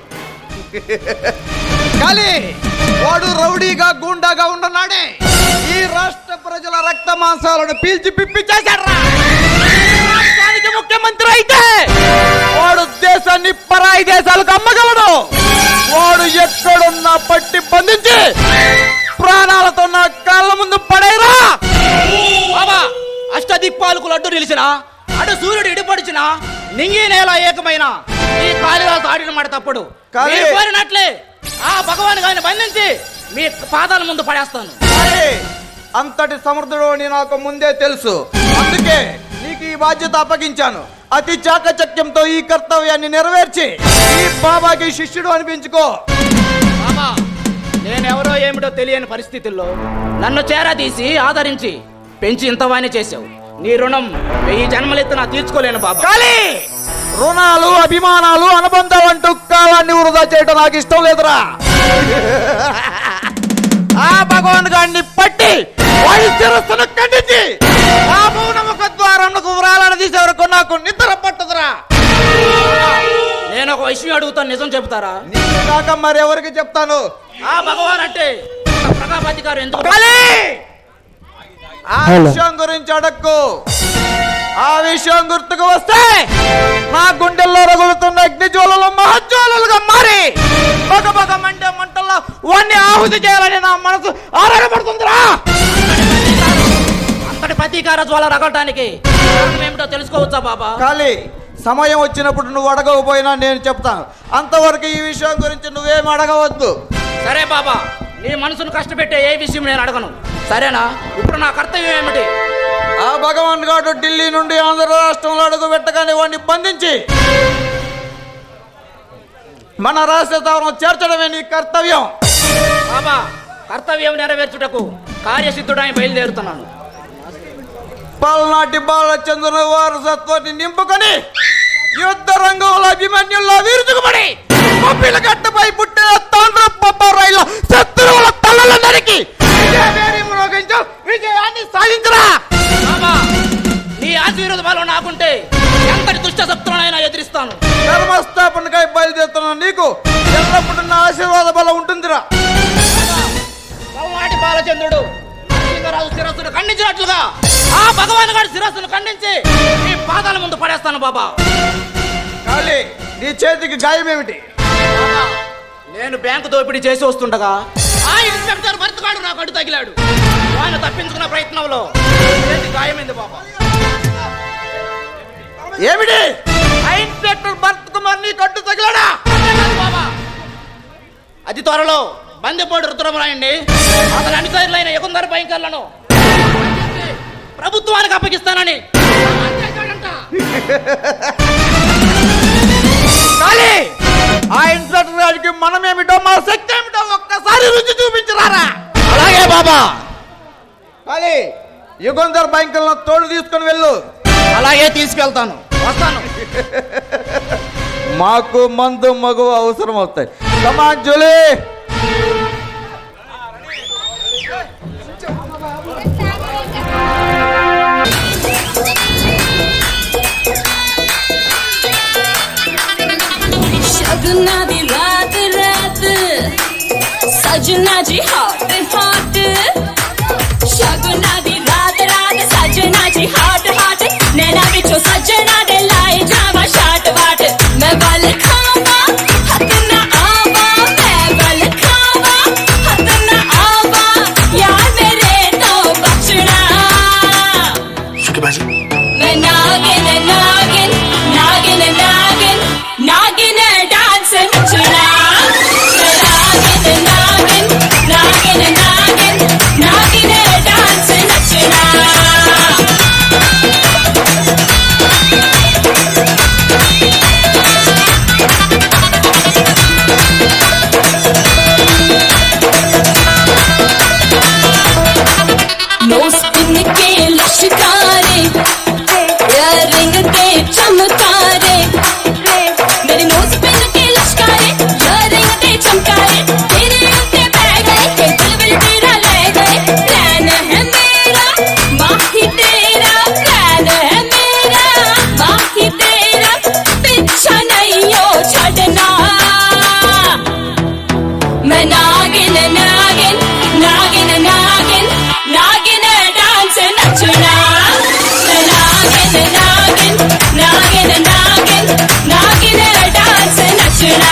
కానీ వాడు రౌడీగా గూండాగా ఉండనాడే ఈ రాష్ట్ర ప్రజల రక్త మాంసాలను పీల్చి పిప్పి చేశాడ్రా రాష్ట్రానికి ముఖ్యమంత్రి అయితే వాడు దేశాన్ని పరాయి దేశాలకు అమ్మగలడు వాడు ఎక్కడున్నా పట్టి బంధించి ప్రాణాలతో నా కాళ్ళ ముందు పడేరా బాబా అష్టదిక్పాలకు లడ్డు నిలిచిన అటు సూర్యుడు ఇడిపడిచిన నింగి నేల ఏకమైన ఈ కాళిదాసు ఆడిన మాట తప్పుడు కాళీ. మీరు కోరినట్లే ఆ భగవాన్ గారిని బంధించి మీ పాదాల ముందు పడేస్తాను అరే, అంతటి సమర్థుడు అని నాకు ముందే తెలుసు అందుకే నీకు ఈ బాధ్యత అప్పగించాను అతి చాకచక్యంతో ఈ కర్తవ్యాన్ని నెరవేర్చి ఈ బాబాకి శిష్యుడు అనిపించుకో బాబా నేనెవరో ఏమిటో తెలియని పరిస్థితుల్లో నన్ను చేరదీసి ఆదరించి పెంచి ఇంతవాణి చేసావు నీ రుణం వెయ్యి జన్మలెత్తినా తీర్చుకోలేను బాబా కాళీ రుణాలు అభిమానాలు అనుబంధాలు అంటూ కాలాన్ని వృధా చేయడం నాకు ఇష్టం లేదురా ఆ భగవాన్ గారిని పట్టి వాడి శిరస్సును ఖండించి ఆ భవనముఖ ద్వారంకు వ్రాలను తీసే వరకు నాకు నిద్ర పట్టదురా నేను ఒక విషయం అడుగుతాను నిజం చెబుతారా నీకు కాక మరెవరికి చెప్తాను ఆ భగవాన్ అంటే ప్రతాపాధికారు ఎందుకు కాళీ! ఆ విషయం గురించి అడక్కు ఆ విషయం గుర్తుకు వస్తే నా గుండెల్లో రగులుతున్న అగ్నిజ్వాలలు మహజ్వాలలుగా మారి ఒక పగ మంటే మంటల్లో వాణ్ణి ఆహుతి చేయాలని నా మనసు ఆరాటపడుతుందిరా అంతటి ప్రతీకార జ్వాల రగలటానికి కారణం ఏమిటో తెలుసుకోవచ్చా బాబా ఖాళీ సమయం వచ్చినప్పుడు నువ్వు అడగకపోయినా నేను చెప్తాను అంతవరకు ఈ విషయం గురించి నువ్వేం అడగవద్దు సరే బాబా నీ మనసును కష్టపెట్టే ఏ విషయం నేను అడగను సరేనా ఇప్పుడు నా కర్తవ్యం ఏమిటి ఆ భగవాన్ గారు ఢిల్లీ నుండి ఆంధ్ర రాష్ట్రంలో అడుగు పెట్టగానే వాడిని బంధించి మన రాష్ట్ర స్థావరం చేర్చడమే నీ కర్తవ్యం బాబా కర్తవ్యం నెరవేర్చుటకు కార్యసిద్ధుడని బయలుదేరుతున్నాను పల్నాటి బాలచంద్ర వారసత్వాన్ని నింపుకొని యుద్ధ రంగంలో అభిమన్యుల్లో విరుచుకుపడి పప్పిల గట్టపై పుట్టిన తాండ్ర పప్పారాయిల శత్రువుల తలల నరికి విజయవేరి మ్రోగించు విజయాన్ని సాధించరా బాబా నీ ఆశీర్వాద బలం నాకుంటే ఎంతటి దుష్ట శత్రువునైనా ఎదిరిస్తాను ధర్మస్థాపనకై బయలుదేరుతున్న నీకు ఎల్లప్పుడూ నా ఆశీర్వాద బలం ఉంటుందిరా పల్నాటి బాలచంద్రుడు నరసింహరాజు శిరస్సును ఖండించినట్లుగా ఆ భగవాన్ గారి శిరస్సును ఖండించి నీ పాదాల ముందు పడేస్తాను బాబా కాళీ నీ చేతికి గాయం ఏమిటి నేను బ్యాంకు దోపిడీ చేసి వస్తుండగా ఆ ఇన్స్పెక్టర్ భర్తగాడు నాకు అడ్డు తగిలాడు ఆయన తప్పించుకున్న ప్రయత్నంలో చేతి గాయమైంది బాబా ఏమిటి ఆ ఇన్స్పెక్టర్ భరత్ కుమార్ నీ కట్టు తగిలాడా అదే కాదు బాబా అతి త్వరలో బందిపోటు రుద్రమరాయండి అతని అనుచరులైన యుగంధర భయంకర్లను ప్రభుత్వానికి అప్పగిస్తానని కాళీ ఆ ఇన్స్పెక్టర్ గారికి మనం ఏమిటో మా శక్తి ఏమిటో ఒక్కసారి రుచి చూపించరారా అలాగే బాబా కాళీ యుగంధర్ బ్యాంకులను తోడు తీసుకొని వెళ్ళు అలాగే తీసుకెళ్తాను వస్తాను మాకు మందు మగు అవసరం అవుతాయి కమాన్ జూలీ शगुना दी रात रात सजना जी हॉट हॉट शगुना दी रात रात सजना जी हॉट हॉट नैना बिचो सजना दे लाई जावा शाट वाट मैं बल खावा हथ ना आवा मैं बल खावा हथ ना आवा यार मेरे तो बचना मैं नागिन नागिन नागिन नागिन नागिन डांस नचना मैं नागिन नागिन नागिन नागिन नागिन डांस नचना नोस पिन के लश्कारे रिंग ते चमकारे मेरे नोस पिन के लश्कारे रिंग ते चमकारे तेरे उत्ते बह गए के दिल विल तेरा ले गए प्लान है मेरा माही तेरा प्लान है मेरा माही तेरा पीछा नहीं हो छड़ना मैं नागिन नागिन नागिन नागिन नागिन डांस नचना मैं नागिन नागिन नागिन नागिन नागिन डांस नचना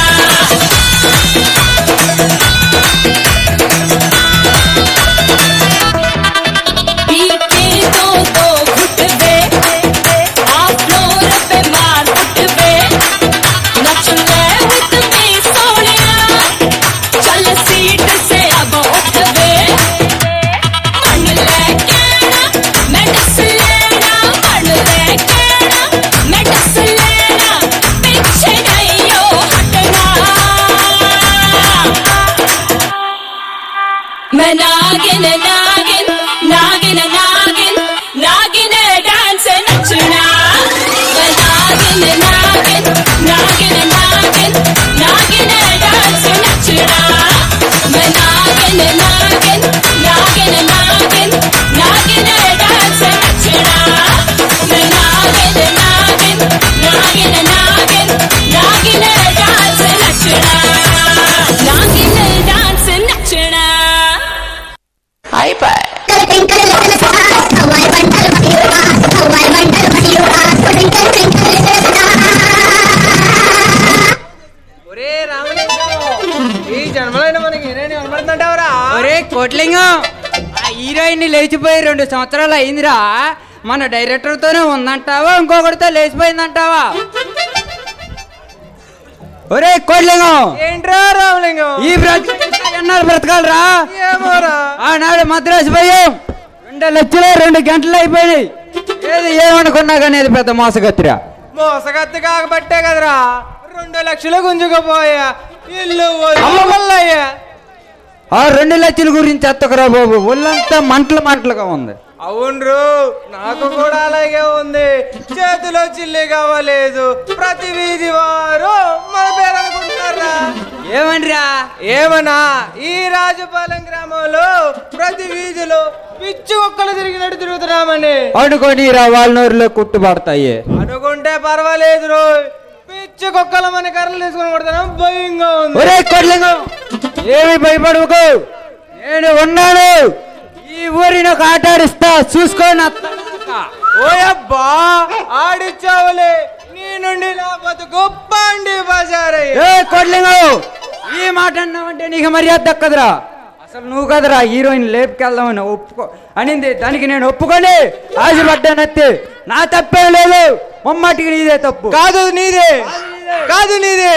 पीके दो दो घुटवे आप फ्लोर पे मार उठवे नच ले with me सोनिया चल सीट से अब उठ वे मन ले कहना मैं डस लेना मन ले कहना मैं डस लेना पीछे नहीं हो हटना मैं नागिन नागिन नागिन नागिन नागिन डांस नचना मैं नागिन नागिन नागिन नागिन नागिन डांस नचना मैं नागिन नागिन नागिन नागिन नागिन डांस नचना मैं नागिन नागिन नागिन नागिन नागिन डांस नचना नागिन डांस नचना ఒరే రామలింగం ఈ జన్మలైన మనకి హీరోయిన్ కనబడుతుంటావురా ఒరే కోట్లింగం ఆ హీరోయిన్ లేచిపోయి రెండు సంవత్సరాలు అయిందిరా మన డైరెక్టర్ తోనే ఉందంటావా ఇంకొకరితో లేచిపోయిందంటావా ఒరే కోట్లింగం ఏంట్రా రామలింగం ఈ బ్రతుకు ఎన్నాళ్ళు బ్రతకాలరా ఏమోరా ఆనాడు మద్రాసు పోయాం రెండు లక్షలు రెండు గంటలు అయిపోయినాయి ఏది ఏమనుకున్నా కానీ అది పెద్ద మోసగత్తిరా మోసగత్తి కాకబట్టే కదరా రెండు లక్షలు గుంజుకుపోయా ఇల్లు వల్లయ్యా ఆ రెండు లక్షల గురించి ఎత్తకరా బాబు ఒళ్ళంతా మంటలు మంటలుగా ఉంది అవునరు నాకు కూడా అలాగే ఉంది చేతిలో చిల్లి కావలేదు ప్రతి వీధి వారు మన పేరు అనుకుంటున్నారా ఏమనిరా ఏమన్నా ఈ రాజుపాలెం గ్రామంలో ప్రతి వీధిలో పిచ్చి కుక్కలు తిరిగినట్టు తిరుగుతున్నామని అనుకొని రా వాళ్ళ నోరులో కుట్టుబడతాయి అనుకుంటే పర్వాలేదు రోయ్ పిచ్చి కుక్కలు మన కర్రలు తీసుకుని కొడుతున్నాం భయంగా ఉంది ఒరే కొడ్లింగం ఏమి భయపడవుకు నేను ఉన్నాను ఈ ఊరిని ఒక ఆట ఆడిస్తా చూసుకొని ఓయబ్బా ఆడిచ్చావులే నీ నుండి నా బతుకు బండి బజారయ్య ఏ కొడ్లింగు ఈ మాట అన్నావంటే నీకు మర్యాద దక్కదురా అసలు నువ్వు కదరా హీరోయిన్ లేపుకెళ్దామని ఒప్పుకో అనింది దానికి నేను ఒప్పుకొని ఆశపడ్డానత్తే నా తప్పేం లేదు మొమ్మటికి నీదే తప్పు కాదు నీదే కాదు నీదే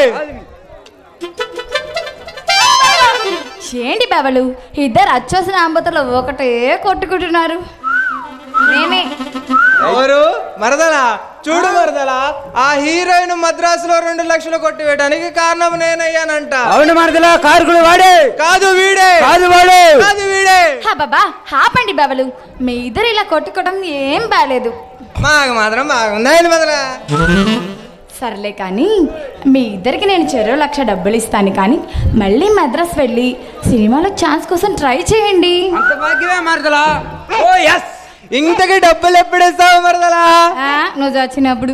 ఏంటి బెవలు ఇద్దరు అచ్చోసిన అంబతలు ఒకటే కొట్టుకుంటున్నారు నేనే ఎవరు మరదలా చూడు మరదలా ఆ హీరోయిన్ మద్రాసులో రెండు లక్షలు కొట్టివేయడానికి కారణం నేనయ్యానంట అవును మరదలా కారుకుడు వాడే కాదు వీడే కాదు వాడే కాదు వీడే హా బాబా ఆపండి బెవలు మీ ఇద్దరు ఇలా కొట్టుకోవడం ఏం బాలేదు మాకు మాత్రం బాగుందా ఏంది మరదలా సర్లే కానీ మీ ఇద్దరికి నేను చెరో లక్ష డబ్బులు ఇస్తాను కానీ మళ్ళీ మద్రాస్ వెళ్ళి సినిమాలో ఛాన్స్ కోసం ట్రై చేయండి అంత భాగ్యమే మరదలా ఓ ఎస్ ఇంతకి డబ్బులు ఎప్పుడు ఇస్తావు మరదలా ఆ, నువ్వు చచ్చినప్పుడు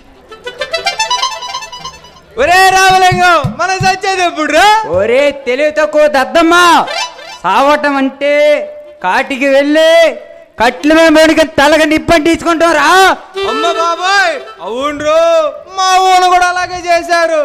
ఒరే రామలింగం మన సచ్చేది ఎప్పుడు రా ఒరే తెలివి తక్కువ దద్దమ్మా సావటం అంటే కాటికి వెళ్ళి కట్ల మీద తలగ నిప్పని తీసుకుంటాం రా అమ్మ బాబాయ్ అవును మా ఊను కూడా అలాగే చేశారు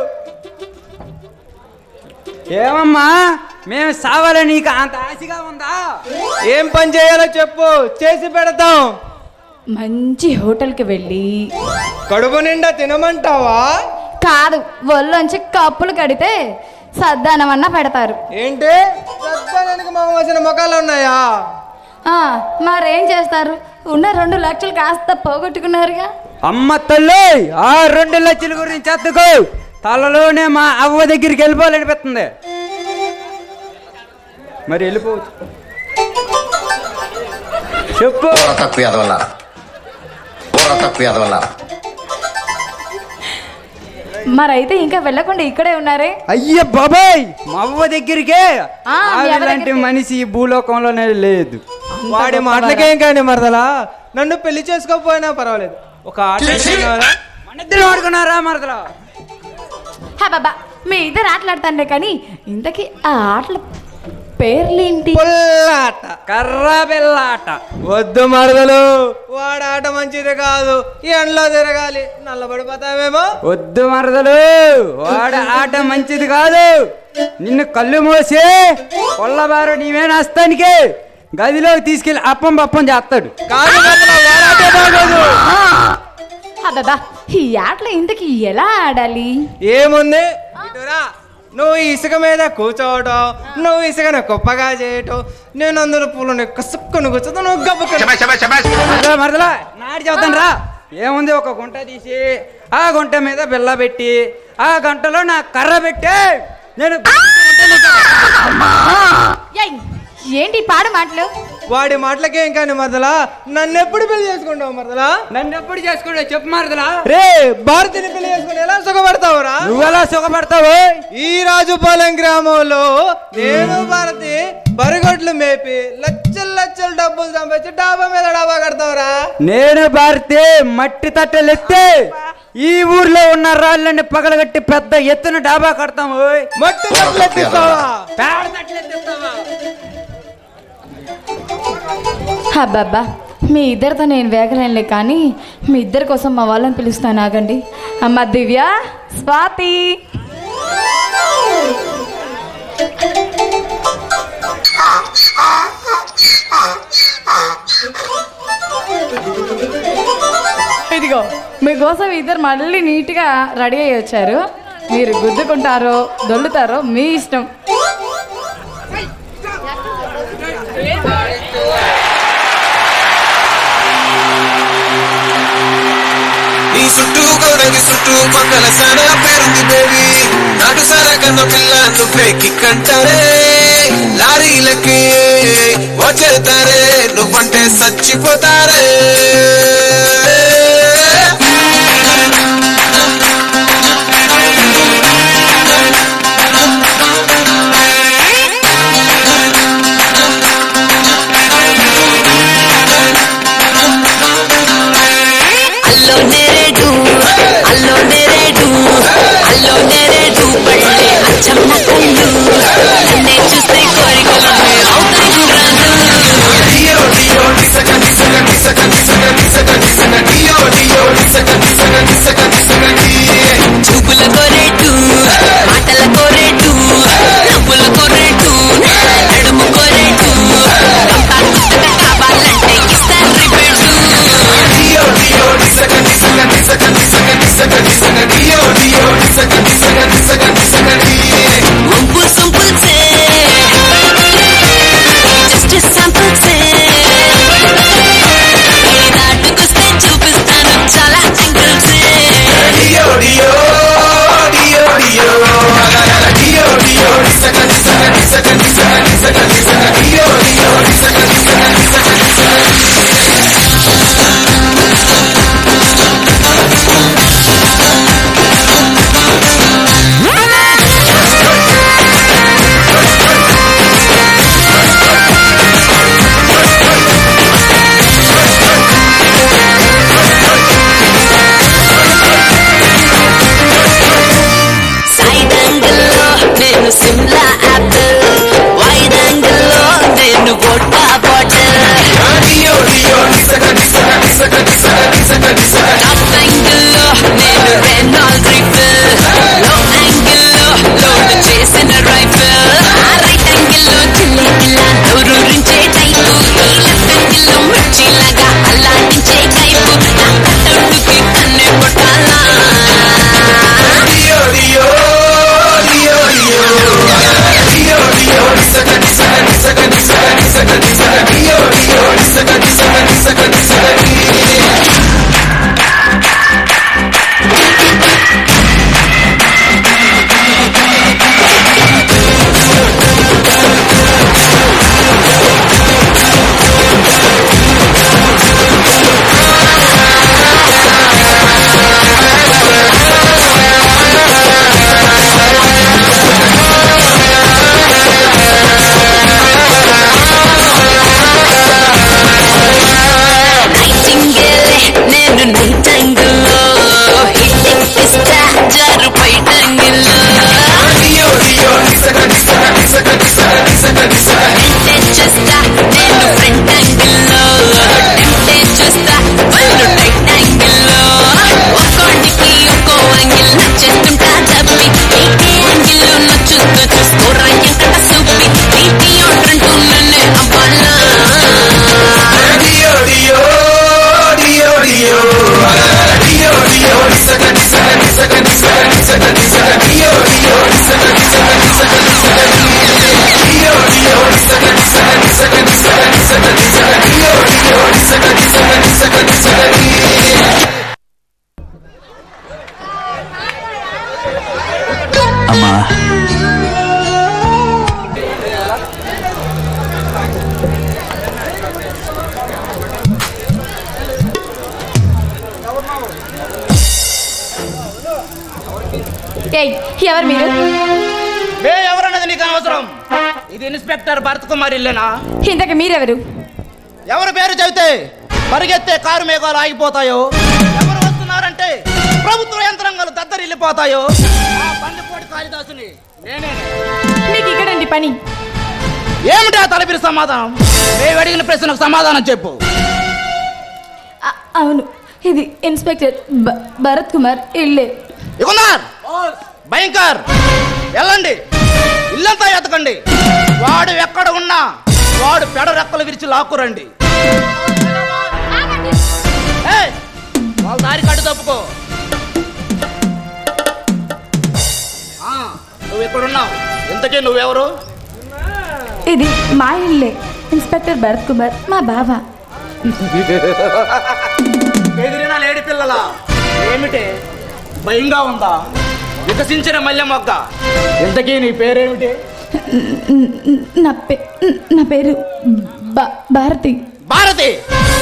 ఏమమ్మా మేము సావాలని నీకు అంత ఆశగా ఉందా ఏం పని చేయాలో చెప్పు చేసి పెడతాం మంచి హోటల్కి వెళ్ళి కడుపు నిండా తినమంటావా కాదు ఒళ్ళొంచి కప్పులు కడితే సద్దానమన్నా పెడతారు ఏంటి సత్యానికి మా వచ్చిన మొక్కలు ఉన్నాయా ఆ, మరేం చేస్తారు ఉన్న రెండు లక్షలు కాస్త పోగొట్టుకున్నారుగా అమ్మ తల్లి ఆ రెండు లక్షల గురించి ఎత్తుకో తలలోనే మా అవ్వ దగ్గరికి వెళ్ళిపోవాలనిపిస్తుంది మరి వెళ్ళిపోవచ్చు చెప్పు తక్కువ ఎదవల్ల ఊర తక్కువ ఎదవల్ల మరైతే ఇంకా వెళ్ళకుండా ఇక్కడే ఉన్నారే అయ్య బాబాయ్ మా అవ్వ దగ్గరికే ఆ, మీ అవ్వ లాంటి దగ్గరికే. మనిషి ఈ భూలోకంలోనే లేదు వాడి మాటలకేం కానీ మరదలా నన్ను పెళ్లి చేసుకోకపోయినా పర్వాలేదు ఒక ఆట వేసుకున్నారా? ఇద్దరు ఆడుకున్నారా మరదలా హా బాబా మీ ఇద్దరు ఆటలాడతాండే కానీ ఇంతకీ ఆ ఆటల పేర్లేంటి పుల్లాట కర్రా బెల్లాట వద్దు మరదలు వాడి ఆట మంచిది కాదు ఎండలో తిరగాలి నల్లబడిపోతావేమో వద్దు మరదలు వాడ ఆట మంచిది కాదు నిన్ను కళ్ళు మోసి కొల్లబారు నీవే నస్తానికి గదిలోకి తీసుకెళ్లి అప్పం పప్పం చేస్తాడు కాదు మరదలా, వాడి ఆటే బాగోదు హా బాబా ఈ ఆటలో ఇంతకీ ఎలా ఆడాలి ఏముంది ఇటురా నువ్వు ఈ ఇసుక మీద కూర్చోవటం నువ్వు ఇసుకను కుప్పగా చేయటం నేను అందులో పూలను కసుక్కుని కూర్చోతో నువ్వు గబ్బుకొని మరదలా, మరదలా నాటి చెబుతాను రా ఏముంది ఒక గుంట తీసి ఆ గుంట మీద బిల్ల పెట్టి ఆ గంటలో నా కర్ర పెట్టి నేను ఏయ్, ఏంటి ఈ పాడు మాటలు వాడి మాటలకేం కానీ మరదలా నన్ను ఎప్పుడు పెళ్లి చేసుకుంటావు మరదలా నన్ను ఎప్పుడు చేసుకుంటే చెప్పు మరదలా రే భారతిని పెళ్లి చేసుకుని ఎలా సుఖపడతావురా నువ్వెలా సుఖపడతావు ఈ రాజుపాలెం గ్రామంలో నేను భారతి బరిగొడ్లు మేపి లక్షల లక్షల డబ్బులు సంపాదించి డాబా మీద డాబా కడతావురా నేను భారతి మట్టి తట్టెలెత్తే ఈ ఊర్లో ఉన్న రాళ్ళని పగలగట్టి పెద్ద ఎత్తున డాబా కడతాం ఓయ్. మట్టి తట్టెలెత్తిస్తావా పేడ తట్టెలెత్తిస్తావా? అబ్బాబ్బా మీ ఇద్దరితో నేను వేగలేనులే కానీ మీ ఇద్దరి కోసం మా వాళ్ళని పిలుస్తాను ఆగండి అమ్మ దివ్య స్వాతి ఇదిగో మీకోసం ఇద్దరు మళ్ళీ నీట్గా రెడీ అయ్యి వచ్చారు మీరు గుద్దుకుంటారో దొల్లుతారో మీ ఇష్టం నీ చుట్టూ గోడకి చుట్టూ పక్కల సానా పేరుంది బేబీ నాటు సారా కన్న పిల్ల నువ్వే కిక్కంటారే లారీలకి వచ్చేతారే నువ్వంటే చచ్చిపోతారే అల్లో నేరేడు అల్లో నేరేడు అల్లో నేరేడు పళ్ళే అచ్చమ్మ కళ్ళు నన్నే చూస్తే కోరికలన్నీ అవుతాయి గుర్రాలు డియో డియో డిసక డిసక డిసక డిసక డిసక డిసక అమ్మా ఏయ్ ఎవరు మీరు మే ఎవరన్నది నీకు అనవసరం ఇది ఇన్స్పెక్టర్ భరత్ కుమార్ ఇల్లేనా ఇంతకు మీరెవరు ఎవరి పేరు చెబితే పరిగెత్తే కారు మేఘాలు ఆగిపోతాయో ఎవరు వస్తున్నారంటే ప్రభుత్వ యంత్రాంగాలు దద్దరిల్లిపోతాయో ఆ బందిపోటి కాళిదాసుని నేనే మీకు ఇక్కడండి పని ఏమిటి ఆ తలపిరి సమాధానం మేము అడిగిన ప్రశ్నకు సమాధానం చెప్పు అ- అవును ఇది ఇన్స్పెక్టర్ భ- భరత్ కుమార్ ఇల్లే ఇకున్నార్ భయంకర్ వెళ్ళండి ఇల్లంతా ఎతకండి వాడు ఎక్కడ ఉన్నా వాడు పెడ రెక్కలు విరిచి లాక్కురండి ఏయ్, వాళ్ళ దారి కట్టు తప్పుకో ఆ, నువ్వు ఎక్కడున్నావు ఇంతకీ నువ్వెవరు ఇది మా ఇల్లే ఇన్స్పెక్టర్ భరత్ కుమార్ మా బావ ఎదిరిన లేడి పిల్లల ఏమిటి భయంగా ఉందా వికసించిన మల్లె మొగ్గ ఇంతకీ నీ పేరేమిటి న- న- నా పే నా పేరు భ- భారతి భారతి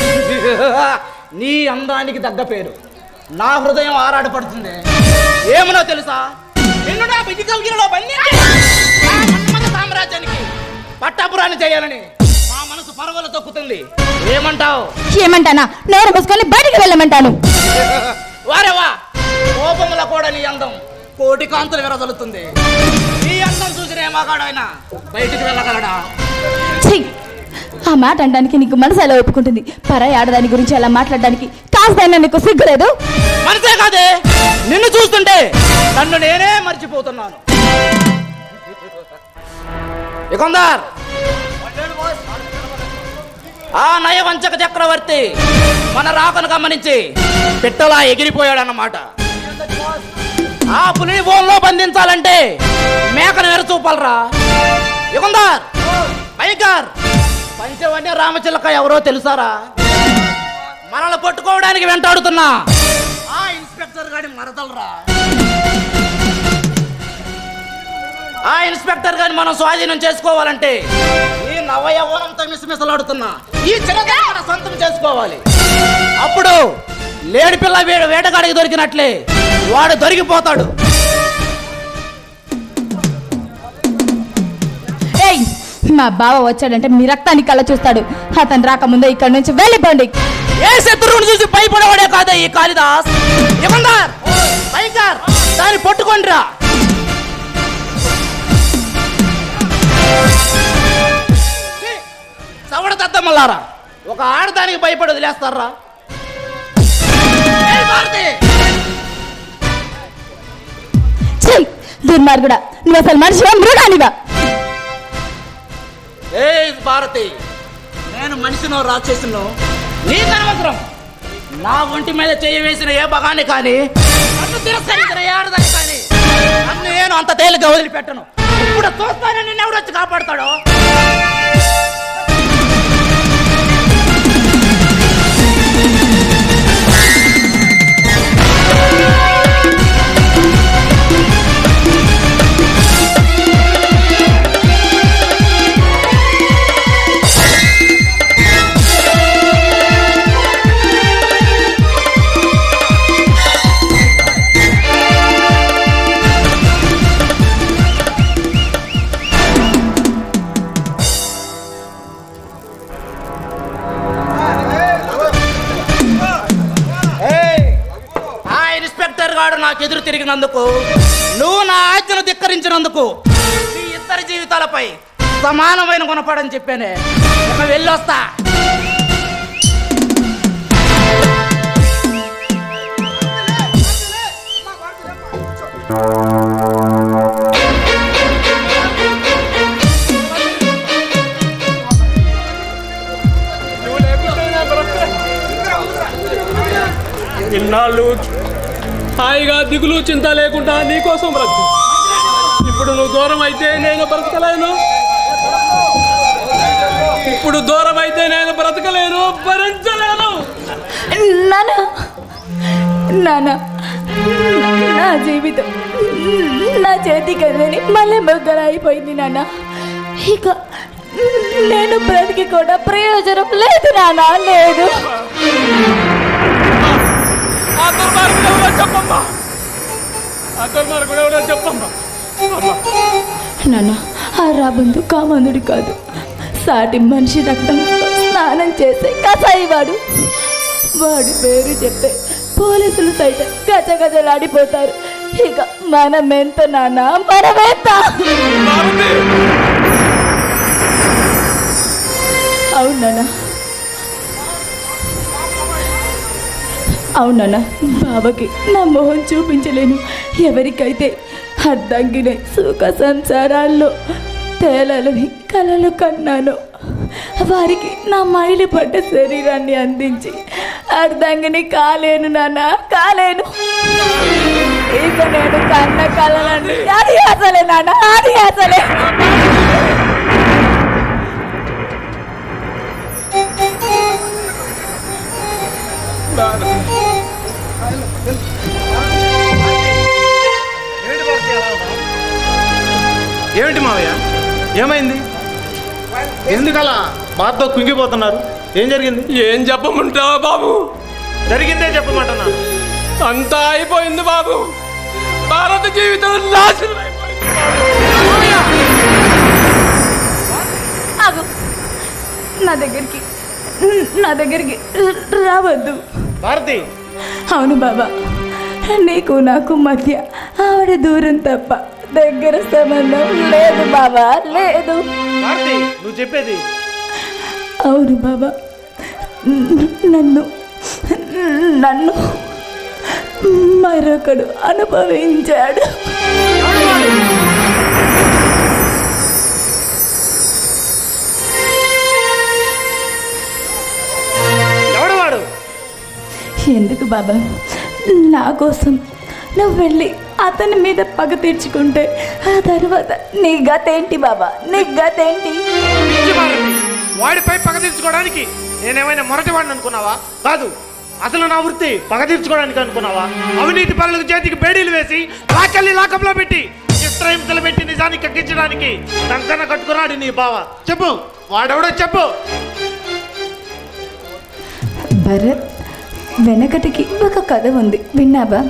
నీ అందానికి తగ్గ పేరు నా హృదయం ఆరాటపడుతుంది ఏమనో తెలుసా నిన్ను నా బిజీ కలిగినలో బంధించి నా మన్మథ సామ్రాజ్యానికి పట్టాపురాన్ని చేయాలని మా మనసు పరవలు తొక్కుతుంది ఏమంటావు ఏమంటానా నోరు మూసుకొని బయటికి వెళ్ళమంటాను వారేవా కోపముల కూడా నీ అందం కోటి కాంతులు విరదలుతుంది నీ అందం చూసిన ఏ మగాడైనా బయటికి వెళ్ళగలడా ఛీ! ఆ మాట అనడానికి నీకు మనసు ఎలా ఒప్పుకుంటుంది పరాయి ఆడదాని గురించి అలా మాట్లాడడానికి కాస్తైనా నీకు సిగ్గులేదు మనసే కాదే నిన్ను చూస్తుంటే నన్ను నేనే మర్చిపోతున్నాను ఇకొందార్ ఆ నయవంచక చక్రవర్తి మన రాకను గమనించి పిట్టలా ఎగిరిపోయాడన్నమాట ఆ పులిని బోన్లో బంధించాలంటే మేకను వెరచూపాలరా యుగందార్ పైకర్ పంచవన్య రామచిలక ఎవరో తెలుసారా మనల్ని పట్టుకోవడానికి వెంటాడుతున్నా ఆ ఇన్స్పెక్టర్ గారి మరదలరా ఆ ఇన్స్పెక్టర్ గారిని మనం స్వాధీనం చేసుకోవాలంటే ఈ నవయవనంతో మిసమిసలాడుతున్నా ఈ చిన్నదాన్ని మన సొంతం చేసుకోవాలి అప్పుడు లేడి పిల్ల వేడు వేటగాడికి దొరికినట్లే వాడు దొరికిపోతాడు ఏయ్ మా బావ వచ్చాడంటే మీ రక్తాన్ని కళ్ళ చూస్తాడు అతను రాకముందే ఇక్కడ నుంచి వెళ్ళిపోండి ఏ శత్రువుని చూసి భయపడవాడే కాదే ఈ కాళిదాస్ ఇమందార్ భయంకర్ దాన్ని పట్టుకోండిరా సవడ దద్దమ్మలారా ఒక ఆడదానికి భయపడి వదిలేస్తారా ఏయ్ భారతి! ఛీ! దుర్మార్గుడా నువ్వు అసలు మనిషివా మృగానివా ఏయ్ భారతి నేను మనిషినో రాక్షసునో నీకు అనవసరం నా ఒంటి మీద చేయి వేసిన ఏ భగాన్ని కానీ నన్ను తిరస్కరించిన ఏ ఆడదాన్ని కానీ నన్ను నేను అంత తేలిగ్గా వదిలిపెట్టను ఇప్పుడు చూస్తాను నిన్ను ఎవడొచ్చి కాపాడతాడో ఏయ్! ఆ ఇన్స్పెక్టర్ గాడు నాకు ఎదురు తిరిగినందుకు నువ్వు నా ఆజ్ఞను ధిక్కరించినందుకు ఈ ఇద్దరి జీవితాలపై సమానమైన గుణపడని చెప్పానే ఇక వెళ్ళొస్తా ఇన్నాళ్ళు హాయిగా దిగులు చింత లేకుండా నీకోసం బ్రతుకు ఇప్పుడు నువ్వు దూరం అయితే నేను బ్రతకలేను ఇప్పుడు దూరం అయితే నేను బ్రతకలేను భరించలేను నాన్న నాన్న నా జీవితం నా చేతికి అందని మళ్ళీ మొగ్గలు అయిపోయింది నాన్న ఇక నేను బ్రతికి కూడా ప్రయోజనం లేదు నాన్న లేదు ఆ దుర్మార్గుడు ఎవరో చెప్పమ్మా ఆ దుర్మార్గుడు ఎవరో చెప్పమ్మా అమ్మా నాన్న ఆ రాబందు కామందుడు కాదు సాటి మనిషి రక్తం స్నానం చేసే కసాయివాడు వాడి పేరు చెప్తే పోలీసులు సైతం గజ గజలాడిపోతారు ఇక మనమెంత నాన్న మనమెంత అవునా అవునన్నా బావకి నా మొహం చూపించలేను ఎవరికైతే అద్దంగినే సుఖ సంసారాల్లో తేలని కలలు కన్నాను వారికి నా మైలు పడ్డ శరీరాన్ని అందించి అర్ధంగిని కాలేను నాన్న కాలేను ఇక నేను కన్న కలలండి అది అసలే నాన్న అది అసలే ఏమిటి మావయ్య ఏమైంది ఎందుకలా బాధతో కుంగిపోతున్నారు ఏం జరిగింది ఏం చెప్పమంటావా బాబు జరిగిందే చెప్పమంటున్నా అంతా అయిపోయింది బాబు భారత జీవితం నాశనం అయిపోయింది ఆగు నా దగ్గరికి నా దగ్గరికి రావద్దు భారతి అవును బాబా నీకు నాకు మధ్య ఆవిడ దూరం తప్ప దగ్గర సంబంధం లేదు బాబా లేదు భారతి నువ్వు చెప్పేది అవును బాబా నన్ను నన్ను మరొకడు అనుభవించాడు ఎవడు వాడు ఎందుకు బాబా నా కోసం నువ్వు వెళ్ళి అతని మీద పగ తీర్చుకుంటే ఆ తర్వాత నీ గతేంటి బాబా నీ గతేంటి పిచ్చి భారతి వాడిపై పగ తీర్చుకోవడానికి నేనేమైనా మొరటి వాడిని అనుకున్నావా కాదు అసలు నా వృత్తి పగ తీర్చుకోవడానికి అనుకున్నావా అవినీతి పనులకు చేతికి బేడీలు వేసి లాకెళ్ళి లాకప్లో పెట్టి చిత్రహింసలు పెట్టి నిజానికి కక్కించడానికి కంకణ కట్టుకున్నాడు నీ బావ చెప్పు వాడెవడో చెప్పు భరత్ వెనకటికి ఒక కథ ఉంది విన్నావా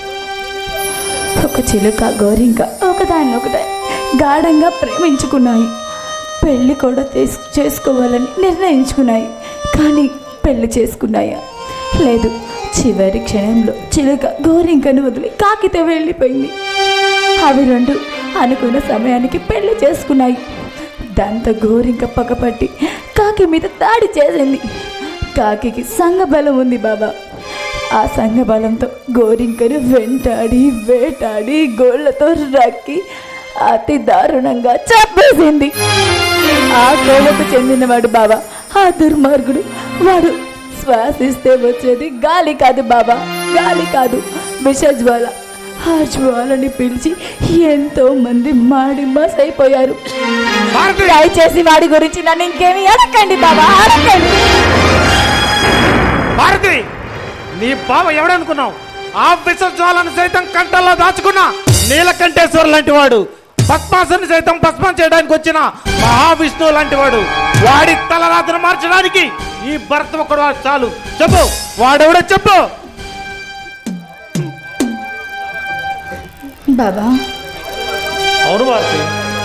ఒక చిలుక గోరింక ఒకదాన్నొకట గాఢంగా ప్రేమించుకున్నాయి పెళ్లి కూడా తీసు చేసుకోవాలని నిర్ణయించుకున్నాయి కానీ పెళ్లి చేసుకున్నాయా లేదు చివరి క్షణంలో చిలుక గోరింకను వదిలి కాకితో వెళ్ళిపోయింది అవి రెండు అనుకున్న సమయానికి పెళ్లి చేసుకున్నాయి దాంతో గోరింక పగపట్టి కాకి మీద దాడి చేసింది కాకి సంఘబలం ఉంది బాబా ఆ సంఘబలంతో గోరింకను వెంటాడి వేటాడి గోళ్లతో రక్కి అతి దారుణంగా చంపేసింది ఆ కోవకు చెందినవాడు బాబా ఆ దుర్మార్గుడు వాడు శ్వాసిస్తే వచ్చేది గాలి కాదు బాబా గాలి కాదు విషజ్వాల ఆ జ్వాలని పిలిచి ఎంతో మంది మాడి మస్ అయిపోయారు దయచేసి వాడి గురించి నన్ను ఇంకేమి అడగండి బాబా అడగండి భారతి నీ బావ ఎవడనుకున్నావు ఆ విషజ్వాలను సైతం కంటల్లో దాచుకున్న నీలకంఠేశ్వరు లాంటి వాడు పద్మాసుని సైతం భస్మం చేయడానికి వచ్చిన మహావిష్ణువు లాంటి వాడు వాడి తలరాత్రి మార్చడానికి ఈ భర్త ఒకడు చాలు చెప్పు వాడెవడో చెప్పు బాబా అవును భారతి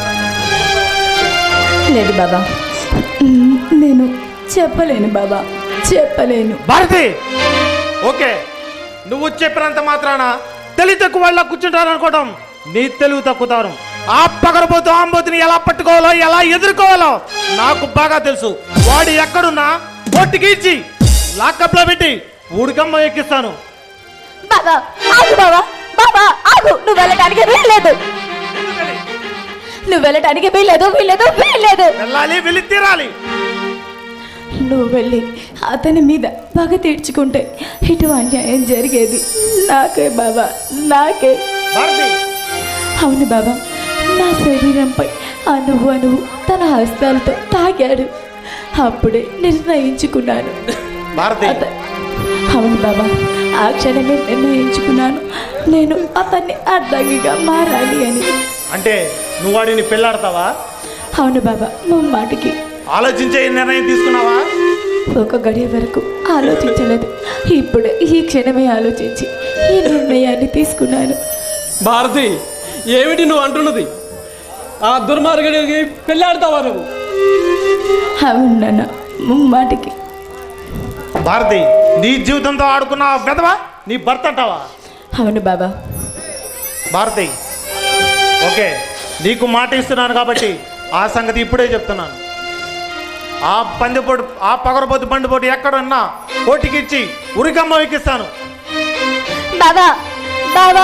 లేదు బాబా మ్, నేను చెప్పలేను బాబా చెప్పలేను భారతి ఓకే నువ్వు చెప్పినంత మాత్రాన తెలివి తక్కువ వాళ్ళ కూర్చుంటారు అనుకోవడం నీ తెలివి తక్కుతారు ఆ పగరబోతు ఆంబోతుని ఎలా పట్టుకోవాలో ఎలా ఎదుర్కోవాలో నాకు బాగా తెలుసు వాడు ఎక్కడున్నా కొట్టుకి ఇచ్చి లాకప్ లో పెట్టి ఊడికమ్మ ఎక్కిస్తాను బాబా ఆగు బాబా బాబా ఆగు నువ్వు వెళ్ళటానికి వీల్లేదు నువ్వు వెళ్ళటానికి వీల్లేదు వీల్లేదు వీల్లేదు వెళ్ళాలి వెళ్ళి తీరాలి నువ్వు వెళ్ళి అతని మీద పగ తీర్చుకుంటే ఇటువంటి అన్యాయం జరిగేది నాకే బాబా నాకే అవును బాబా నా శరీరంపై అణువు అణువు తన హస్తాలతో తాగాడు అప్పుడే నిర్ణయించుకున్నాను భారతి అత- అవును బాబా ఆ క్షణమే నిర్ణయించుకున్నాను నేను అతన్ని అర్ధంగిగా మారాలి అని అంటే నువ్వు వాడిని పెళ్ళాడతావా అవును బాబా మాటికి ఆలోచించే ఈ నిర్ణయం తీసుకున్నావా ఒక గడియ వరకు ఆలోచించలేదు ఇప్పుడు ఈ క్షణమే ఆలోచించి ఈ నిర్ణయాన్ని తీసుకున్నాను భారతి ఏమిటి నువ్వు అంటున్నది ఆ దుర్మార్గుడికి పెళ్ళాడతావా నువ్వు అవును నాన్న ముమ్మాటికి భారతి నీ జీవితంతో ఆడుకున్న ఆ వెధవా నీ భర్త అంటావా అవును బాబా భారతి ఓకే నీకు మాట ఇస్తున్నాను కాబట్టి ఆ సంగతి ఇప్పుడే చెప్తున్నాను ఆ పందిపోటు ఆ పగరబోతు బండిపోటు ఎక్కడున్నా పోటీకిచ్చి ఉరికమ్మ ఎక్కిస్తాను బాబా బాబా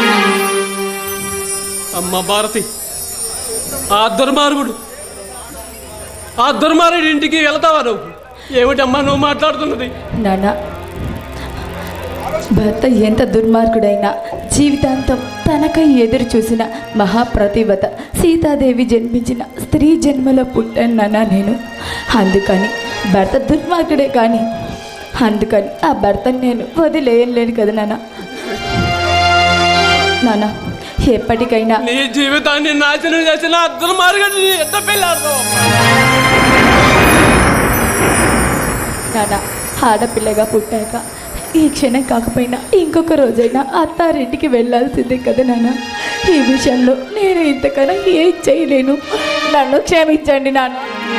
అమ్మ భారతి ఆ దుర్మార్గుడు ఆ దుర్మార్గుడి ఇంటికి వెళ్తావా నువ్వు ఏమిటమ్మా నువ్వు మాట్లాడుతున్నది నాన్న భర్త ఎంత దుర్మార్గుడైనా జీవితాంతం తనకై ఎదురు చూసిన మహాప్రతిభత సీతాదేవి జన్మించిన స్త్రీ జన్మలో పుట్టాను నాన్న నేను అందుకని భర్త దుర్మార్గుడే కానీ అందుకని ఆ భర్తను నేను వదిలేయలేను కదా నాన్న నాన్న ఎప్పటికైనా నీ జీవితాన్ని నాశనం చేసిన ఆ దుర్మార్గుడిని ఎంత పెళ్ళాడతావు నాన్న ఆడపిల్లగా పుట్టాక ఈ క్షణం కాకపోయినా ఇంకొక రోజైనా అత్తారింటికి వెళ్ళాల్సిందే కదా నాన్న ఈ విషయంలో నేను ఇంతకన్నా ఏం చేయలేను నన్ను క్షమించండి నాన్న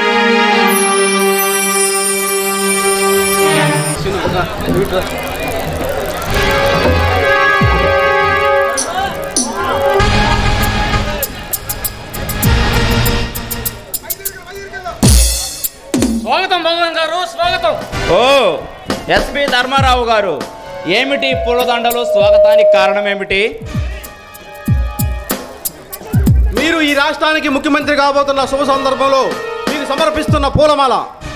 స్వాగతం భగవాన్ గారు స్వాగతం ఓ ఎస్పి ధర్మారావు గారు ఏమిటి పూలదండలు స్వాగతానికి కారణం ఏమిటి మీరు ఈ రాష్ట్రానికి ముఖ్యమంత్రి కాబోతున్న శుభ సందర్భంలో మీకు సమర్పిస్తున్న పూలమాల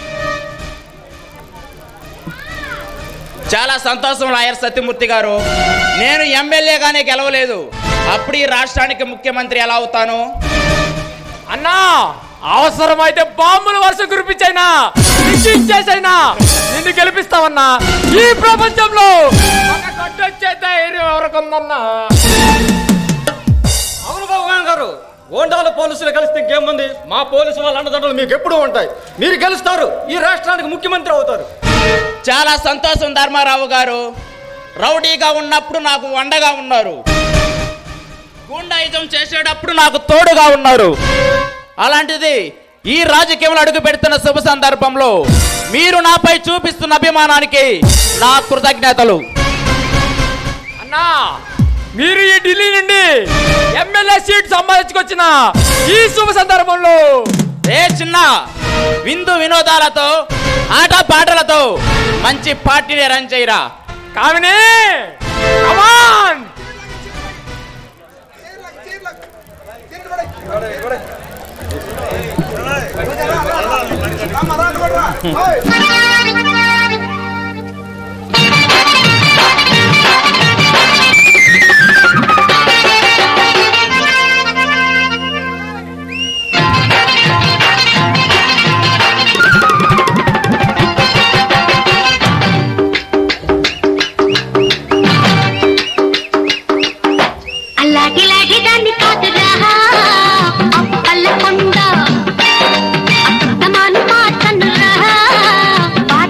చాలా సంతోషం లాయర్ సత్యమూర్తి గారు నేను ఎమ్మెల్యేగానే గెలవలేదు అప్పుడు ఈ రాష్ట్రానికి ముఖ్యమంత్రి ఎలా అవుతాను అన్నా అవసరమైతే బాంబులు వర్షం కురిపించైనా ఇచ్చేసైనా నిన్ను గెలిపిస్తావన్నా ఈ ప్రపంచంలో ఒక కొట్టొచ్చే ధైర్యం ఎవరికొందన్నా అవును భగవాన్ గారు గోండాలు పోలీసులు కలిస్తే ఇంకేముంది మా పోలీసు వాళ్ళ అండదండలు మీకు ఎప్పుడూ ఉంటాయి మీరు గెలుస్తారు ఈ రాష్ట్రానికి ముఖ్యమంత్రి అవుతారు చాలా సంతోషం ధర్మారావు గారు రౌడీగా ఉన్నప్పుడు నాకు వండగా ఉన్నారు గుండాయిజం చేసేటప్పుడు నాకు తోడుగా ఉన్నారు అలాంటిది ఈ రాజకీయంలో అడుగు పెడుతున్న శుభ సందర్భంలో మీరు నాపై చూపిస్తున్న అభిమానానికి నా కృతజ్ఞతలు అన్నా మీరు ఈ ఢిల్లీ నుండి ఎమ్మెల్యే సీట్ సంపాదించుకొచ్చిన ఈ శుభ సందర్భంలో ఏ చిన్న విందు వినోదాలతో ఆట పాటలతో మంచి పార్టీని రన్ చేయరా కామిని కమాన్ అల్లాగిలాగి దాన్ని కాదురా అప్పల్ల కొండ అత్తమాను మాటనురా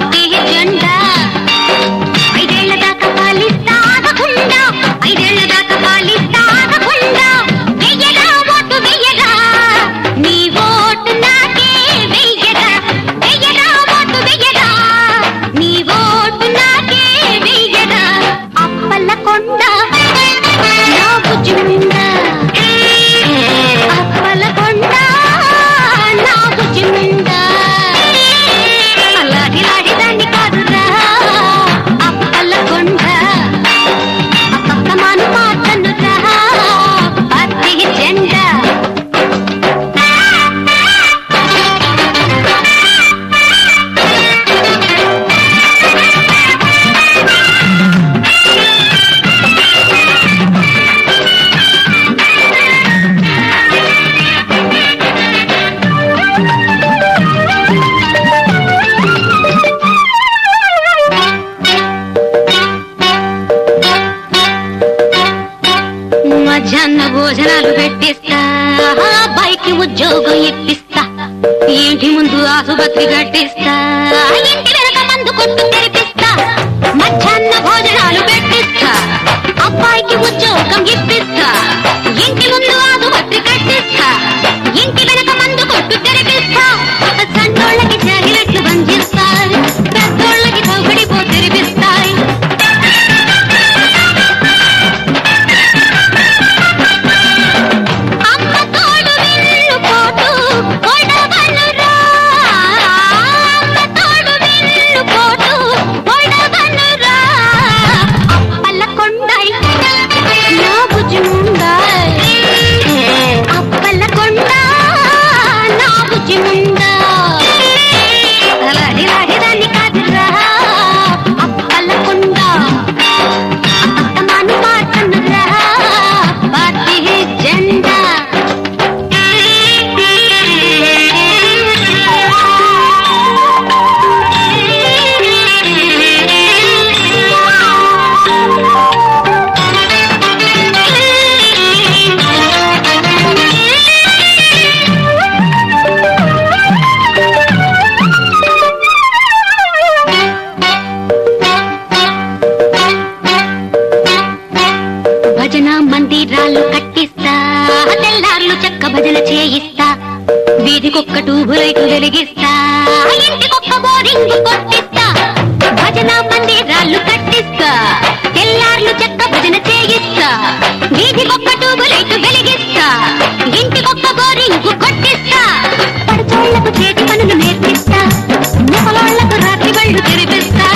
పెట్టిస్తా అబ్బాయికి ఉద్యోగం ఇప్పిస్తా ఇంటి ముందు ఆసుపత్రి కట్టిస్తా ఇంటి వెనక మందు కొట్టు తెరిపిస్తా మధ్యాహ్న భోజనాలు పెట్టిస్తా అబ్బాయికి ఉద్యోగం ఇప్పిస్తా ఇంటి ముందు ఆసుపత్రి కట్టిస్తా ఇంటి వెనక మందు కొట్టు తెరిపిస్తా సంటోళ్ళకి జాగిలెట్లు బంధిస్తాయి పెద్దోళ్ళకి చౌకడిపో తెరిపిస్తాయి అమ్మ తోడు విల్లు పోటు పొడవనురా అమ్మ తోడు విల్లు పోటు పొడవనురా అప్పల కొండై నా భుజముండై అప్పల కొండ నా భుజముండా లాడి లాడి దాన్ని కాదురా అప్పల కొండ అత్తమాను మాటనురా పార్టీ జెండా భజన మందిరాలు కట్టిస్తా తెల్లార్లు చెక్క భజన చేయిస్తా వీధికొక్క ట్యూబు లైట్ వెలిగిస్తా ఇంటికొక్క బోరింగ్ కొట్టిస్తా భజన మందిరాలు కట్టిస్తా తెల్లార్లు చెక్క భజన చేయిస్తా వీధికొక్క ట్యూబు లైట్ వెలిగిస్తా ఇంటికొక్క బోరింగ్ కొట్టిస్తా పడుచోళ్లకు చేతి పనులు నేర్పిస్తా ముసలోళ్లకు రాత్రి బళ్ళు తెరిపిస్తా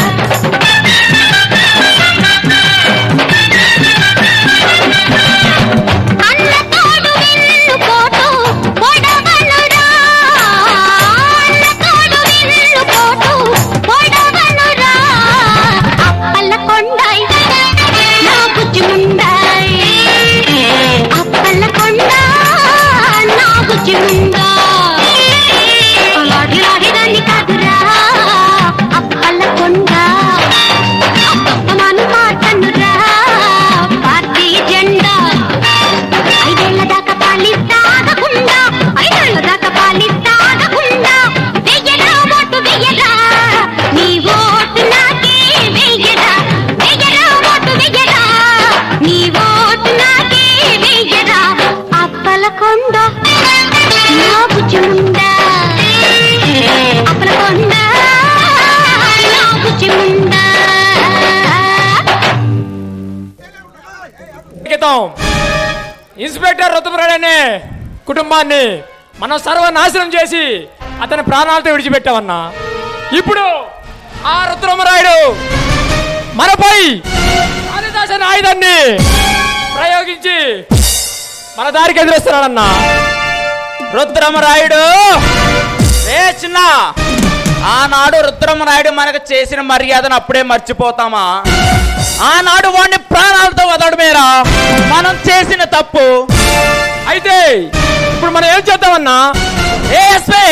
అన్న తోడు విల్లు పోటు పొడవనురా అన్న తోడు విల్లు పోటు పొడవనురా అప్పల కొండై నా బుజ్జిముండై అప్పల కొండ నా బుజ్జిముండా లాడి లాడి దాన్ని కాదురా అప్పల కొండ అప్పమాను మాటనురా పార్టీ జెండా ఐదేళ్ల దాకా పాలిస్తాగకుండా ఐదేళ్ల దాకా పాలిస్తాగకుండా వెయ్యరా ఓటు వెయ్యరా నీ ఓటు నాకే వెయ్యరా వెయ్యరా ఓటు వెయ్యరా నీ ఓటు నాకే వెయ్యరా అప్పల కొండ నా బుజ్జిముండా అప్పల కొండ నా బుజ్జిముండా క్రితం ఇన్స్పెక్టర్ రుతుమరాడు అనే కుటుంబాన్ని మనం సర్వనాశనం చేసి అతని ప్రాణాలతో విడిచిపెట్టామన్నా ఇప్పుడు ఆ రుద్రమరాయుడు మనపై కాళిదాసన్ ఆయుధాన్ని ప్రయోగించి మన దారికి ఎదురొస్తున్నాడన్నా రుద్రమరాయుడు ఏ చిన్న ఆనాడు రుద్రమరాయుడు మనకు చేసిన మర్యాదను అప్పుడే మర్చిపోతామా ఆనాడు వాడిని ప్రాణాలతో వదడమేరా మనం చేసిన తప్పు అయితే ఇప్పుడు మనం ఏం చేద్దామన్నా ఏ ఎస్పై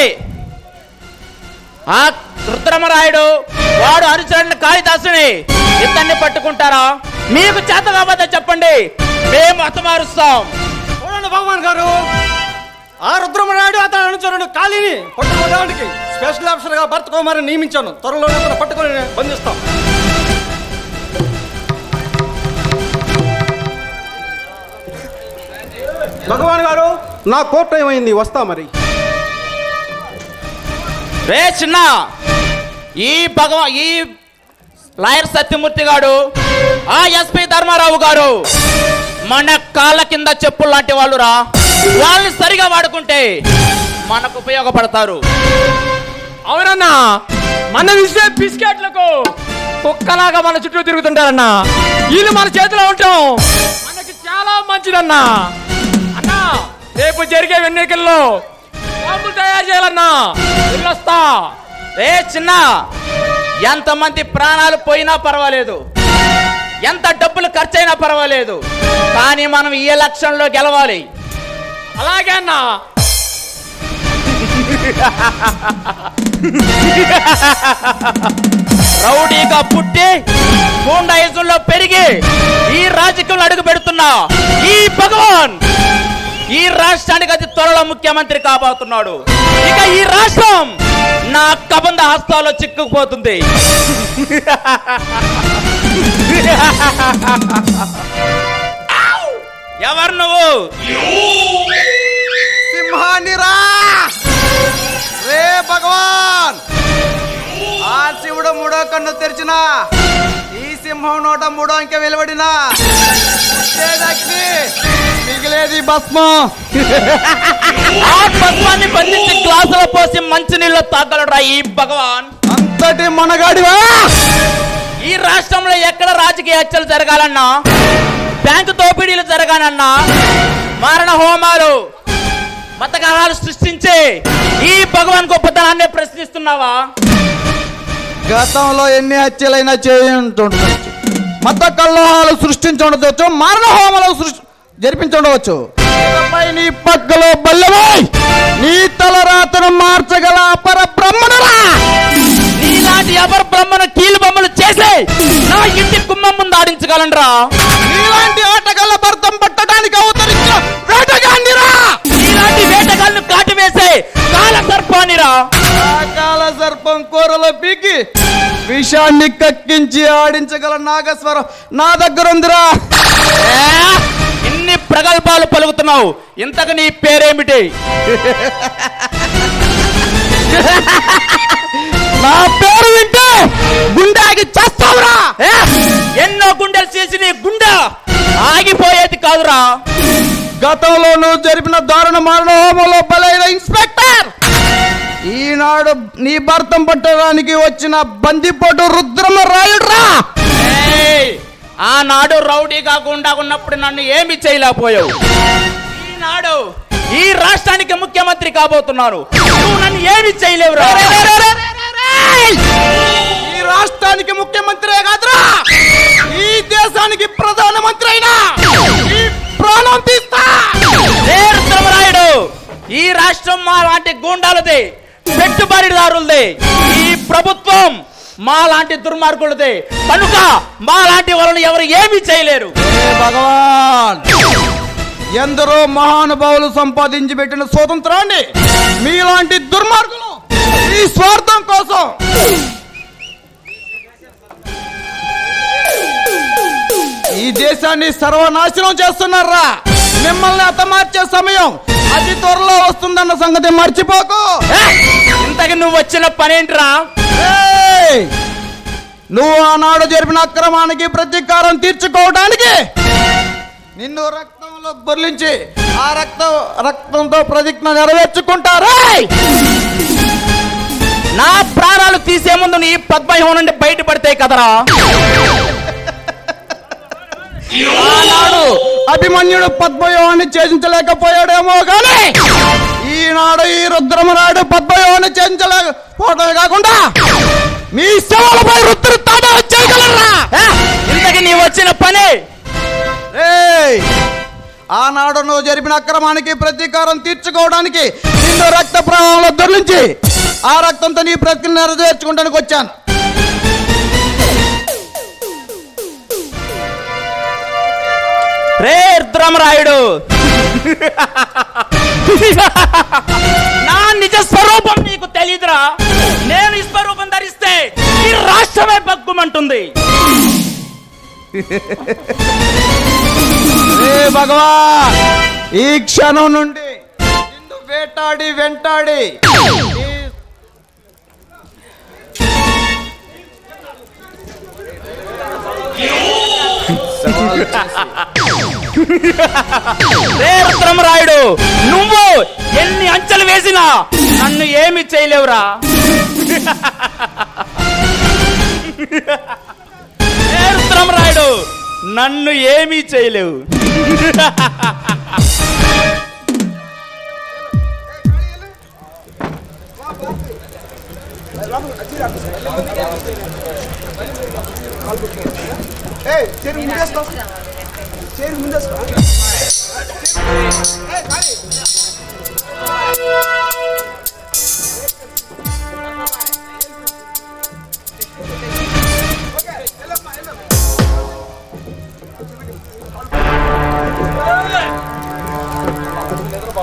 ఆ రుద్రమరాయుడు వాడు అనుచరుని కాళిదాసుని ఇద్దరిని పట్టుకుంటారా మీకు చేత కాకపోతే చెప్పండి మేము హతమారుస్తాం చూడండి భగవాన్ గారు ఆ రుద్రమరాయుడు అతని అనుచరుడు కాళీని పట్టుకోవడానికి స్పెషల్ ఆఫీసర్ గా భర్త కుమారిని నియమించాను త్వరలో అతను పట్టుకొని బంధిస్తాం భగవాన్ గారు నా కోర్టు ఏమైంది వస్తా మరి రే చిన్న ఈ భగవా ఈ లాయర్ సత్యమూర్తి గారు ఆ ఎస్పి ధర్మారావు గారు మన కాళ్ళ కింద చెప్పులు లాంటి వాళ్ళు రా వాళ్ళని సరిగా వాడుకుంటే మనకు ఉపయోగపడతారు అవునన్నా మన విసిరే బిస్కెట్లకు కుక్కలాగా మన చుట్టూ తిరుగుతుంటారన్నా వీళ్ళు మన చేతిలో ఉంటాం మనకి చాలా మంచిదన్నా అన్నా రేపు జరిగే ఎన్నికల్లో బాంబులు తయారు చేయాలన్నా వెళ్ళొస్తా రే చిన్న ఎంతమంది ప్రాణాలు పోయినా పర్వాలేదు ఎంత డబ్బులు ఖర్చైనా పర్వాలేదు కానీ మనం ఈ ఎలక్షన్లో గెలవాలి అలాగే అన్నా రౌడీగా పుట్టి గుండాయిజంలో పెరిగి ఈ రాజకీయంలో అడుగు పెడుతున్నా ఈ భగవాన్ ఈ రాష్ట్రానికి అతి త్వరలో ముఖ్యమంత్రి కాబోతున్నాడు ఇక ఈ రాష్ట్రం నా కబంధ హస్తాల్లో చిక్కుకుపోతుంది ఎవరు నువ్వు సింహాన్ని రా రే భగవాన్ ఆ శివుడు మూడో కన్ను తెరిచిన ఈ సింహం నోట మూడో అంకె వెలువడినా వచ్చేదగ్ని, మిగిలేది భస్మం ఆ పద్మాన్ని బంధించి గ్లాసులో పోసి మంచినీళ్ళు తాగలరా ఈ భగవాన్ అంతటి మనగాడివా ఈ రాష్ట్రంలో ఎక్కడ రాజకీయ హత్యలు జరగాలన్నా బ్యాంకు దోపిడీలు జరగాలన్నా మారణ హోమాలు మతకహాలు సృష్టించి ఈ భగవాన్ గొప్పతనాన్ని ప్రశ్నిస్తున్నావా గతంలో ఎన్ని హత్యలైనా చేయుంటుండవచ్చు మత కల్లోహాలు సృష్టించుండవచ్చు మరణ హోమాలు సృష్టి జరిపించుండవచ్చు ఇకపై నీ పక్కలో బల్లెమై నీ తలరాతను మార్చగల అపర బ్రహ్మణురా నీలాంటి ఎవరు బ్రహ్మను కీలు బొమ్మలు చేసి నా ఇంటి కుమ్మం ముందు ఆడించగలనరా నీలాంటి ఆటగాళ్ళ భర్తం పట్టడానికి అవతరించిన వేటగాండిరా నీలాంటి వేటగాళ్ళను కాటు వేసే కాల సర్పానిరా ఆ కాల సర్పం కూరలో పీకి విషాన్ని కక్కించి ఆడించగల నాగస్వరం నా దగ్గర ఉందిరా ఇన్ని ప్రగల్భాలు పలుకుతున్నావు ఇంతకు నీ పేరేమిటి నా పేరు వింటే గుండాకి చేస్తావురా ఏ? ఎన్నో గుండెలు చేసి నీ గుండె ఆగిపోయేది కాదురా గతంలో నువ్వు జరిపిన దారుణ మరణ హోమంలో బలైన ఇన్స్పెక్టర్ ఈనాడు నీ భర్తం పట్టడానికి వచ్చిన బందిపోటు రుద్రమ రాయుడురా ఏయ్! ఆనాడు రౌడీగా గుండా ఉన్నప్పుడు నన్ను ఏమి చేయలేకపోయావు ఈనాడు ఈ రాష్ట్రానికి ముఖ్యమంత్రి కాబోతున్నాను నువ్వు నన్ను ఏమి చేయలేవురా ఈ రాష్ట్రానికి ముఖ్యమంత్రే కాదురా ఈ దేశానికి ప్రధానమంత్రి అయినా ఈ ప్రాణం తీస్తా ఏ రుద్రమరాయుడు ఈ రాష్ట్రం మా లాంటి గూండాలది పెట్టుబడిదారులది ఈ ప్రభుత్వం మా లాంటి దుర్మార్గులది కనుక మా లాంటి వాళ్ళని ఎవరు ఏమీ చేయలేరు ఏ భగవాన్ ఎందరో మహానుభావులు సంపాదించి పెట్టిన స్వాతంత్రాన్ని మీలాంటి దుర్మార్గులు ఈ స్వార్థం కోసం ఈ దేశాన్ని సర్వనాశనం చేస్తున్నారా మిమ్మల్ని హతమార్చే సమయం అతి త్వరలో వస్తుందన్న సంగతి మర్చిపోకు ఇంతకి నువ్వు వచ్చిన పనేంట్రా ఏయ్! నువ్వు ఆనాడు జరిపిన అక్రమానికి ప్రతీకారం తీర్చుకోవడానికి నిన్ను రక్తంలో బొర్లించి ఆ రక్తం రక్తంతో ప్రతిజ్ఞ నెరవేర్చుకుంటారా నా ప్రాణాలు తీసే ముందు నీ పద్మవ్యూహం నుండి బయటపడితే కదరా ఆనాడు అభిమన్యుడు పద్మవ్యూహాన్ని ఛేదించలేకపోయాడేమో కానీ ఈనాడు ఈ రుద్రమనాడు పద్మవ్యూహాన్ని ఛేదించలేకపోవడమే కాకుండా మీ శవాలపై రుద్రు తాట చేయగలరా ఇంతకి నీ వచ్చిన పని ఏయ్! ఆనాడు నువ్వు జరిపిన అక్రమానికి ప్రతీకారం తీర్చుకోవడానికి నిన్ను రక్త ప్రవాహంలో దొర్లించి ఆ రక్తంతో నీ ప్రతిజ్ఞ నెరవేర్చుకోవడానికి వచ్చాను రే రుద్రమరాయుడు నా నిజ స్వరూపం నీకు తెలియదురా నేను ఈ స్వరూపం ధరిస్తే ఈ రాష్ట్రమే బగ్గుమంటుంది ఏ భగవాన్ ఈ క్షణం నుండి నిన్ను వేటాడి వెంటాడి నీ రే రుద్రమరాయుడు నువ్వు ఎన్ని అంచెలు వేసినా నన్ను ఏమి చేయలేవురా రే రుద్రమరాయుడు నన్ను ఏమీ చేయలేవు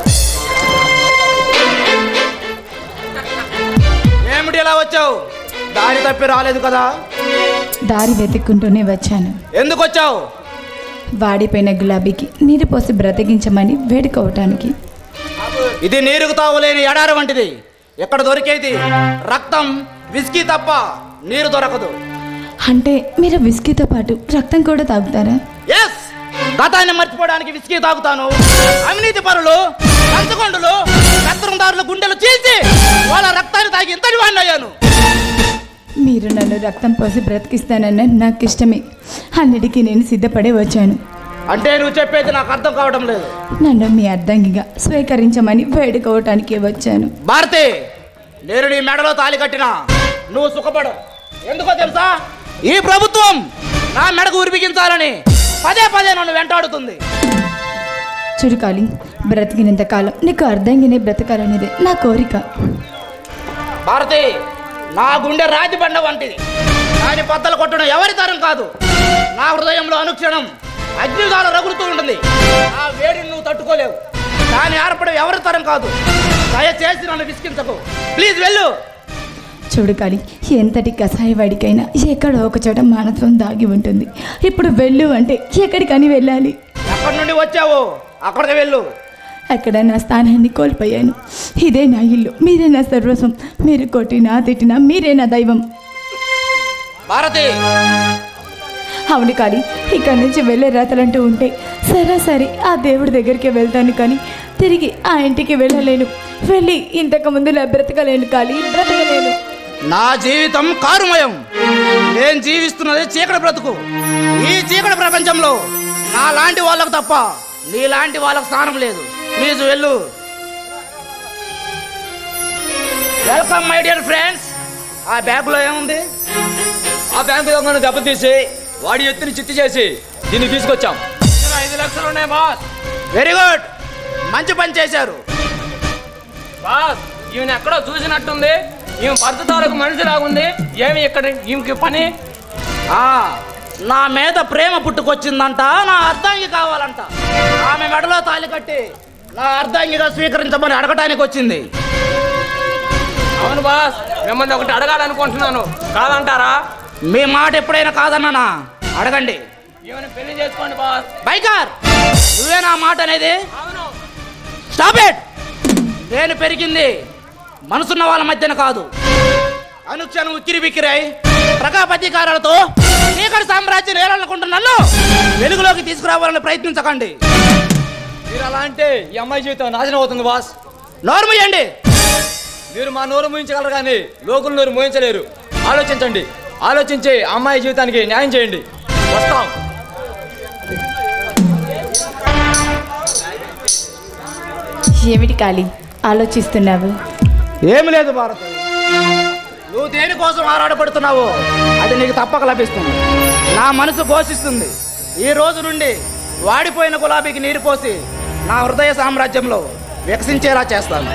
ఏమిటి ఇలా వచ్చావు దారి తప్పి రాలేదు కదా దారి వెతుక్కుంటూనే వచ్చాను ఎందుకు వచ్చావు వాడిపోయిన గులాబీకి నీరు పోసి బ్రతికించమని వేడుకోవటానికి ఇది నీరుకు తావులేని ఎడారి వంటిది ఎక్కడ దొరికేది రక్తం విస్కీ తప్ప నీరు దొరకదు అంటే మీరు విస్కీతో పాటు రక్తం కూడా తాగుతారా ఎస్ గతాన్ని మర్చిపోవడానికి విస్కీ తాగుతాను అవినీతి పరులు లంచగొండులు రక్తదారుల గుండెలు చీల్చి వాళ్ళ రక్తాన్ని తాగి ఇంతటి వాడిని అయ్యాను మీరు నన్ను రక్తం పోసి బ్రతికిస్తానన్న నాకు ఇష్టమే అన్నిటికీ నేను సిద్ధపడే వచ్చాను అంటే నువ్వు చెప్పేది నాకు అర్థం కావడం లేదు నన్ను మీ అర్ధంగిగా స్వీకరించమని వేడుకోవటానికి వచ్చాను భారతి నేను నీ మెడలో తాలి కట్టినా నువ్వు సుఖపడు ఎందుకో తెలుసా ఈ ప్రభుత్వం నా మెడకు ఉరిపిగించాలని పదే పదే నన్ను వెంటాడుతుంది చురుకాలి బ్రతికినంత కాలం నీకు అర్ధంగినే బ్రతకాలనేదే నా కోరిక భారతి నా గుండె రాతి బండ వంటిది దాని బద్దలు కొట్టడం ఎవరి తరం కాదు నా హృదయంలో అనుక్షణం అగ్నిదాల రగులుతూ ఉంటుంది నా వేడిని నువ్వు తట్టుకోలేవు దాని ఏర్పడం ఎవరి తరం కాదు దయచేసి నన్ను విసిగించకు ప్లీజ్ వెళ్ళు చూడుకాలి ఎంతటి కషాయవాడికైనా ఎక్కడో ఒక చోట మానత్వం దాగి ఉంటుంది ఇప్పుడు వెళ్ళు అంటే ఎక్కడికని వెళ్ళాలి ఎక్కడి నుండి వచ్చావు అక్కడికి వెళ్ళు అక్కడ నా స్థానాన్ని కోల్పోయాను ఇదే నా ఇల్లు మీరే నా సర్వస్వం మీరు కొట్టినా తిట్టినా మీరే నా దైవం భారతి అవును కాడి ఇక్కడి నుంచి వెళ్ళే రాతలంటూ ఉంటే సరాసరి ఆ దేవుడి దగ్గరికి వెళ్తాను కానీ తిరిగి ఆ ఇంటికి వెళ్ళలేను వెళ్ళి ఇంతకు ముందు నా బ్రతకలేను కాలి బ్రతకలేను నా జీవితం కారుమయం నేను జీవిస్తున్నది చీకటి బ్రతుకు ఈ చీకటి ప్రపంచంలో నా లాంటి వాళ్ళకు తప్ప నీలాంటి వాళ్ళకు స్థానం లేదు ప్లీజ్ వెళ్ళు వెల్కమ్ మై డియర్ ఫ్రెండ్స్ ఆ బ్యాగ్లో ఏముంది ఆ బ్యాంకు దొంగను దెబ్బతీసి వాడి ఎత్తుని చిత్తి చేసి దీన్ని తీసుకొచ్చాం ఐదు లక్షలు ఉన్నాయి బాస్ వెరీ గుడ్ మంచి పని చేశారు బాస్ ఈమెను ఎక్కడో చూసినట్టుంది ఈమె భర్త తాలూకు మనిషి లాగుంది ఏమి ఇక్కడ ఈమెకి పని ఆ నా మీద ప్రేమ పుట్టుకొచ్చిందంట నా అర్ధాంగి కావాలంట ఆమె మెడలో తాళి కట్టి నా అర్ధాంగిగా స్వీకరించమని అడగటానికి వచ్చింది అవును బాస్ మిమ్మల్ని ఒకటి అడగాలనుకుంటున్నాను కాదంటారా మీ మాట ఎప్పుడైనా కాదన్నానా అడగండి ఈమెను పెళ్లి చేసుకోండి బాస్ బైకార్ నువ్వే నా మాట అనేది స్టాప్ ఇట్ నేను పెరిగింది మనసున్న వాళ్ళ మధ్యన కాదు అనుక్షణం ఉక్కిరి బిక్కిరై ప్రజాపతికారాలతో చీకటి సామ్రాజ్యం నేలనుకుంటున్న నన్ను వెలుగులోకి తీసుకురావాలని ప్రయత్నించకండి మీరు అలా అంటే ఈ అమ్మాయి జీవితం నాశనం అవుతుంది బాస్ నోరు మూయండి మీరు మా నోరు మూయించగలరు కానీ లోకుల నోరు మూయించలేరు ఆలోచించండి ఆలోచించి ఆ అమ్మాయి జీవితానికి న్యాయం చేయండి వస్తాం ఏమిటి కాలి ఆలోచిస్తున్నావు ఏమి లేదు భారత నువ్వు దేనికోసం ఆరాటపడుతున్నావో అది నీకు తప్పక లభిస్తుంది నా మనసు ఘోషిస్తుంది ఈ రోజు నుండి వాడిపోయిన గులాబీకి నీరు పోసి నా హృదయ సామ్రాజ్యంలో వికసించేలా చేస్తాను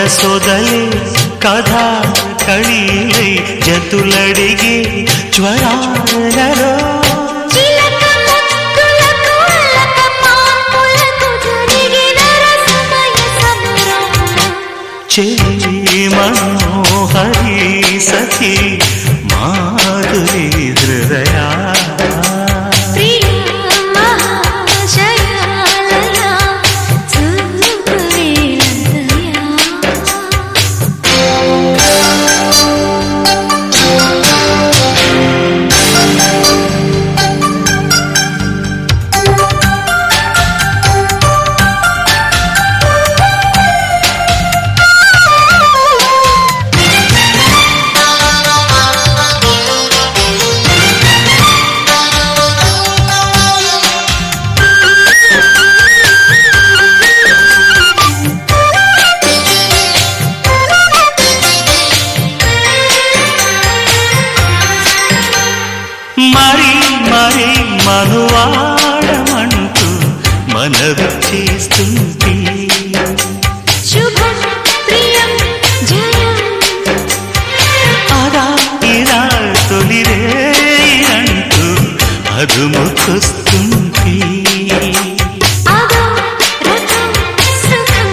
ಸೊದಲೆ ಕಥಾ ಕಳೀಲೈ ಜತುಲಡಿಗೆ ಜ್ವರಾನರೋ చిలక ముక్కులకు అల్లక పాపులకు జరిగిన రసమయ సమరం చెలి మనోహరి సఖి మాధురి హృదయ ప్రియ మహాశయాలయ చూపువేలంతయా మరి మరి మనువాడమంటూ మనవి చేస్తుంటే శుభం ప్రియం జయం అదా ఇలా తొలిరే అంటూ అదుముకొస్తుంటే అదో రథం సుఖం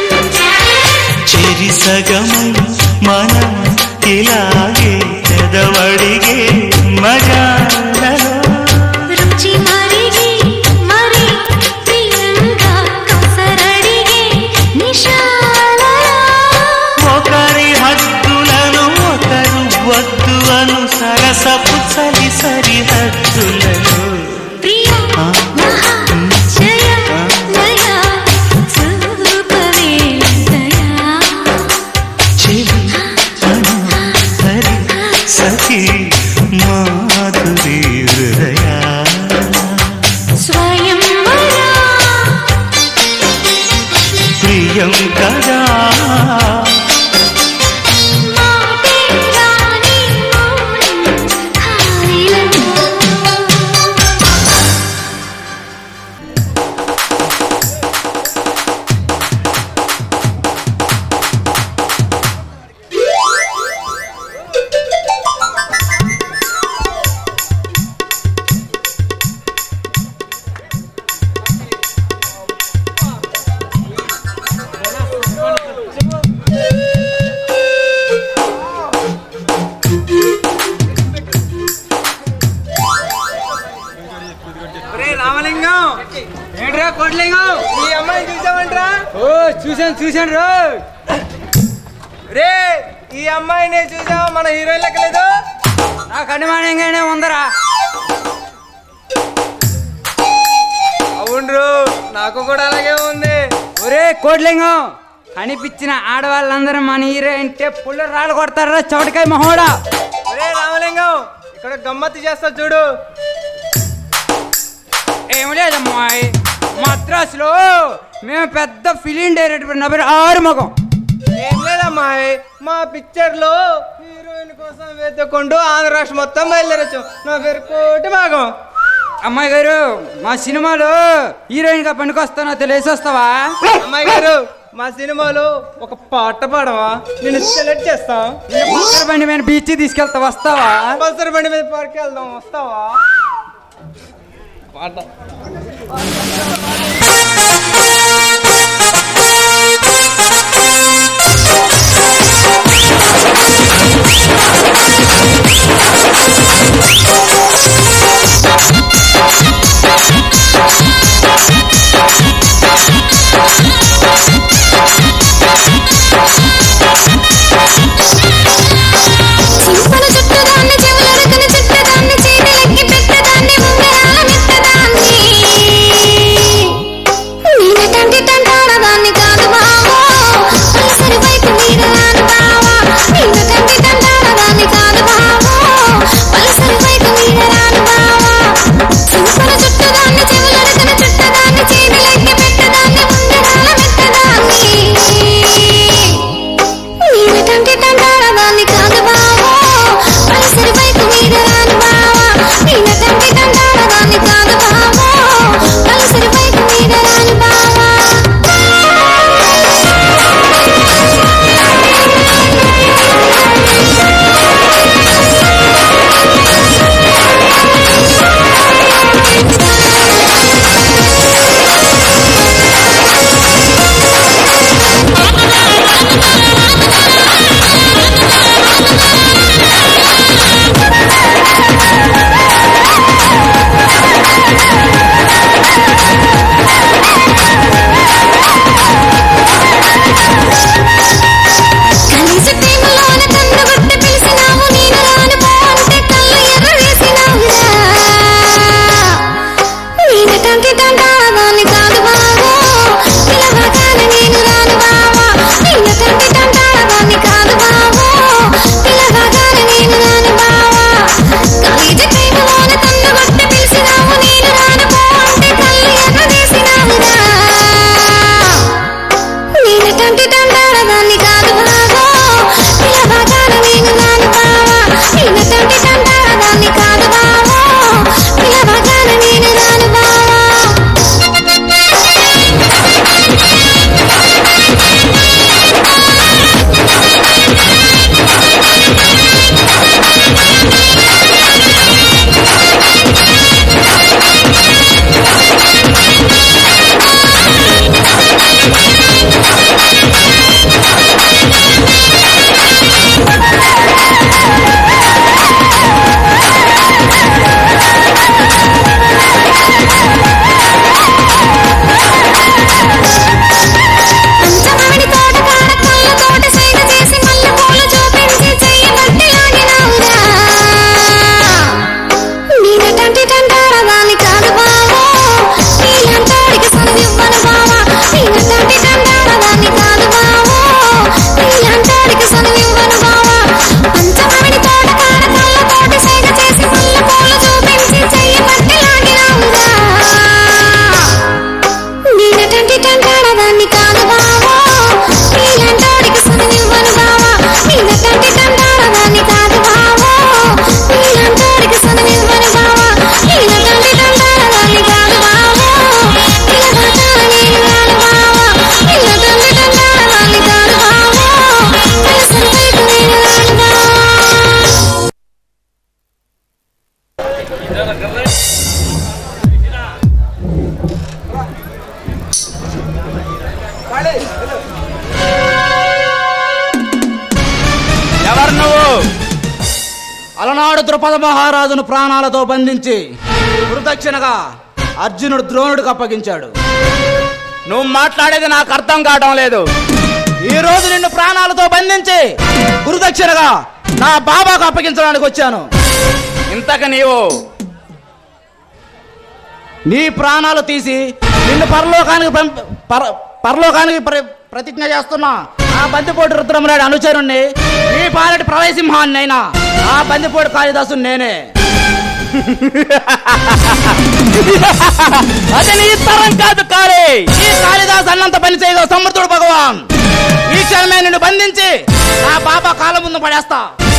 చెరి సగమై మనం ఇలాగే పెదవడిగే మజాలలో రుచి మరిగి మరి ప్రియంగా కసరడిగే నిశాలయా ఒకరి హద్దులను ఒకరు వద్దు అను సరసపు చలి సరిహద్దులను ప్రియ మహాశయ లయ చూపవేలంతయా చెలి మనోహరి సఖి మాధురి హృదయ స్వయం వరా ప్రియం కదా మాటే రాని మౌనం హాయిలను ఒరే రామలింగం ఏంట్రా కోట్లింగం ఈ అమ్మాయిని చూసావంట్రా ఓ చూశాను చూశాను రో రే ఈ అమ్మాయిని చూసావా మన హీరోయిన్ లెక్కలేదు నాకు అనుమానంగానే ఉందరా అవును రో నాకు కూడా అలాగే ఉంది ఒరే కోట్లింగం కనిపించిన ఆడవాళ్ళందరూ మన హీరో అంటే పుల్ల రాళ్ళు కొడతారా చౌటకాయ మహోడా ఒరే రామలింగం ఇక్కడ గమ్మత్తు చేస్తా చూడు ఏం లేదమ్మాయి మద్రాసులో మేము పెద్ద ఫిలిం డైరెక్టర్ నా పేరు ఆరుముఖం ఏం లేదమ్మాయి మా పిక్చర్ లో హీరోయిన్ కోసం వెతుక్కుంటూ ఆంధ్ర రాష్ట్రం మొత్తం బయలుదేరచ్చు నా పేరు కోటి భాగం అమ్మాయి గారు మా సినిమాలో హీరోయిన్ గా పనికొస్తానో తెలిసి వస్తావా అమ్మాయి గారు మా సినిమాలో ఒక పాట పాడవా నేను సెలెక్ట్ చేస్తా పల్సర్ బండి మీద బీచ్ తీసుకెళ్తా వస్తావా పల్సర్ బండి మీద పార్క్ వెళ్దాం వస్తావా పాట చింతల చుట్టదాన్ని చెవులరకన చుట్టదాన్ని చీరలెక్కి పెట్టదాన్ని ఉంగరాల మెట్టదాన్ని ఎవరు నువ్వు అలనాడు ద్రుపద మహారాజును ప్రాణాలతో బంధించి గురుదక్షిణగా అర్జునుడు ద్రోణుడికి అప్పగించాడు నువ్వు మాట్లాడేది నాకు అర్థం కావడం లేదు ఈ రోజు నిన్ను ప్రాణాలతో బంధించి గురుదక్షిణగా నా బాబాకు అప్పగించడానికి వచ్చాను ఇంతకు నీవు నీ ప్రాణాలు తీసి నిన్ను పరలోకానికి పంప పర- పరలోకానికి ప్ర- ప్రతిజ్ఞ చేస్తున్నా ఆ బందిపోటు రుద్రమరాడు అనుచరుణ్ణి నీ పాలటి ప్రవేశింహాన్ని అయినా ఆ బందిపోటు కాళిదాసు నేనే అది నీ తరం కాదు కాలే ఈ కాళిదాస్ అన్నంత పని చేయగల సమర్థుడు భగవాన్ ఈ క్షణమే నిన్ను బంధించి నా బాబా కాలం ముందు పడేస్తా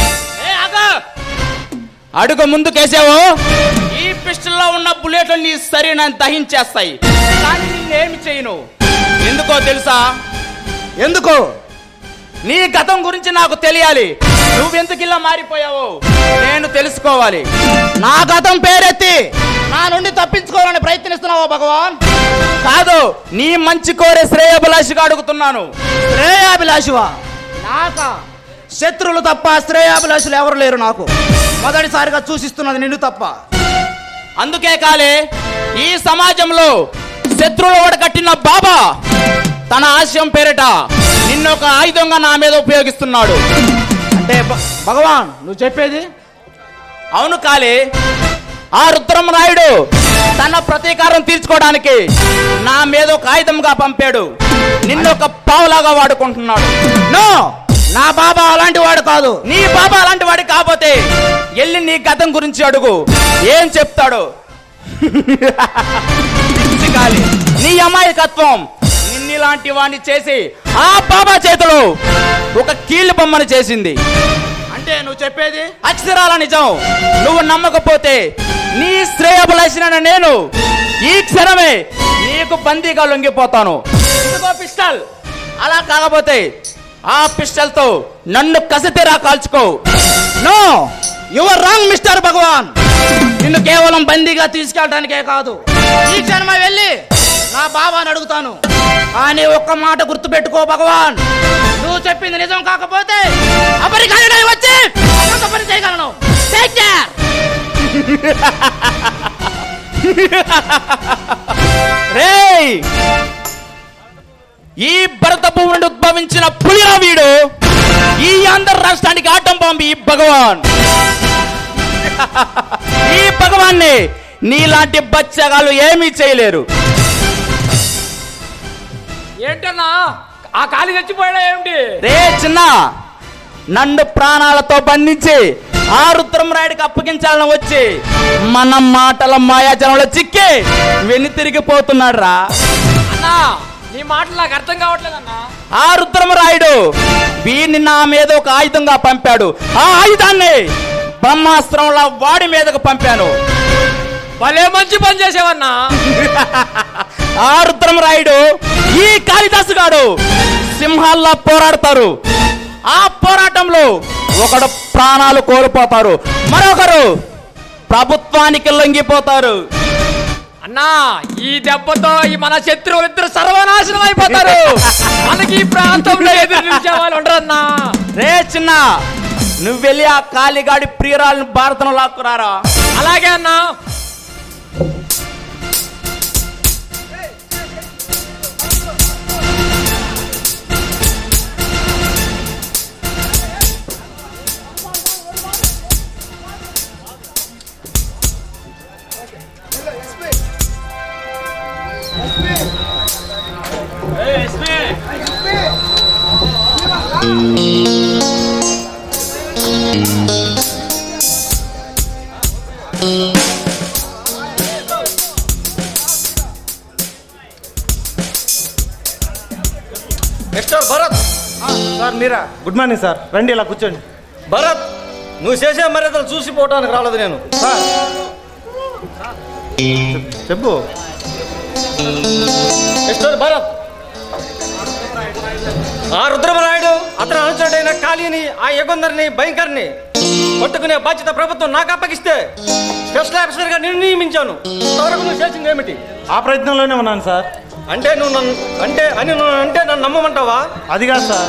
అడుగు ముందుకేసావు ఈ పిస్టల్లో ఉన్న బుల్లెట్లు నీ శరీరాన్ని దహించేస్తాయి కానీ నేనేమి చేయను ఎందుకో తెలుసా ఎందుకు నీ గతం గురించి నాకు తెలియాలి నువ్వెందుకు ఇలా మారిపోయావు నేను తెలుసుకోవాలి నా గతం పేరెత్తి నా నుండి తప్పించుకోవాలని ప్రయత్నిస్తున్నావా భగవాన్ కాదు నీ మంచి కోరే శ్రేయభిలాషిగా అడుగుతున్నాను శ్రేయాభిలాషివా నాక శత్రువులు తప్ప శ్రేయాభిలాషులు ఎవరు లేరు నాకు మొదటిసారిగా చూసిస్తున్నది నిన్ను తప్ప అందుకే కాలే ఈ సమాజంలో శత్రువులు ఓడగట్టిన బాబా తన ఆశయం పేరిట నిన్ను ఒక ఆయుధంగా నా మీద ఉపయోగిస్తున్నాడు అంటే భ- భగవాన్ నువ్వు చెప్పేది అవును కాలే ఆ రుద్రం రాయుడు తన ప్రతీకారం తీర్చుకోవడానికి నా మీద ఒక ఆయుధంగా పంపాడు నిన్ను ఒక పావులాగా వాడుకుంటున్నాడు నో నా బాబా అలాంటి వాడు కాదు నీ బాబా అలాంటి వాడి కాకపోతే ఎల్లి నీ గతం గురించి అడుగు ఏం చెప్తాడు పిచ్చి గాలి. నీ అమాయకత్వం నిన్నిలాంటి వాడిని చేసి ఆ బాబా చేతిలో ఒక కీళ్ళు బొమ్మను చేసింది అంటే నువ్వు చెప్పేది అక్షరాల నిజం నువ్వు నమ్మకపోతే నీ శ్రేయబులసిన నేను ఈ క్షణమే నీకు బందీగా లొంగిపోతాను ఇదిగో పిస్టల్ అలా కాకపోతే ఆ పిస్టల్ తో నన్ను కసితీరా కాల్చుకో no you're wrong mister Bhagavan నిన్ను కేవలం బందీగా తీసుకెళ్ళడానికే కాదు ఈ క్షణమ వెళ్ళి నా బాబాని అడుగుతాను కానీ ఒక్క మాట గుర్తు పెట్టుకో భగవాన్ నువ్వు చెప్పింది నిజం కాకపోతే అపరికారుడై వచ్చి అనంత పని చేయగలను Take care. రేయ్ ఈ భరత భూమి నుండి ఉద్భవించిన పులిరా వీడు ఈ ఆంధ్ర రాష్ట్రానికి ఆటం బాంబు ఈ భగవాన్ ఈ భగవాన్ని నీలాంటి బచ్చగాళ్ళు ఏమీ చేయలేరు ఏంటన్నా ఆ కాలి చచ్చిపోయాడా ఏమిటి రే చిన్న నన్ను ప్రాణాలతో బంధించి ఆ రుద్రం రాయుడికి అప్పగించాలని వచ్చి మన మాటల మాయాజనంలో చిక్కి వెన్ను తిరిగిపోతున్నాడు రా అన్నా నీ మాటలు నాకు అర్థం కావట్లేదన్నా ఆ రుద్రమరాయుడు వీరిని నా మీద ఒక ఆయుధంగా పంపాడు ఆ ఆయుధాన్ని బ్రహ్మాస్త్రంలా వాడి మీదకు పంపాను భలే మంచి పని చేసేవన్నా ఆ రుద్రమరాయుడు ఈ కాళిదాసు గాడు సింహాల్లా పోరాడతారు ఆ పోరాటంలో ఒకడు ప్రాణాలు కోల్పోతారు మరొకరు ప్రభుత్వానికి లొంగిపోతారు అన్నా ఈ దెబ్బతో ఈ మన శత్రువులు ఇద్దరు సర్వనాశనం అయిపోతారు మనకి ఈ ప్రాంతంలో ఎదురు నిలిచే వాళ్ళు ఉండరన్నా రే చిన్న నువ్వు వెళ్ళి ఆ కాళిగాడి ప్రియురాలను భారతం లాక్కురారా అలాగే అన్నా మిస్టర్ భరత్ సార్ మీరా గుడ్ మార్నింగ్ సార్ రండి ఇలా కూర్చోండి భరత్ నువ్వు చేసే మర్యాదలు చూసిపోవటానికి రాలేదు నేను సార్ చెప్పు మిస్టర్ భరత్ ఆ రుద్రమరాయుడు అతను అనుచరుడైన కాళీని ఆ యగుందరిని భయంకర్ని పట్టుకునే బాధ్యత ప్రభుత్వం నాకు అప్పగిస్తే స్పెషల్ ఆఫీసర్గా నిన్ను నియమించాను ఇంతవరకు నువ్వు చేసింది ఏమిటి ఆ ప్రయత్నంలోనే ఉన్నాను సార్ అంటే నువ్వు నన్ను అంటే అని నువ్వు అంటే నన్ను నమ్మమంటావా అది కాదు సార్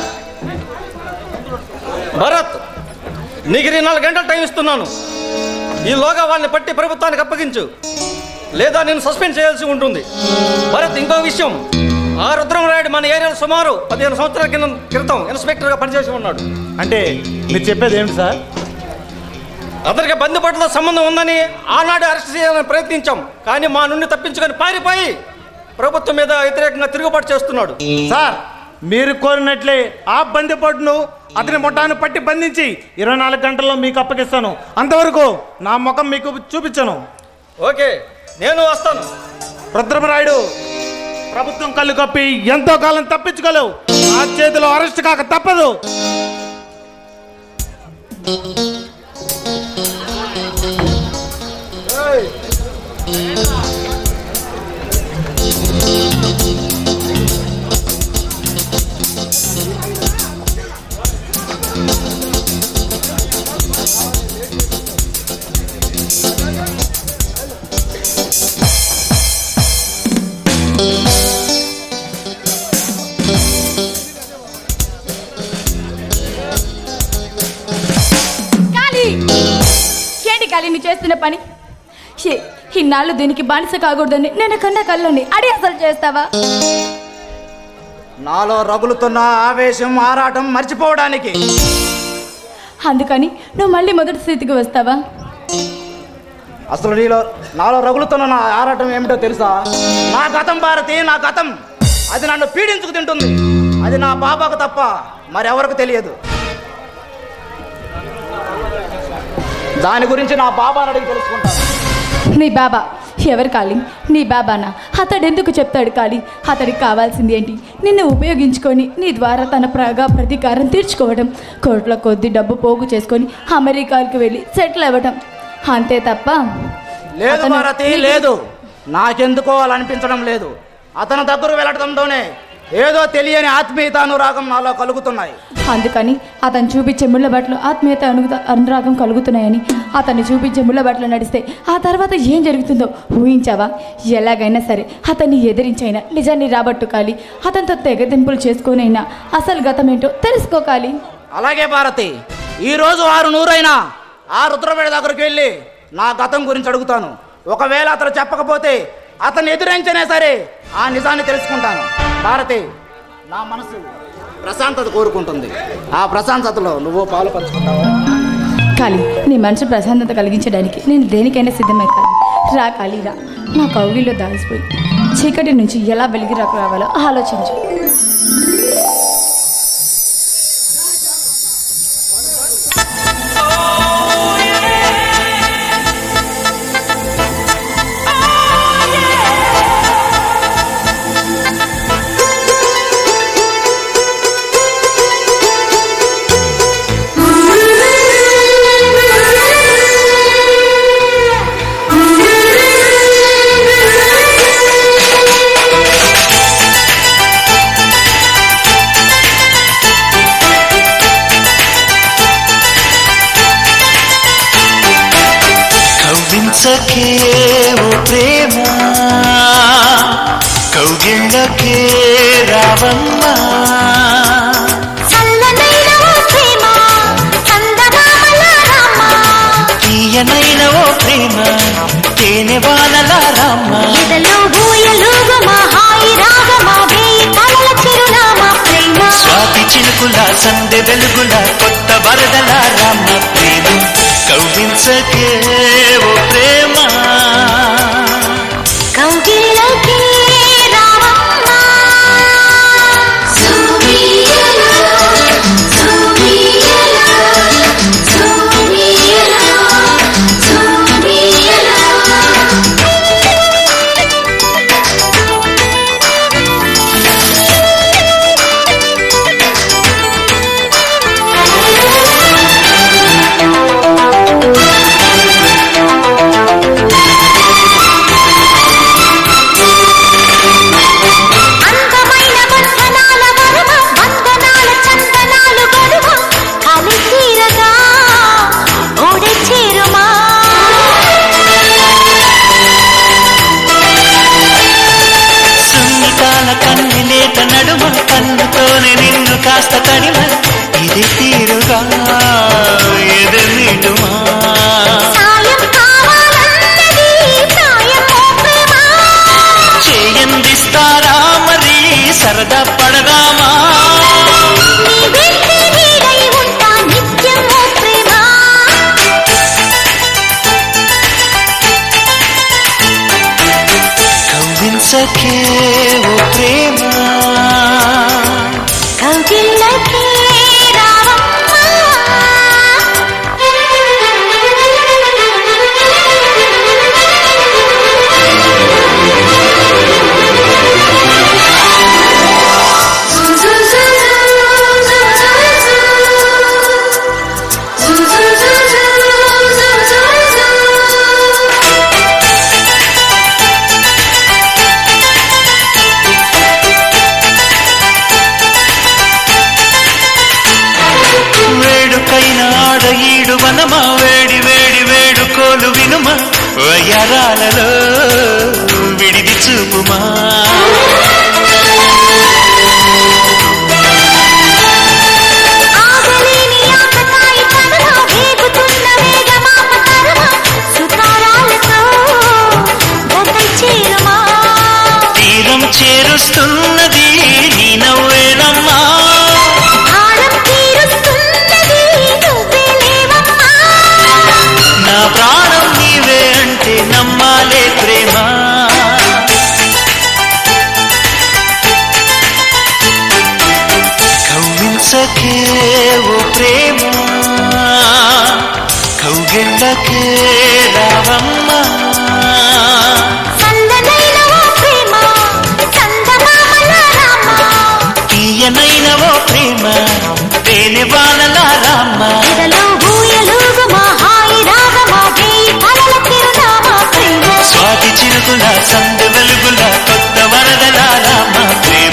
భరత్ నీకు ఇరవై నాలుగు గంటలు టైం ఇస్తున్నాను ఈలోగా వాడిని పట్టి ప్రభుత్వానికి అప్పగించు లేదా నేను సస్పెండ్ చేయాల్సి ఉంటుంది భరత్ ఇంకో విషయం ఆ రుద్రమరాయుడు మన ఏరియాలో సుమారు పదిహేను సంవత్సరాల కింద క్రితం ఇన్స్పెక్టర్గా పనిచేసి ఉన్నాడు అంటే మీరు చెప్పేది ఏమిటి సార్ అతనికి బందిపట్టులో సంబంధం ఉందని ఆనాడు అరెస్ట్ చేయాలని ప్రయత్నించాం కానీ మా నుండి తప్పించుకొని పారిపోయి ప్రభుత్వం మీద వ్యతిరేకంగా తిరుగుబాటు చేస్తున్నాడు సార్ మీరు కోరినట్లే ఆ బందిపోటును అతని ముఠాను పట్టి బంధించి ఇరవై నాలుగు గంటల్లో మీకు అప్పగిస్తాను అంతవరకు నా ముఖం మీకు చూపించను ఓకే నేను వస్తాను రుద్రమరాయుడు ప్రభుత్వం కళ్ళు కప్పి ఎంతో కాలం తప్పించుకోలేవు ఆ చేతిలో అరెస్ట్ కాక తప్పదు కాళీ ఏంటి కాళీ నువ్వు చేస్తున్న పని షే, ఇన్నాళ్ళు దీనికి బానిస కాకూడదని నేను కన్నా కళ్ళని అడి అసలు చేస్తావా నాలో రగులుతున్న ఆవేశం ఆరాటం మర్చిపోవడానికి అందుకని నువ్వు మళ్ళీ మొదటి స్థితికి వస్తావా అసలు నీలో నాలో రగులుతున్న నా ఆరాటం ఏమిటో తెలుసా నా గతం భారతి నా గతం అది నన్ను పీడించుకు తింటుంది అది నా బాబాకు తప్ప మరెవరికి తెలియదు దాని గురించి నా బాబాని అడిగి తెలుసుకుంటాను నీ బాబా ఎవరు కాళీ నీ బాబానా అతడు ఎందుకు చెప్తాడు కాళీ అతడికి కావాల్సింది ఏంటి నిన్ను ఉపయోగించుకొని నీ ద్వారా తన ప్రగా ప్రతీకారం తీర్చుకోవడం కోట్ల కొద్ది డబ్బు పోగు చేసుకొని అమెరికాకి వెళ్ళి సెటిల్ అవ్వడం అంతే తప్ప లేదు అతను- భారతి లేదు నాకెందుకో అలా అనిపించడం లేదు అతని దగ్గర వెళ్ళడంతోనే ఏదో తెలియని ఆత్మీయత అనురాగం నాలో కలుగుతున్నాయి అందుకని అతను చూపించే ముళ్ళ బట్టలు ఆత్మీయత అను అనురాగం కలుగుతున్నాయని అతను చూపించే ముళ్ళ బట్టలు నడిస్తే ఆ తర్వాత ఏం జరుగుతుందో ఊహించావా ఎలాగైనా సరే అతన్ని ఎదిరించైనా నిజాన్ని రాబట్టుకాలి అతనితో తెగదింపులు చేసుకోనైనా అసలు గతం ఏంటో తెలుసుకోకాలి అలాగే భారతి ఈ రోజు ఆరు నూరైనా ఆ రుద్రపేట దగ్గరికి వెళ్ళి నా గతం గురించి అడుగుతాను ఒకవేళ అతను చెప్పకపోతే అతన్ని ఎదురించనే సరే ఆ నిజాన్ని తెలుసుకుంటాను భారతి నా మనసు ప్రశాంతత కోరుకుంటుంది ఆ ప్రశాంతతలో నువ్వు పాలు పంచుకుంటావా కాళీ నీ మనసు ప్రశాంతత కలిగించడానికి నేను దేనికైనా సిద్ధమవుతాను రా కాళీ రా నా కౌగిల్లో దాల్సిపోయి చీకటి నుంచి ఎలా వెలిగి రావాలో ఆలోచించు కవ్వించకే ఓ ప్రేమ కౌగిళ్ళకే రావమ్మా చల్లనైన ఓ ప్రేమ చందమామల రామ తీయనైన ఓ ప్రేమ తేనె వానల రామ్మ ఎదలో ఊయలుగుమా హాయి రాగమా వేయి కలల చిరునామా ప్రేమ స్వాతి చినుకుల సందె వెలుగుల కొత్త వరదల రామ్మ ప్రేమ కవ్వించకే ఓ ప్రేమ కౌగిలకే రావమ్మ సుమీయలా సుమీయలా సుమీయలా సుమీయలా ఆ నడుమ కన్నుతోనే నిన్ను కాస్త తడిమ ఇది తీరుగా ఎదు మీటుమా సాయం కావాలన్నది ప్రాయమో ప్రేమ చేయందిస్తారా మరి సరదా పడదామా నీ వెంటే నీడై ఉంటా నిత్యమో ప్రేమ కవ్వించకే ఓ ప్రేమ కౌగిళ్ళకే వేడుకైన ఆడ ఈడు వనమా వేడి వేడి వేడుకోలు వినుమా వయ్యారాలలో విడిది చూపుమా ఆగలేని ఆకతాయి కథలో వేగుతున్న వేగమాప తరమ సుతారాలతో గతై చేరుమా తీరం చేరుస్తున్నది నీ నవ్వేనమ్మా భారం తీరుస్తున్నది నువ్వే లేవమ్మా నా ప్రాణం నీవే అంటే నమ్మాలే ప్రేమ కవ్వించకే ఓ ప్రేమ కౌగిళ్ళకే రావమ్మా సందనైన ఓ ప్రేమ సందమామల రామ తీయనైన ఓ ప్రేమ తేనె వానల రామ్మ ఎదలో ఊయలుగుమా హాయి రాగమా వేయి కలల తిరునామా ప్రేమ స్వాతి చినుకుల సందు వెలుగుల కొత్త వరదల రామ ప్రేమ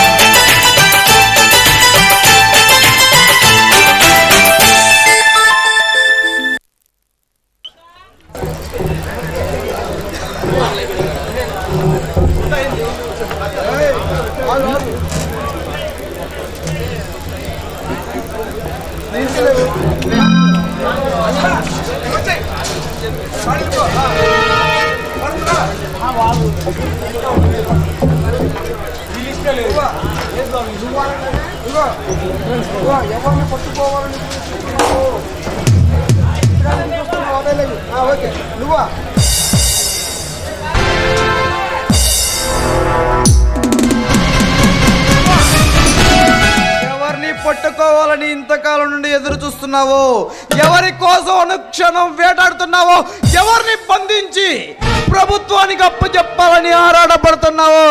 నువ్వా ఎవరిని పట్టుకోవాలని ఇంతకాలం నుండి ఎదురు చూస్తున్నావో ఎవరి కోసం అనుక్షణం వేటాడుతున్నావో ఎవరిని బంధించి ప్రభుత్వానికి అప్పు చెప్పాలని ఆరాటపడుతున్నావో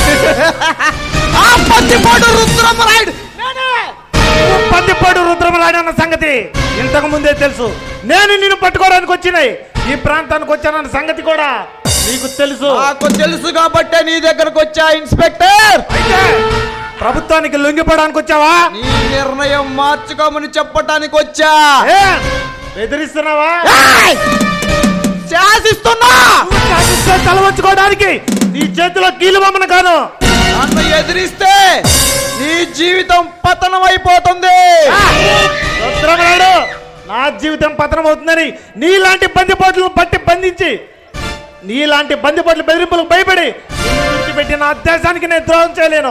ఆ పత్తిపాటు రుద్రమరాయుడు పందిపాడు రుద్రమలాడి అన్న సంగతి ఇంతకు ముందే తెలుసు నేను నిన్ను పట్టుకోవడానికి వచ్చినాయి ఈ ప్రాంతానికి వచ్చానన్న సంగతి కూడా నీకు తెలుసు నాకు తెలుసు కాబట్టే నీ దగ్గరకు వచ్చా ఇన్స్పెక్టర్ ప్రభుత్వానికి లొంగిపోవడానికి వచ్చావా నీ నిర్ణయం మార్చుకోమని చెప్పటానికి వచ్చా ఏ? బెదిరిస్తున్నావా శాసిస్తున్నా శాసిస్తే తల వంచుకోవడానికి నీ చేతిలో కీలు బొమ్మను కాను నన్ను ఎదిరిస్తే నీ జీవితం పతనం అయిపోతుంది రుద్రమలాడు నా జీవితం పతనం అవుతుందని నీలాంటి బందిపోట్లను పట్టి బంధించి నీలాంటి బందిపోట్ల బెదిరింపులకు భయపడి నిన్ను విడిచిపెట్టి నా దేశానికి నేను ద్రోహం చేయలేను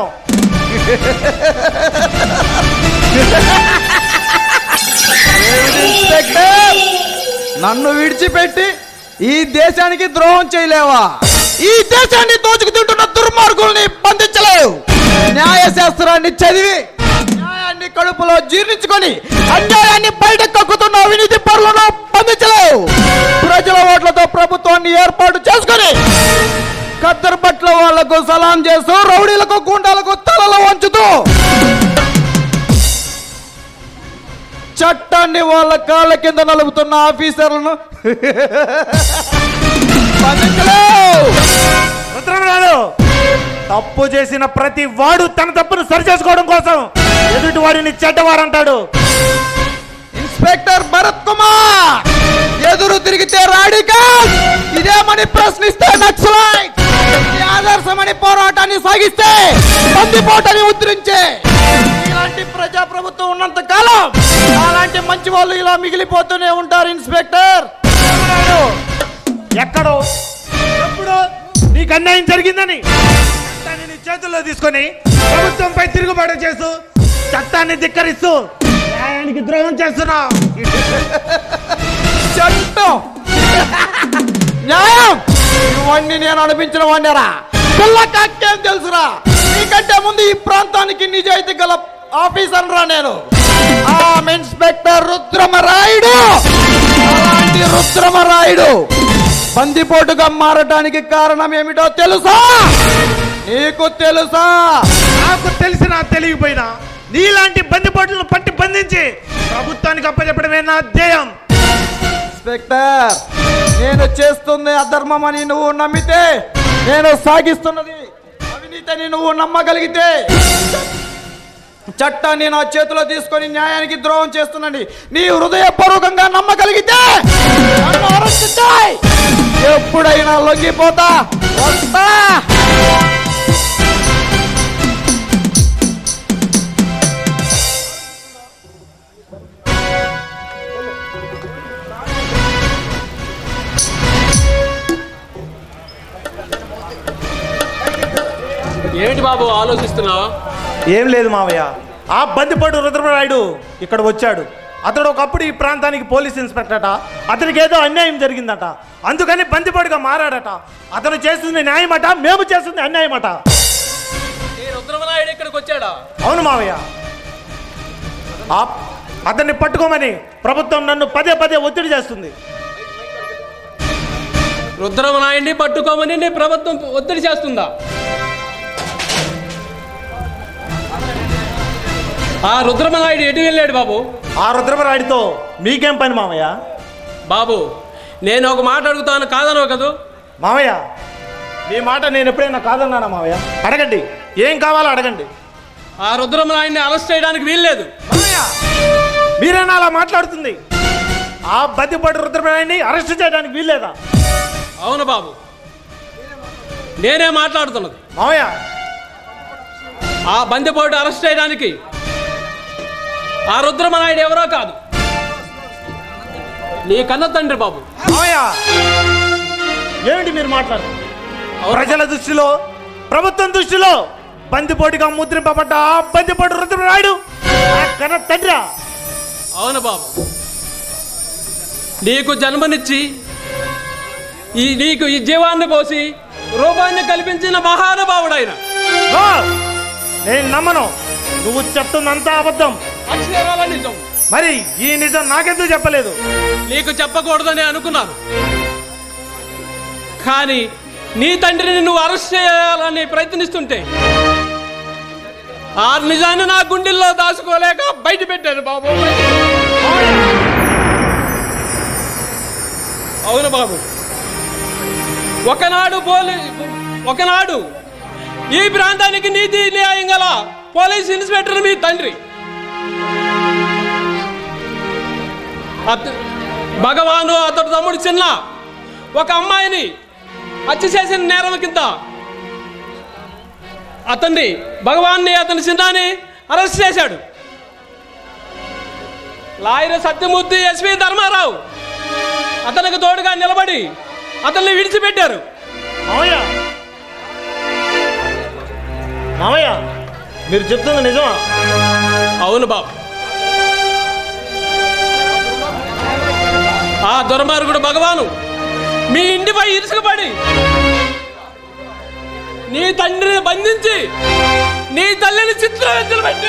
ఇన్స్పెక్టర్ నన్ను విడిచిపెట్టి ఈ దేశానికి ద్రోహం చేయలేవా ఈ దేశాన్ని దోచుకు తింటున్న దుర్మార్గుల్ని బంధించలేవు న్యాయశాస్త్రాన్ని చదివి న్యాయాన్ని కడుపులో జీర్ణించుకొని అన్యాయాన్ని బయట కక్కుతున్న అవినీతి పరులను బంధించలేవు ప్రజల ఓట్లతో ప్రభుత్వాన్ని ఏర్పాటు చేసుకొని ఖద్దరు పట్ల వాళ్లకు సలాం చేస్తూ రౌడీలకు గుండాలకు తలలో వంచుతూ చట్టాన్ని వాళ్ళ కాళ్ళ కింద నలుపుతున్న ఆఫీసర్లను బంధించలేవు. రుద్రమలాడు తప్పు చేసిన ప్రతి వాడు తన తప్పును సరిచేసుకోవడం కోసం ఎదుటి వాడిని చెడ్డవారంటాడు ఇన్స్పెక్టర్ భరత్ కుమార్ ఎదురు తిరిగితే రాడికల్ ఇదేమని ప్రశ్నిస్తే నక్సలైట్ The other కోసమని పోరాటాన్ని సాగిస్తే బందిపోటని ఉద్ధరించే ఇలాంటి ప్రజా ప్రభుత్వం ఉన్నంత కాలం అలాంటి మంచి వాళ్ళు ఇలా మిగిలిపోతూనే ఉంటారు ఇన్స్పెక్టర్ ఎక్కడో ఎప్పుడో నీకు అన్యాయం జరిగిందని చట్టాన్ని నీ చేతుల్లో తీసుకొని ప్రభుత్వంపై తిరుగుబాటు చేస్తూ చట్టాన్ని ధిక్కరిస్తూ న్యాయానికి ద్రోహం చేస్తున్నావు చట్టం న్యాయం ఇవన్నీ నేను అనిపించిన వాడిరా పిల్ల కాకేం తెలుసురా నీకంటే ముందు ఈ ప్రాంతానికి నిజాయితీ గల ఆఫీసర్ రా నేను ఆ ఇన్స్పెక్టర్ రుద్రమరాయుడు అలాంటి రుద్రమరాయుడు బందిపోటుగా మారటానికి కారణం ఏమిటో తెలుసా నీకు తెలుసా నాకు తెలిసినా తెలియకపోయినా నీలాంటి బందిపోట్లను పట్టి బంధించి ప్రభుత్వానికి అప్పచెప్పడమే నా ధ్యేయం ఇన్స్పెక్టర్ నేను చేస్తుంది అధర్మం అని నువ్వు నమ్మితే నేను సాగిస్తున్నది అవినీతిని నువ్వు నమ్మగలిగితే చట్టాన్ని నా చేతిలో తీసుకొని న్యాయానికి ద్రోహం చేస్తున్నాండి నీ హృదయపూర్వకంగా నమ్మగలిగితే నన్ను అరెస్ట్ చేయి ఎప్పుడైనా లొంగిపోతా వస్తా ఏంటి బాబు ఆలోచిస్తున్నావు ఏం లేదు మావయ్య ఆ బందిపోటు రుద్రమరాయుడు ఇక్కడ వచ్చాడు అతడు ఒకప్పుడు ఈ ప్రాంతానికి పోలీస్ ఇన్స్పెక్టర్ అట అతనికి ఏదో అన్యాయం జరిగిందట అందుకని బందిపోటుగా మారాడట అతను చేస్తుంది న్యాయమట మేము చేస్తుంది అన్యాయమట ఈ రుద్రమనాయుడు ఇక్కడికి వచ్చాడా అవును మావయ్య ఆ అతన్ని పట్టుకోమని ప్రభుత్వం నన్ను పదే పదే ఒత్తిడి చేస్తుంది రుద్రమనాయుడిని పట్టుకోమని నీ ప్రభుత్వం ఒత్తిడి చేస్తుందా ఆ రుద్రమనాయుడు ఎటు వెళ్ళాడు బాబు ఆ రుద్రమరాయుడితో మీకేం పని మామయ్య బాబు నేను ఒక మాట అడుగుతాను కాదనవు కదూ మామయ్య మీ మాట నేను ఎప్పుడైనా కాదన్నానా మామయ్య అడగండి ఏం కావాలో అడగండి ఆ రుద్రమనాయుడిని అరెస్ట్ చేయడానికి వీల్లేదు మీరేనా అలా మాట్లాడుతుంది ఆ బతిపాటి రుద్రమరాయుడిని అరెస్ట్ చేయడానికి వీల్లేదా అవును బాబు నేనే మాట్లాడుతున్నది మామయ్య ఆ బందిపోటు అరెస్ట్ చేయడానికి ఆ రుద్రమనాయుడు ఎవరో కాదు నీ కన్న తండ్రి బాబు మామయ్య ఏమిటి మీరు మాట్లాడు ప్రజల దృష్టిలో ప్రభుత్వం దృష్టిలో బందిపోటుగా ముద్రింపబడ్డ ఆ బందిపోటు రుద్రమరాయుడు నా కన్న తండ్రి అవును బాబు నీకు జన్మనిచ్చి ఈ నీకు ఈ జీవాన్ని పోసి రూపాన్ని కల్పించిన మహానుభావుడు ఆయన నేను నమ్మను నువ్వు చెప్తున్నంత అబద్ధం అక్షరాల నిజం మరి ఈ నిజం నాకెందుకు చెప్పలేదు నీకు చెప్పకూడదని అనుకున్నాను కానీ నీ తండ్రిని నువ్వు అరెస్ట్ చేయాలని ప్రయత్నిస్తుంటే ఆ నిజాన్ని నా గుండెల్లో దాచుకోలేక బయట పెట్టాను బాబు అవును బాబు ఒకనాడు పోలీ ఒకనాడు ఈ ప్రాంతానికి నీతి న్యాయం గల పోలీస్ ఇన్స్పెక్టర్ మీ తండ్రి అత- భగవాను అతడు తమ్ముడు చిన్న ఒక అమ్మాయిని హత్య చేసిన నేరం కింద అతన్ని భగవాన్ని అతని చిన్నాని అరెస్ట్ చేశాడు లాయర్ సత్యమూర్తి ఎస్వి ధర్మారావు అతనికి తోడుగా నిలబడి అతన్ని విడిచిపెట్టారు మామయ్య మామయ్య మీరు చెప్తుంది నిజమా అవును బాబు ఆ దుర్మార్గుడు భగవాను మీ ఇంటిపై ఇరుసుకుపడి నీ తండ్రిని బంధించి నీ తల్లిని చిత్రహింసలు పెట్టి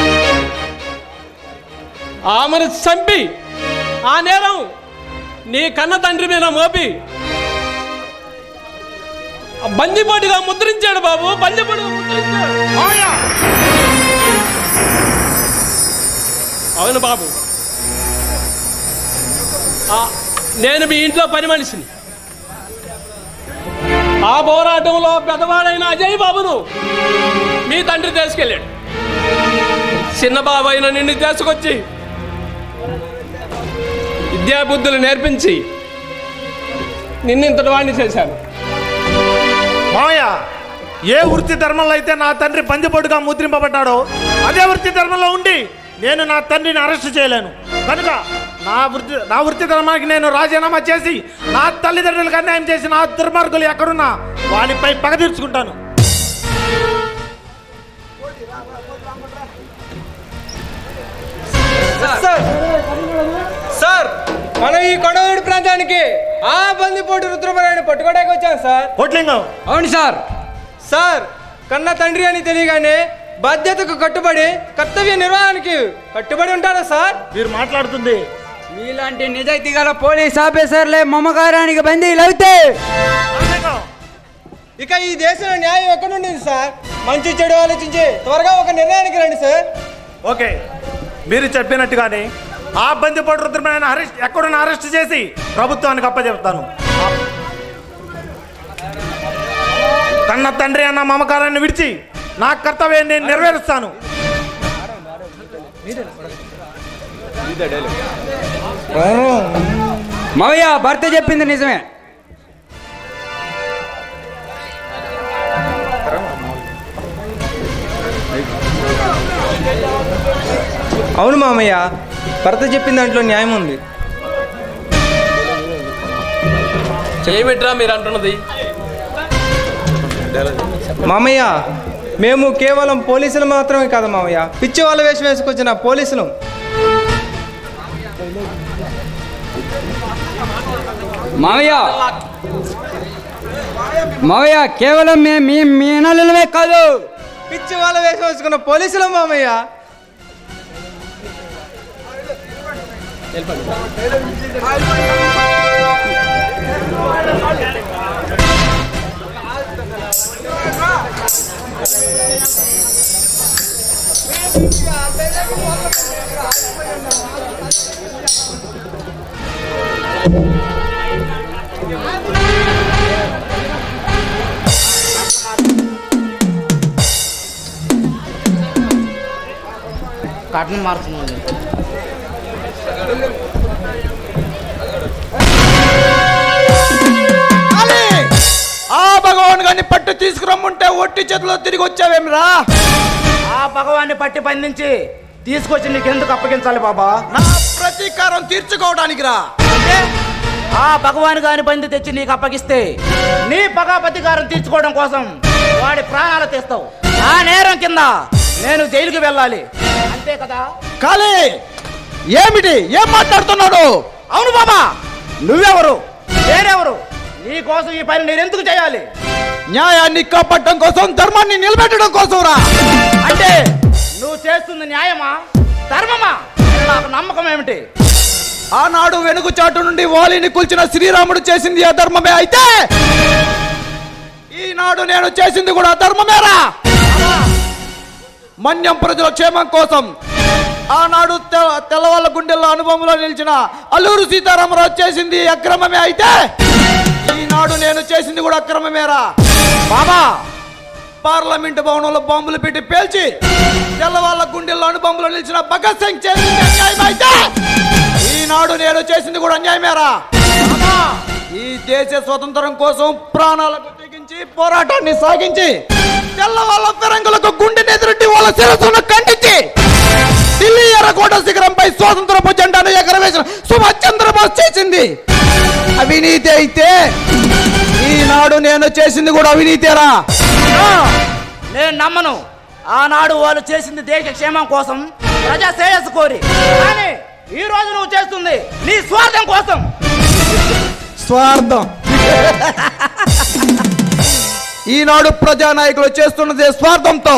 ఆమెను చంపి ఆ నేరం నీ కన్న తండ్రి మీద మోపి బందిపోటుగా ముద్రించాడు బాబు బందిపోటుగా ముద్రించాడు అవును బాబు ఆ, నేను మీ ఇంట్లో పని మనిషిని ఆ పోరాటంలో పెద్దవాడైన అజయ్ బాబును మీ తండ్రి తీసుకెళ్ళాడు చిన్న బాబు అయిన నిన్ను తీసుకొచ్చి విద్యాబుద్ధులు నేర్పించి నిన్ను ఇంతటి వాడిని చేశాను మామయ్య ఏ వృత్తి ధర్మంలో అయితే నా తండ్రి బందిపోటుగా ముద్రింపబడ్డాడో అదే వృత్తి ధర్మంలో ఉండి నేను నా తండ్రిని అరెస్ట్ చేయలేను కనుక నా వృత్తి నా వృత్తి ధర్మానికి నేను రాజీనామా చేసి నా తల్లిదండ్రులకు అన్యాయం చేసి నా దుర్మార్గులు ఎక్కడున్నా వాళ్ళపై పగ తీర్చుకుంటాను సార్ సార్ మనం ఈ కొడవూడి ప్రాంతానికి ఆ బందిపోటు రుద్రమరాయణ పట్టుకోవడానికి వచ్చాం సార్ కోట్లింగం అవును సార్ సార్ కన్న తండ్రి అని తెలియగానే బాధ్యతకు కట్టుబడి కర్తవ్య నిర్వహణకి కట్టుబడి ఉంటారా సార్ మీరు మాట్లాడుతుంది మీలాంటి నిజాయితీ గల పోలీస్ ఆఫీసర్లే మమకారానికి బందీలు అవుతే ఇక ఈ దేశంలో న్యాయం ఎక్కడ ఉండేది సార్ మంచి చెడు ఆలోచించి త్వరగా ఒక నిర్ణయానికి రండి సార్ ఓకే మీరు చెప్పినట్టుగానే ఆ బందిపోటు రుద్రమైన అరెస్ట్ ఎక్కడున్న అరెస్ట్ చేసి ప్రభుత్వానికి అప్పచెప్తాను కన్న తండ్రి అన్న మమకారాన్ని విడిచి నా కర్తవ్యాన్ని నేను నెరవేరుస్తాను మవయ్య భర్త చెప్పింది నిజమే అవును మామయ్య భర్త చెప్పిన దాంట్లో న్యాయం ఉంది ఏమిట్రా మీరు అంటున్నది మామయ్య మేము కేవలం పోలీసులు మాత్రమే కాదు మామయ్య పిచ్చి వాళ్ళ వేషం వేసుకొచ్చిన పోలీసులు మావయ్య మావయ్య కేవలం మేము మీ మీనలమే కాదు పిచ్చి వాళ్ళ వేషం వేసుకున్న పోలీసులు మామయ్య కట్నం మారుతున్నాను ఆ భగవాన్ గారిని పట్టు తీసుకురమ్ముంటే ఒట్టి చేతిలో తిరిగి వచ్చావేమిరా ఆ భగవాన్ని పట్టి బంధించి తీసుకొచ్చి నీకెందుకు అప్పగించాలి బాబా నా ప్రతీకారం తీర్చుకోవడానికి రా ఆ భగవాన్ గాని బంది తెచ్చి నీకు అప్పగిస్తే నీ పగా ప్రతీకారం తీర్చుకోవడం కోసం వాడి ప్రాణాలు తీస్తావు ఆ నేరం కింద నేను జైలుకి వెళ్ళాలి అంతే కదా కాలే ఏమిటి ఏం మాట్లాడుతున్నాడు అవును బాబా నువ్వెవరు నేనెవరు నీ కోసం ఈ పని నేను ఎందుకు చేయాలి న్యాయాన్ని కాపాడటం కోసం ధర్మాన్ని నిలబెట్టడం కోసం రా అంటే నువ్వు చేస్తుంది న్యాయమా ధర్మమా నాకు నమ్మకం ఏమిటి ఆనాడు వెనుక చాటు నుండి వాలిని కూల్చిన శ్రీరాముడు చేసింది అధర్మమే అయితే ఈనాడు నేను చేసింది కూడా అధర్మమేరా మన్యం ప్రజల క్షేమం కోసం ఆనాడు తె- తెల్లవాళ్ళ గుండెల్లో అనుభవంలో నిలిచిన అల్లూరు సీతారామరాజు చేసింది అక్రమమే అయితే ఈనాడు నేను చేసింది కూడా అక్రమమేరా బాబా పార్లమెంట్ భవనంలో బాంబులు పెట్టి పేల్చి తెల్లవాళ్ళ గుండెల్లో అనుభవంలో నిలిచిన భగత్ సింగ్ చేసింది అన్యాయం అయితే ఈనాడు నేను చేసింది కూడా అన్యాయమేరా ఈ దేశ స్వతంత్రం కోసం ప్రాణాలకు తెగించి పోరాటాన్ని సాగించి తెల్లవాళ్ళ ఫిరంగులకు గుండె ఎదురుట్టి వాళ్ళ శిరస్సును ఖండించి ఢిల్లీ ఎర్రకోట శిఖరంపై స్వాతంత్రపు జెండాను ఎగరవేసిన సుభాష్ చంద్రబోస్ చేసింది అవినీతి అయితే ఈనాడు నేను చేసింది కూడా అవినీతేరా నేను నమ్మను ఆనాడు వాళ్ళు చేసింది దేశ క్షేమం కోసం ప్రజా శ్రేయస్సు కోరి కానీ ఈ రోజు నువ్వు చేస్తుంది నీ స్వార్థం కోసం స్వార్థం ఈనాడు ప్రజానాయకులు చేస్తున్నదే స్వార్థంతో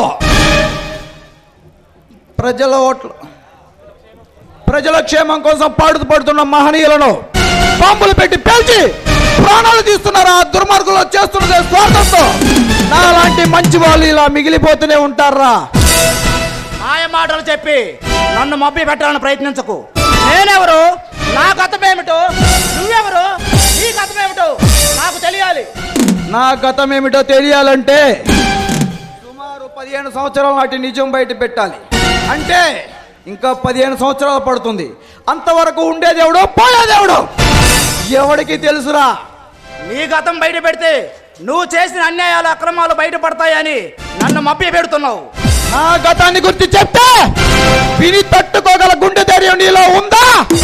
ప్రజల ఓట్లు ప్రజల క్షేమం కోసం పాడుతూ పడుతున్న మహనీయులను బాంబులు పెట్టి పేల్చి ప్రాణాలు తీస్తున్నారు ఆ దుర్మార్గులు చేస్తున్నదే స్వార్థంతో నాలాంటి మంచి వాళ్ళు ఇలా మిగిలిపోతూనే ఉంటారా మాయ మాటలు చెప్పి నన్ను మభ్య పెట్టాలని ప్రయత్నించకు నేనెవరు నా గతం ఏమిటో నువ్వెవరు నీ గతం ఏమిటో నాకు తెలియాలి నా గతం ఏమిటో తెలియాలంటే సుమారు పదిహేను సంవత్సరాల నాటి నిజం బయట పెట్టాలి అంటే ఇంకా పదిహేను సంవత్సరాలు పడుతుంది అంతవరకు ఉండేదేవుడు పోయేదేవుడు ఎవడికి తెలుసురా నీ గతం బయట పెడితే నువ్వు చేసిన అన్యాయాలు అక్రమాలు బయటపడతాయని నన్ను మభ్య పెడుతున్నావు నా గతాన్ని గుర్తి చెప్తే విని తట్టుకోగల గుండె ధైర్యం నీలో ఉందా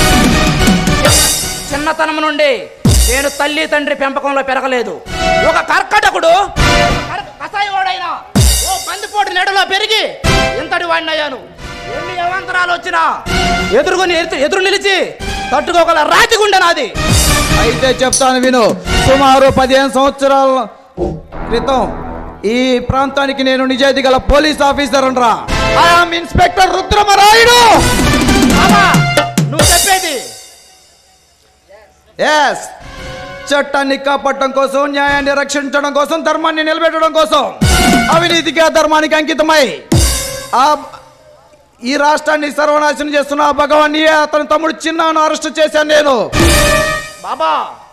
చిన్నతనం నుండి నేను తల్లి తండ్రి పెంపకంలో పెరగలేదు ఒక కర్కటకుడు కర్- కసాయివాడైనా ఓ బందిపోటు నెడలో పెరిగి ఇంతటి వాడిని అయ్యాను ఎన్ని అవాంతరాలు వచ్చినా ఎదురుగుని ఎదురు- ఎదురు నిలిచి తట్టుకోగల రాతి గుండె నాది అయితే చెప్తాను విను సుమారు పదిహేను సంవత్సరాల క్రితం ఈ ప్రాంతానికి నేను నిజాయితీ గల పోలీస్ ఆఫీసర్ రా ఐఎమ్ ఇన్స్పెక్టర్ రుద్రమరాయుడు నువ్వు చెప్పేది ఎస్ చట్టాన్ని కాపాడటం కోసం న్యాయాన్ని రక్షించడం కోసం ధర్మాన్ని నిలబెట్టడం కోసం అవినీతికి ధర్మానికి అంకితమై ఆ ఈ రాష్ట్రాన్ని సర్వనాశనం చేస్తున్న ఆ భగవాన్ని అతని తమ్ముడు చిన్నాను అరెస్ట్ చేశాను నేను బాబా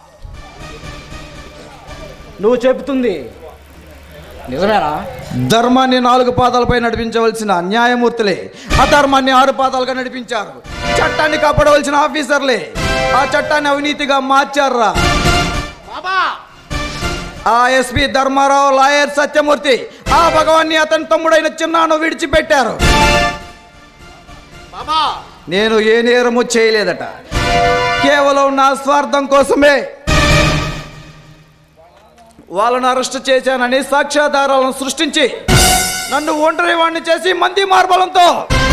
నువ్వు చెబుతుంది నిజమేనా ధర్మాన్ని నాలుగు పాదాలపై నడిపించవలసిన న్యాయమూర్తులే అధర్మాన్ని ఆరు పాదాలుగా నడిపించారు చట్టాన్ని కాపాడవలసిన ఆఫీసర్లే ఆ చట్టాన్ని అవినీతిగా మార్చారా ఆ ఎస్పి ధర్మారావు లాయర్ సత్యమూర్తి ఆ భగవాన్ని అతని తమ్ముడైన చిన్నాను విడిచిపెట్టారు నేను ఏ నేరము చేయలేదట కేవలం నా స్వార్థం కోసమే వాళ్ళను అరెస్ట్ చేశానని సాక్ష్యాధారాలను సృష్టించి నన్ను ఒంటరి వాడిని చేసి మంది మార్బలంతో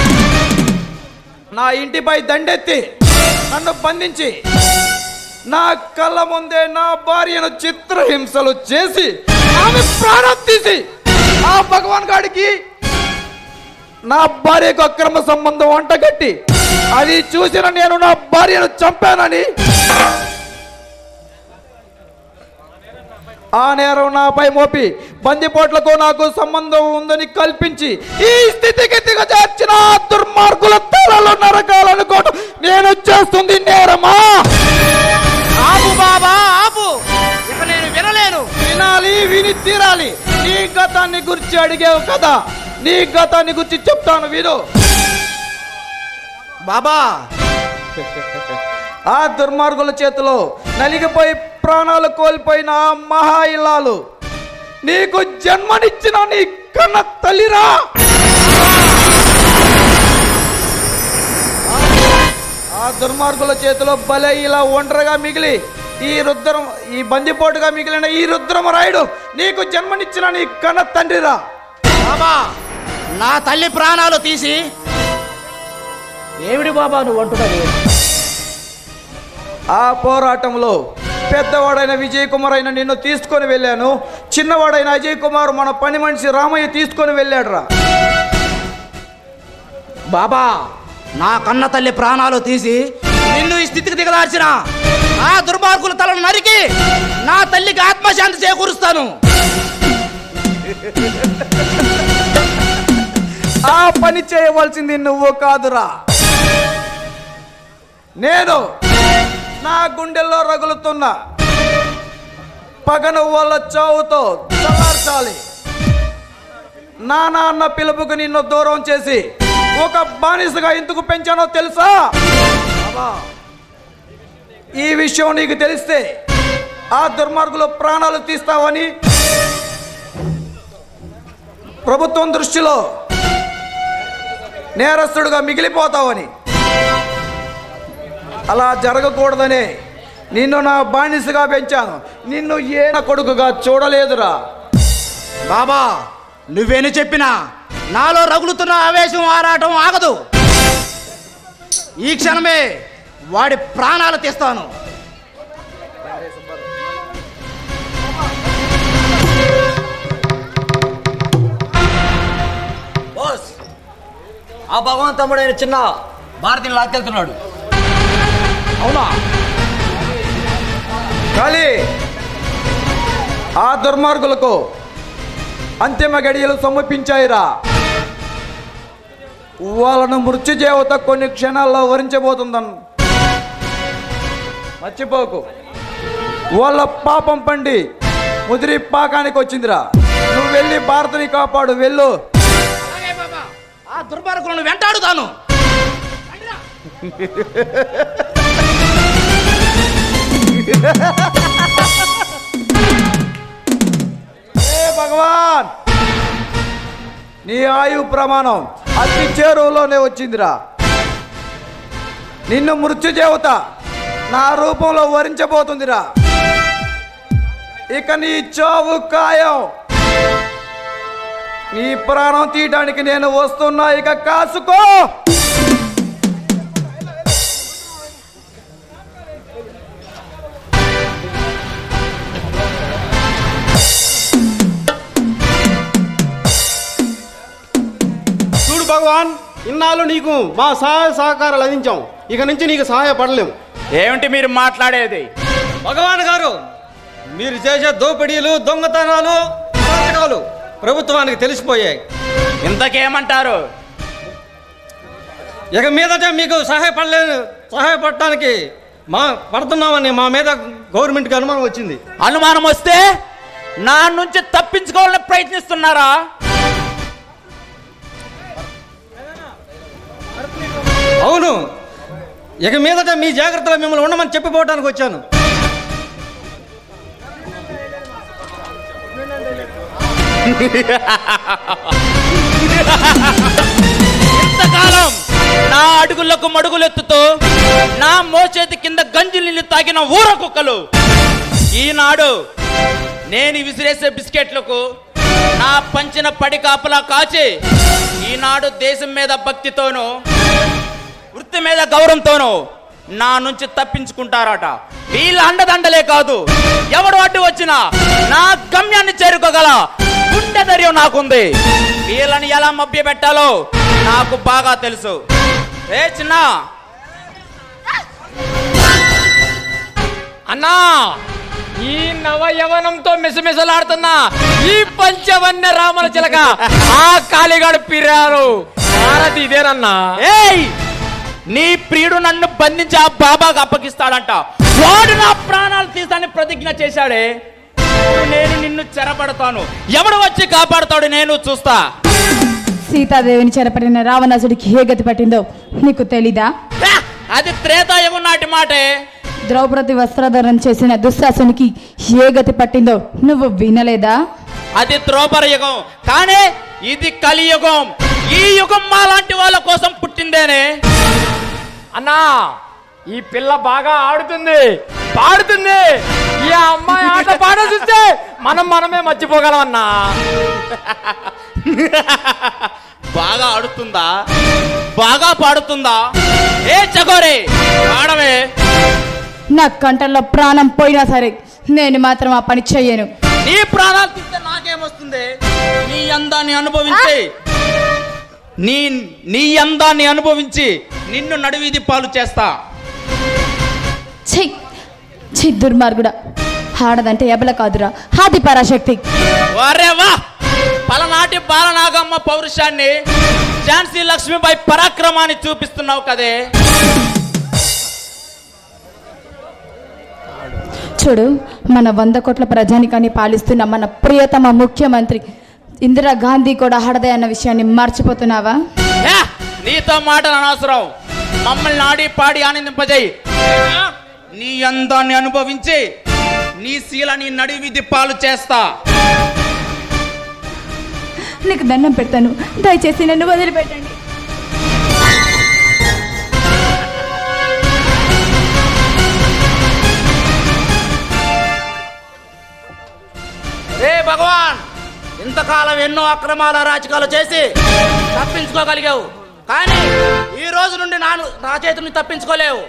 నా ఇంటిపై దండెత్తి నన్ను బంధించి నా కళ్ళ ముందే నా భార్యను చిత్రహింసలు చేసి ఆమె ప్రాణం తీసి ఆ భగవాన్ గాడికి నా భార్యకు అక్రమ సంబంధం వంటగట్టి అది చూసిన నేను నా భార్యను చంపానని ఆ నేరం నాపై మోపి బందిపోట్లకు నాకు సంబంధం ఉందని కల్పించి ఈ స్థితికి దిగజార్చిన ఆ దుర్మార్గుల తలలో నరకాలనుకోవటం నేను చేస్తుంది నేరమా ఆపు బాబా ఆపు ఇక నేను వినలేను వినాలి విని తీరాలి నీ గతాన్ని గురించి అడిగావు కదా నీ గతాన్ని గురించి చెప్తాను విను బాబా ఆ దుర్మార్గుల చేతిలో నలిగిపోయి ప్రాణాలు కోల్పోయిన ఆ మహా ఇల్లాలు నీకు జన్మనిచ్చిన నీ కన్న తల్లిరా ఆ దుర్మార్గుల చేతిలో బలే ఇలా ఒంటరిగా మిగిలి ఈ రుద్రం ఈ బందిపోటుగా మిగిలిన ఈ రుద్రమరాయుడు నీకు జన్మనిచ్చిన నీ కన్న తండ్రిరా బాబా నా తల్లి ప్రాణాలు తీసి ఏమిటి బాబా నువ్వు అంటున్నది ఆ పోరాటంలో పెద్దవాడైన విజయ్ కుమార్ అయిన నిన్ను తీసుకొని వెళ్ళాను చిన్నవాడైన అజయ్ కుమార్ మన పని మనిషి రామయ్య తీసుకొని వెళ్ళాడురా బాబా నా కన్న తల్లి ప్రాణాలు తీసి నిన్ను ఈ స్థితికి దిగదార్చిన ఆ దుర్మార్గుల తలను నరికి నా తల్లికి ఆత్మశాంతి చేకూరుస్తాను ఆ పని చేయవలసింది నువ్వు కాదురా నేను నా గుండెల్లో రగులుతున్న పగను వాళ్ళ చావుతో చల్లార్చాలి నా నాన్న పిలుపుకు నిన్ను దూరం చేసి ఒక బానిసగా ఎందుకు పెంచానో తెలుసా ఈ విషయం నీకు తెలిస్తే ఆ దుర్మార్గులు ప్రాణాలు తీస్తావని ప్రభుత్వం దృష్టిలో నేరస్తుడుగా మిగిలిపోతావని అలా జరగకూడదనే నిన్ను నా బానిసగా పెంచాను నిన్ను ఏ నా కొడుకుగా చూడలేదురా బాబా నువ్వేను చెప్పినా నాలో రగులుతున్న ఆవేశం ఆరాటం ఆగదు ఈ క్షణమే వాడి ప్రాణాలు తీస్తాను బాస్ ఆ భగవాన్ తమ్ముడైన చిన్న భారతిని లాక్కెళ్తున్నాడు అవునా ఖాళీ ఆ దుర్మార్గులకు అంతిమ గడియలు సమర్పించాయిరా వాళ్ళను మృత్యుదేవత కొన్ని క్షణాల్లో వరించబోతుందన్ మర్చిపోకు వాళ్ళ పాపం పండి ముదిరి పాకానికి వచ్చిందిరా నువ్వు వెళ్ళి భారతిని కాపాడు వెళ్ళు ఆ దుర్మార్గులను వెంటాడుతాను భగవాన్ నీ ఆయు ప్రమాణం అతి చేరువలోనే వచ్చిందిరా నిన్ను మృత్యు దేవత నా రూపంలో వరించబోతుందిరా ఇక నీ చావు ఖాయం నీ ప్రాణం తీయడానికి నేను వస్తున్నా ఇక కాసుకో చూడు భగవాన్ ఇన్నాళ్ళు నీకు మా సహాయ సహకారాలు అందించాం ఇక నుంచి నీకు సహాయపడలేము ఏమిటి మీరు మాట్లాడేది భగవాన్ గారు మీరు చేసే దోపిడీలు దొంగతనాలు అరాచకాలు ప్రభుత్వానికి తెలిసిపోయాయి ఇంతకేమంటారు ఇక మీదట మీకు సహాయపడలేదు సహాయపడటానికి మా పడుతున్నామని మా మీద గవర్నమెంట్కి అనుమానం వచ్చింది అనుమానం వస్తే నా నుంచి తప్పించుకోవాలని ప్రయత్నిస్తున్నారా అవును ఇక మీదట మీ జాగ్రత్తలో మిమ్మల్ని ఉండమని చెప్పిపోవడానికి వచ్చాను ఇంతకాలం నా అడుగులకు మడుగులెత్తుతూ నా మోచేతి కింద గంజి నీళ్లు తాగిన ఊర కుక్కలు ఈనాడు నేను విసిరేసే బిస్కెట్లకు నా పంచిన పడి కాపలా కాచి ఈనాడు దేశం మీద భక్తితోనూ వృత్తి మీద గౌరవంతోనూ నా నుంచి తప్పించుకుంటారట వీళ్ళ అండదండలే కాదు ఎవడు అడ్డు వచ్చినా నా గమ్యాన్ని చేరుకోగల గుండె ధైర్యం నాకుంది వీళ్ళని ఎలా మభ్య పెట్టాలో నాకు బాగా తెలుసు ఏ చిన్న అన్నా ఈ నవ యవనంతో మిసమిసలాడుతున్న ఈ పంచవన్య రామల చిలక ఆ కాళీగాడు పిరారు భారతి ఇదేనన్నా ఏయ్ నీ ప్రియుడు నన్ను బంధించి ఆ బాబాకు అప్పగిస్తాడంట వాడు నా ప్రాణాలు తీసాని ప్రతిజ్ఞ చేశాడే ఇప్పుడు నేను నిన్ను చెరపడతాను ఎవడు వచ్చి కాపాడుతాడు నేను చూస్తా సీతాదేవిని చెరపడిన రావణాసుడికి ఏ గతి పట్టిందో నీకు తెలీదా హ! అది త్రేతాయుగం నాటి మాటే ద్రౌపది వస్త్రధరణ చేసిన దుశ్శాసునికి ఏ గతి పట్టిందో నువ్వు వినలేదా అది ద్రోపర యుగం కానీ ఇది కలియుగం ఈ యుగం మా లాంటి వాళ్ళ కోసం పుట్టిందేనే అన్నా ఈ పిల్ల బాగా ఆడుతుంది పాడుతుంది ఈ అమ్మాయి ఆట పాడ చూస్తే మనం మనమే మర్చిపోగలం అన్నా బాగా ఆడుతుందా బాగా పాడుతుందా ఏ చకోరే పాడవే నా కంటల్లో ప్రాణం పోయినా సరే నేను మాత్రం ఆ పని చెయ్యను నీ ప్రాణాలు తీస్తే నాకేమొస్తుంది నీ అందాన్ని అనుభవించి నీ నీ అందాన్ని అనుభవించి నిన్ను నడివీధి పాలు చేస్తా ఛీ ఛీ దుర్మార్గుడా ఆడదంటే ఎబల కాదురా ఆది పరాశక్తి వారే వా పలనాటి బాలనాగమ్మ పౌరుషాన్ని ఝాన్సీ లక్ష్మీబాయి పరాక్రమాన్ని చూపిస్తున్నావు కదే చూడు మన వంద కోట్ల ప్రజానికాన్ని పాలిస్తున్న మన ప్రియతమ ముఖ్యమంత్రి ఇందిరా గాంధీ కూడా ఆడదే అన్న విషయాన్ని మర్చిపోతున్నావా ఏ, నీతో మాటలు అనవసరం మమ్మల్ని ఆడి పాడి ఆనందింపజేయి నీ అందాన్ని అనుభవించి నీ శీలని నడివిధి పాలు చేస్తా నీకు దండం పెడతాను దయచేసి నన్ను వదిలిపెట్టండి రే భగవాన్ ఇంతకాలం ఎన్నో అక్రమాల రాజకాలు చేసి తప్పించుకోగలిగావు కానీ ఈ రోజు నుండి నాను నా చేతి నుంచి తప్పించుకోలేవు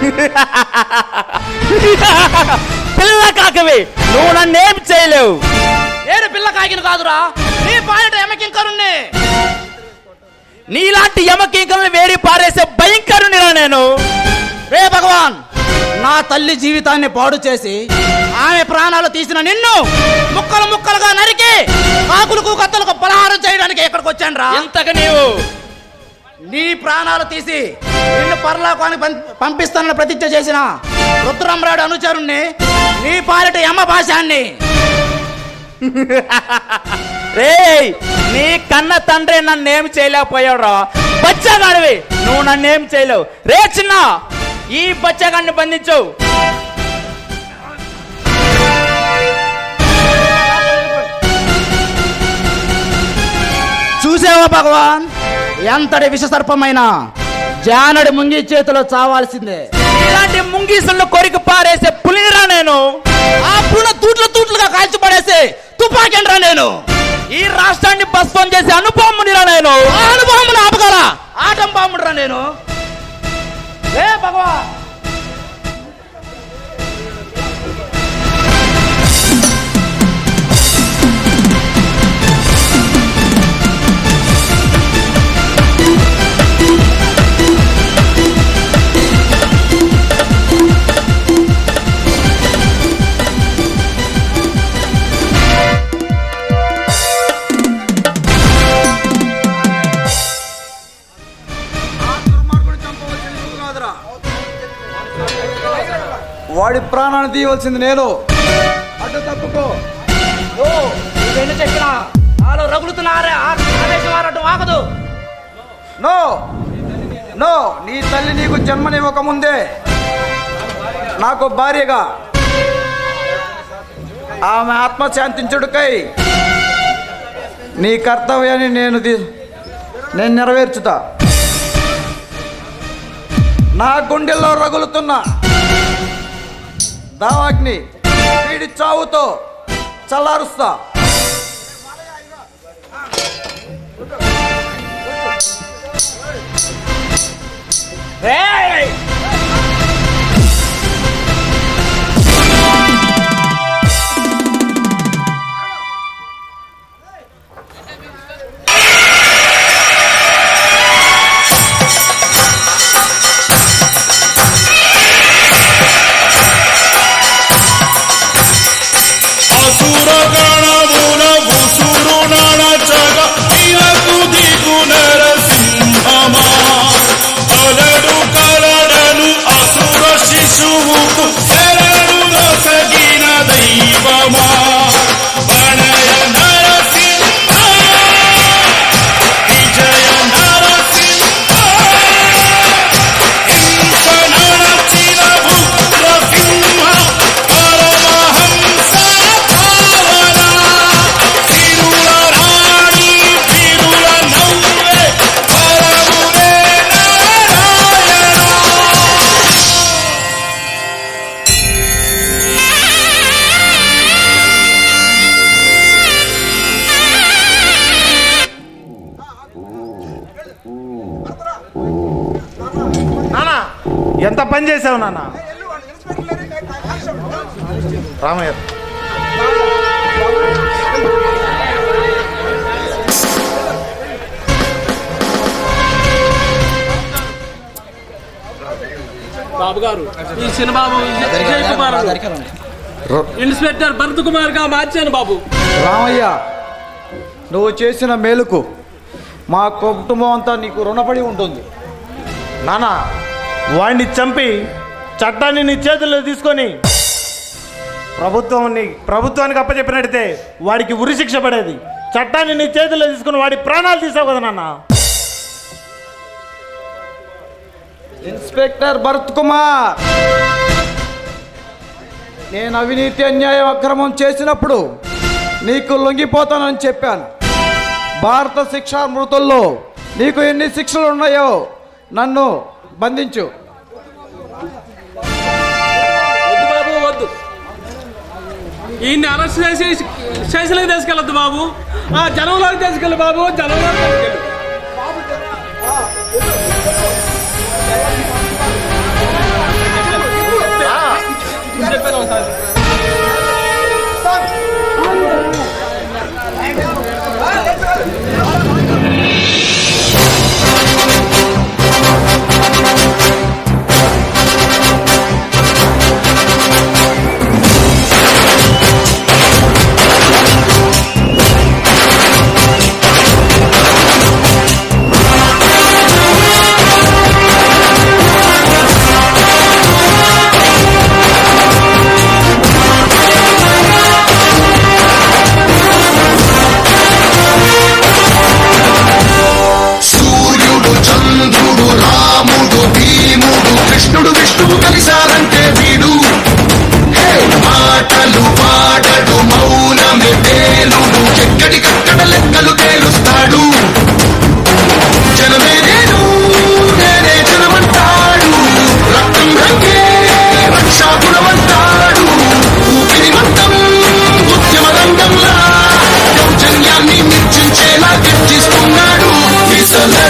పిల్ల కాకవి నువ్వు నన్నేం చేయలేవు నేను పిల్ల కాకిన కాదురా నీ పాలిట ఎమకింకరుణ్ణి నీలాంటి యమకీకలను వేడి పారేసే భయంకరునిరా నేను రే భగవాన్ నా తల్లి జీవితాన్ని పాడు చేసి ఆమె ప్రాణాలు తీసిన నిన్ను ముక్కలు ముక్కలుగా నరికి కాకులకు కత్తలకు పలహారం చేయడానికి ఎక్కడికి వచ్చాను రా ఎంతగా నీవు నీ ప్రాణాలు తీసి నిన్ను పరలోకానికి పం- పంపిస్తానని ప్రతిజ్ఞ చేసిన రుద్రమ్రాడు అనుచరుణ్ణి నీ పాలిట యమ భాషాన్ని రేయ్ నీ కన్న తండ్రి నన్నేం చేయలేకపోయాడు రా బచ్చగాడివి నువ్వు నన్నేం చేయలేవు రే చిన్న ఈ బచ్చగాడిని బంధించు చూసావా భగవాన్ ఎంతటి విషసర్పమైనా జానడి ముంగి చేతిలో చావాల్సిందే ఇలాంటి ముంగీసులను కొరికి పారేసే పులిరా నేను ఆ పులిన తూట్లు తూట్లుగా కాల్చి పడేసే తుపాకెండ్రా నేను ఈ రాష్ట్రాన్ని భస్మం చేసే అనుపామునిరా నేను ఆ అనుభవం ఆపగల ఆటం బాముడురా నేను ఏ భగవాన్ వాడి ప్రాణాన్ని తీయవలసింది నేను అడ్డు తప్పుకో నువ్వెన్ని చెప్పినా నాలో రగులుతున్నారే ఆవేశం వారటం ఆగదు నో నో నీ తల్లి నీకు జన్మనివ్వక ముందే నాకు భార్యగా ఆమె ఆత్మశాంతించుడుకై నీ కర్తవ్యాన్ని నేను ది- నేను నెరవేర్చుతా నా గుండెల్లో రగులుతున్న దావాగ్ని వీడి చావుతో చల్లారుస్తా అసుర గణమున ఉసురు నడచగ ఇలకు దిగు నరసింహమా అలడు కలడను అసుర శిశువుకు శరణు నొసగిన దైవమా ప్రణయ నరసింహ విజయ నరసింహ హింస నడచిన ఉగ్ర సింహ పరమహంస భావన తిరుల రాణి తిరుల నవ్వే పరమునే నారాయణ నానా ఎంత పని చేసావు నాన్న రామయ్య బాబు గారు ఈ చిన్నబాబు విజయ్ కుమార్ ఇన్స్పెక్టర్ భరత్ కుమార్ గా మార్చాను బాబు రామయ్య నువ్వు చేసిన మేలుకు మా కుటుంబం అంతా నీకు రుణపడి ఉంటుంది నానా వాడిని చంపి చట్టాన్ని నీ చేతుల్లో తీసుకొని ప్రభుత్వం ప్రభుత్వానికి అప్పచెప్పినట్టయితే వాడికి ఉరి శిక్ష పడేది చట్టాన్ని నీ చేతుల్లో తీసుకుని వాడి ప్రాణాలు తీసావు కదా నాన్న ఇన్స్పెక్టర్ భరత్ కుమార్ నేను అవినీతి అన్యాయం అక్రమం చేసినప్పుడు నీకు లొంగిపోతానని చెప్పాను భారత శిక్షా మృతుల్లో నీకు ఎన్ని శిక్షలు ఉన్నాయో నన్ను బంధించు వద్దు బాబు వద్దు ఈయన్ని అరెస్ట్ చేసి స్టేషన్కి తీసుకెళ్ళొద్దు బాబు ఆ జనంలోకి తీసుకెళ్ళి బాబు జనంలోకి తీసుకెళ్ళి ఆ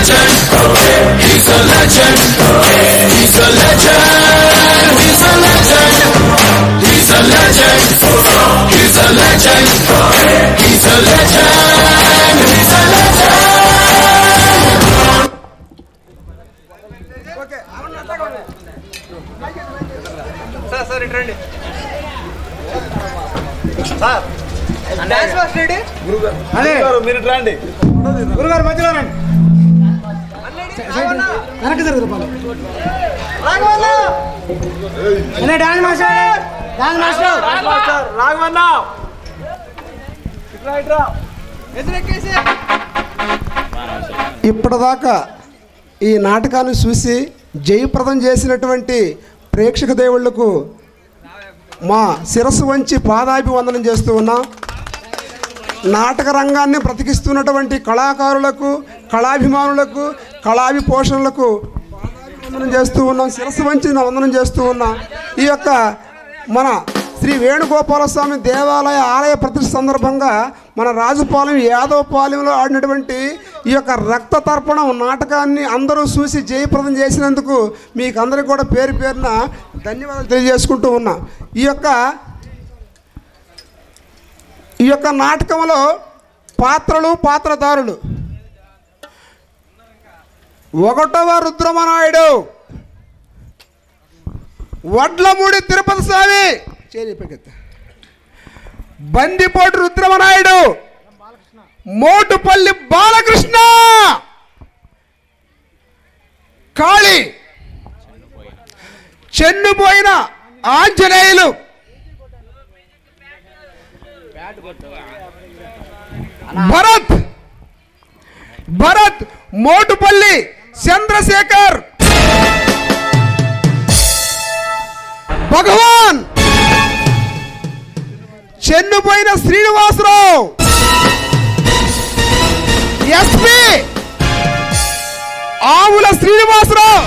legend. He's a legend. He's a legend. He's a legend. He's a legend. He's a legend. He's a legend. He's a legend. Sir sir ఇటు రండి సార్ డాన్స్ మాస్టర్ రెడీ అదే మీరు ఇటు రండి గురుగారు మధ్యలో రండి వెనక్కి జరుగుతుంది అదే dance master dance master master రాఘవన్న ఇట్రా ఇట్రా ఎదురెక్కేసి ఇప్పటిదాకా ఈ నాటకాన్ని చూసి జయప్రదం చేసినటువంటి ప్రేక్షక దేవుళ్లకు మా శిరస్సు వంచి పాదాభివందనం చేస్తూ ఉన్నాం నాటక రంగాన్ని బ్రతికిస్తున్నటువంటి కళాకారులకు కళాభిమానులకు కళాభిపోషణలకు వందనం చేస్తూ ఉన్నాం శిరస్సు వంచి వందనం చేస్తూ ఉన్నాం ఈ యొక్క మన శ్రీ వేణుగోపాలస్వామి దేవాలయ ఆలయ ప్రతిష్ఠ సందర్భంగా మన రాజుపాలెం యాదవపాలెంలో ఆడినటువంటి ఈ యొక్క రక్త తర్పణం నాటకాన్ని అందరూ చూసి జయప్రదం చేసినందుకు మీకు అందరికీ కూడా పేరు పేరున ధన్యవాదాలు తెలియజేసుకుంటూ ఉన్నా ఈ యొక్క ఈ యొక్క నాటకంలో పాత్రలు పాత్రధారులు ఒకటవ రుద్రమనాయుడు వడ్లమూడి తిరుపతి స్వామి చేరి పైకెత్తు. బందిపోటు Rudramanayudu Motupalli Balakrishna Kali Chennupoyina Anjaneyulu Bharat Bharat Motupalli Chandrasekhar Bhagavan Chennupoyina Srinivasarao SP Avula Srinivasarao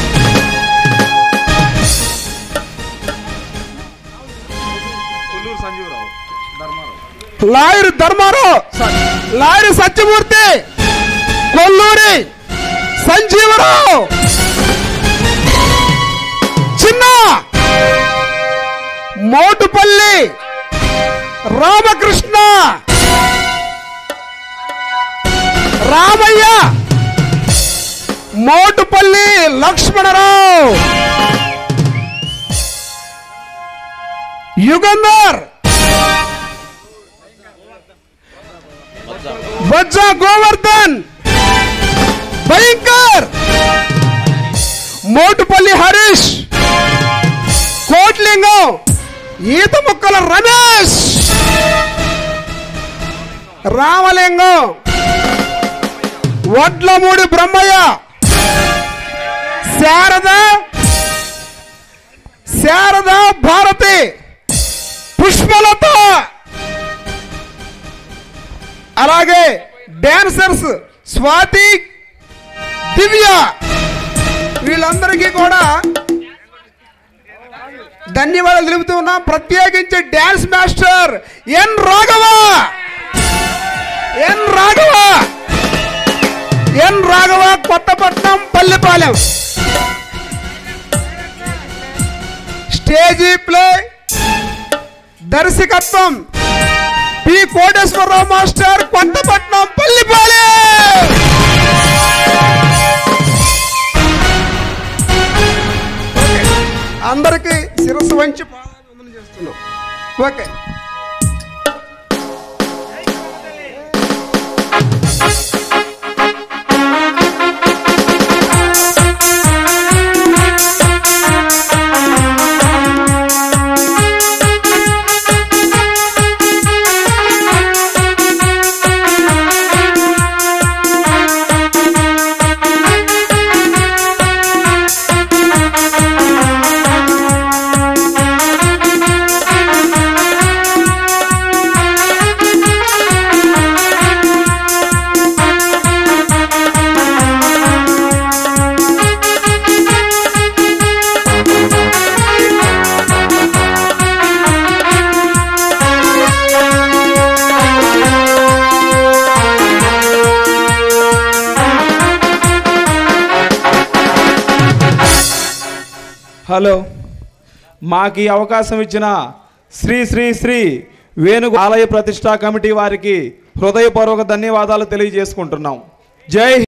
lawyer Dharmarao lawyer Satyamurthy Kolluri Sanjeevarao చిన్న మోటుపల్లి రామకృష్ణ రామయ్య మోటుపల్లి లక్ష్మణరావు యుగంధర్ బజ్జా గోవర్ధన్ భయంకర్ మోటుపల్లి హరీష్ కోట్లింగం ఈత ముక్కల రమేష్ రామలింగం వడ్లమూడి బ్రహ్మయ్య శారద శారద భారతి పుష్పలత అలాగే డాన్సర్స్ స్వాతి దివ్య వీళ్ళందరికీ కూడా ధన్యవాదాలు తెలుపుతూ ఉన్నాం ప్రత్యేకించి dance master N Raghava N Raghava N Raghava Kothapatnam Pallepalem stage play దర్శకత్వం పి కోటేశ్వరరావు మాస్టర్ కొత్తపట్నం పల్లిపాలెం అందరికీ శిరస్సు వంచి పాదాభివందనం చేస్తున్నాం ఓకే Thank you. హలో మాకు ఈ అవకాశం ఇచ్చిన శ్రీ శ్రీ శ్రీ వేణుగు ఆలయ ప్రతిష్టా కమిటీ వారికి హృదయపూర్వక ధన్యవాదాలు తెలియజేసుకుంటున్నాం జై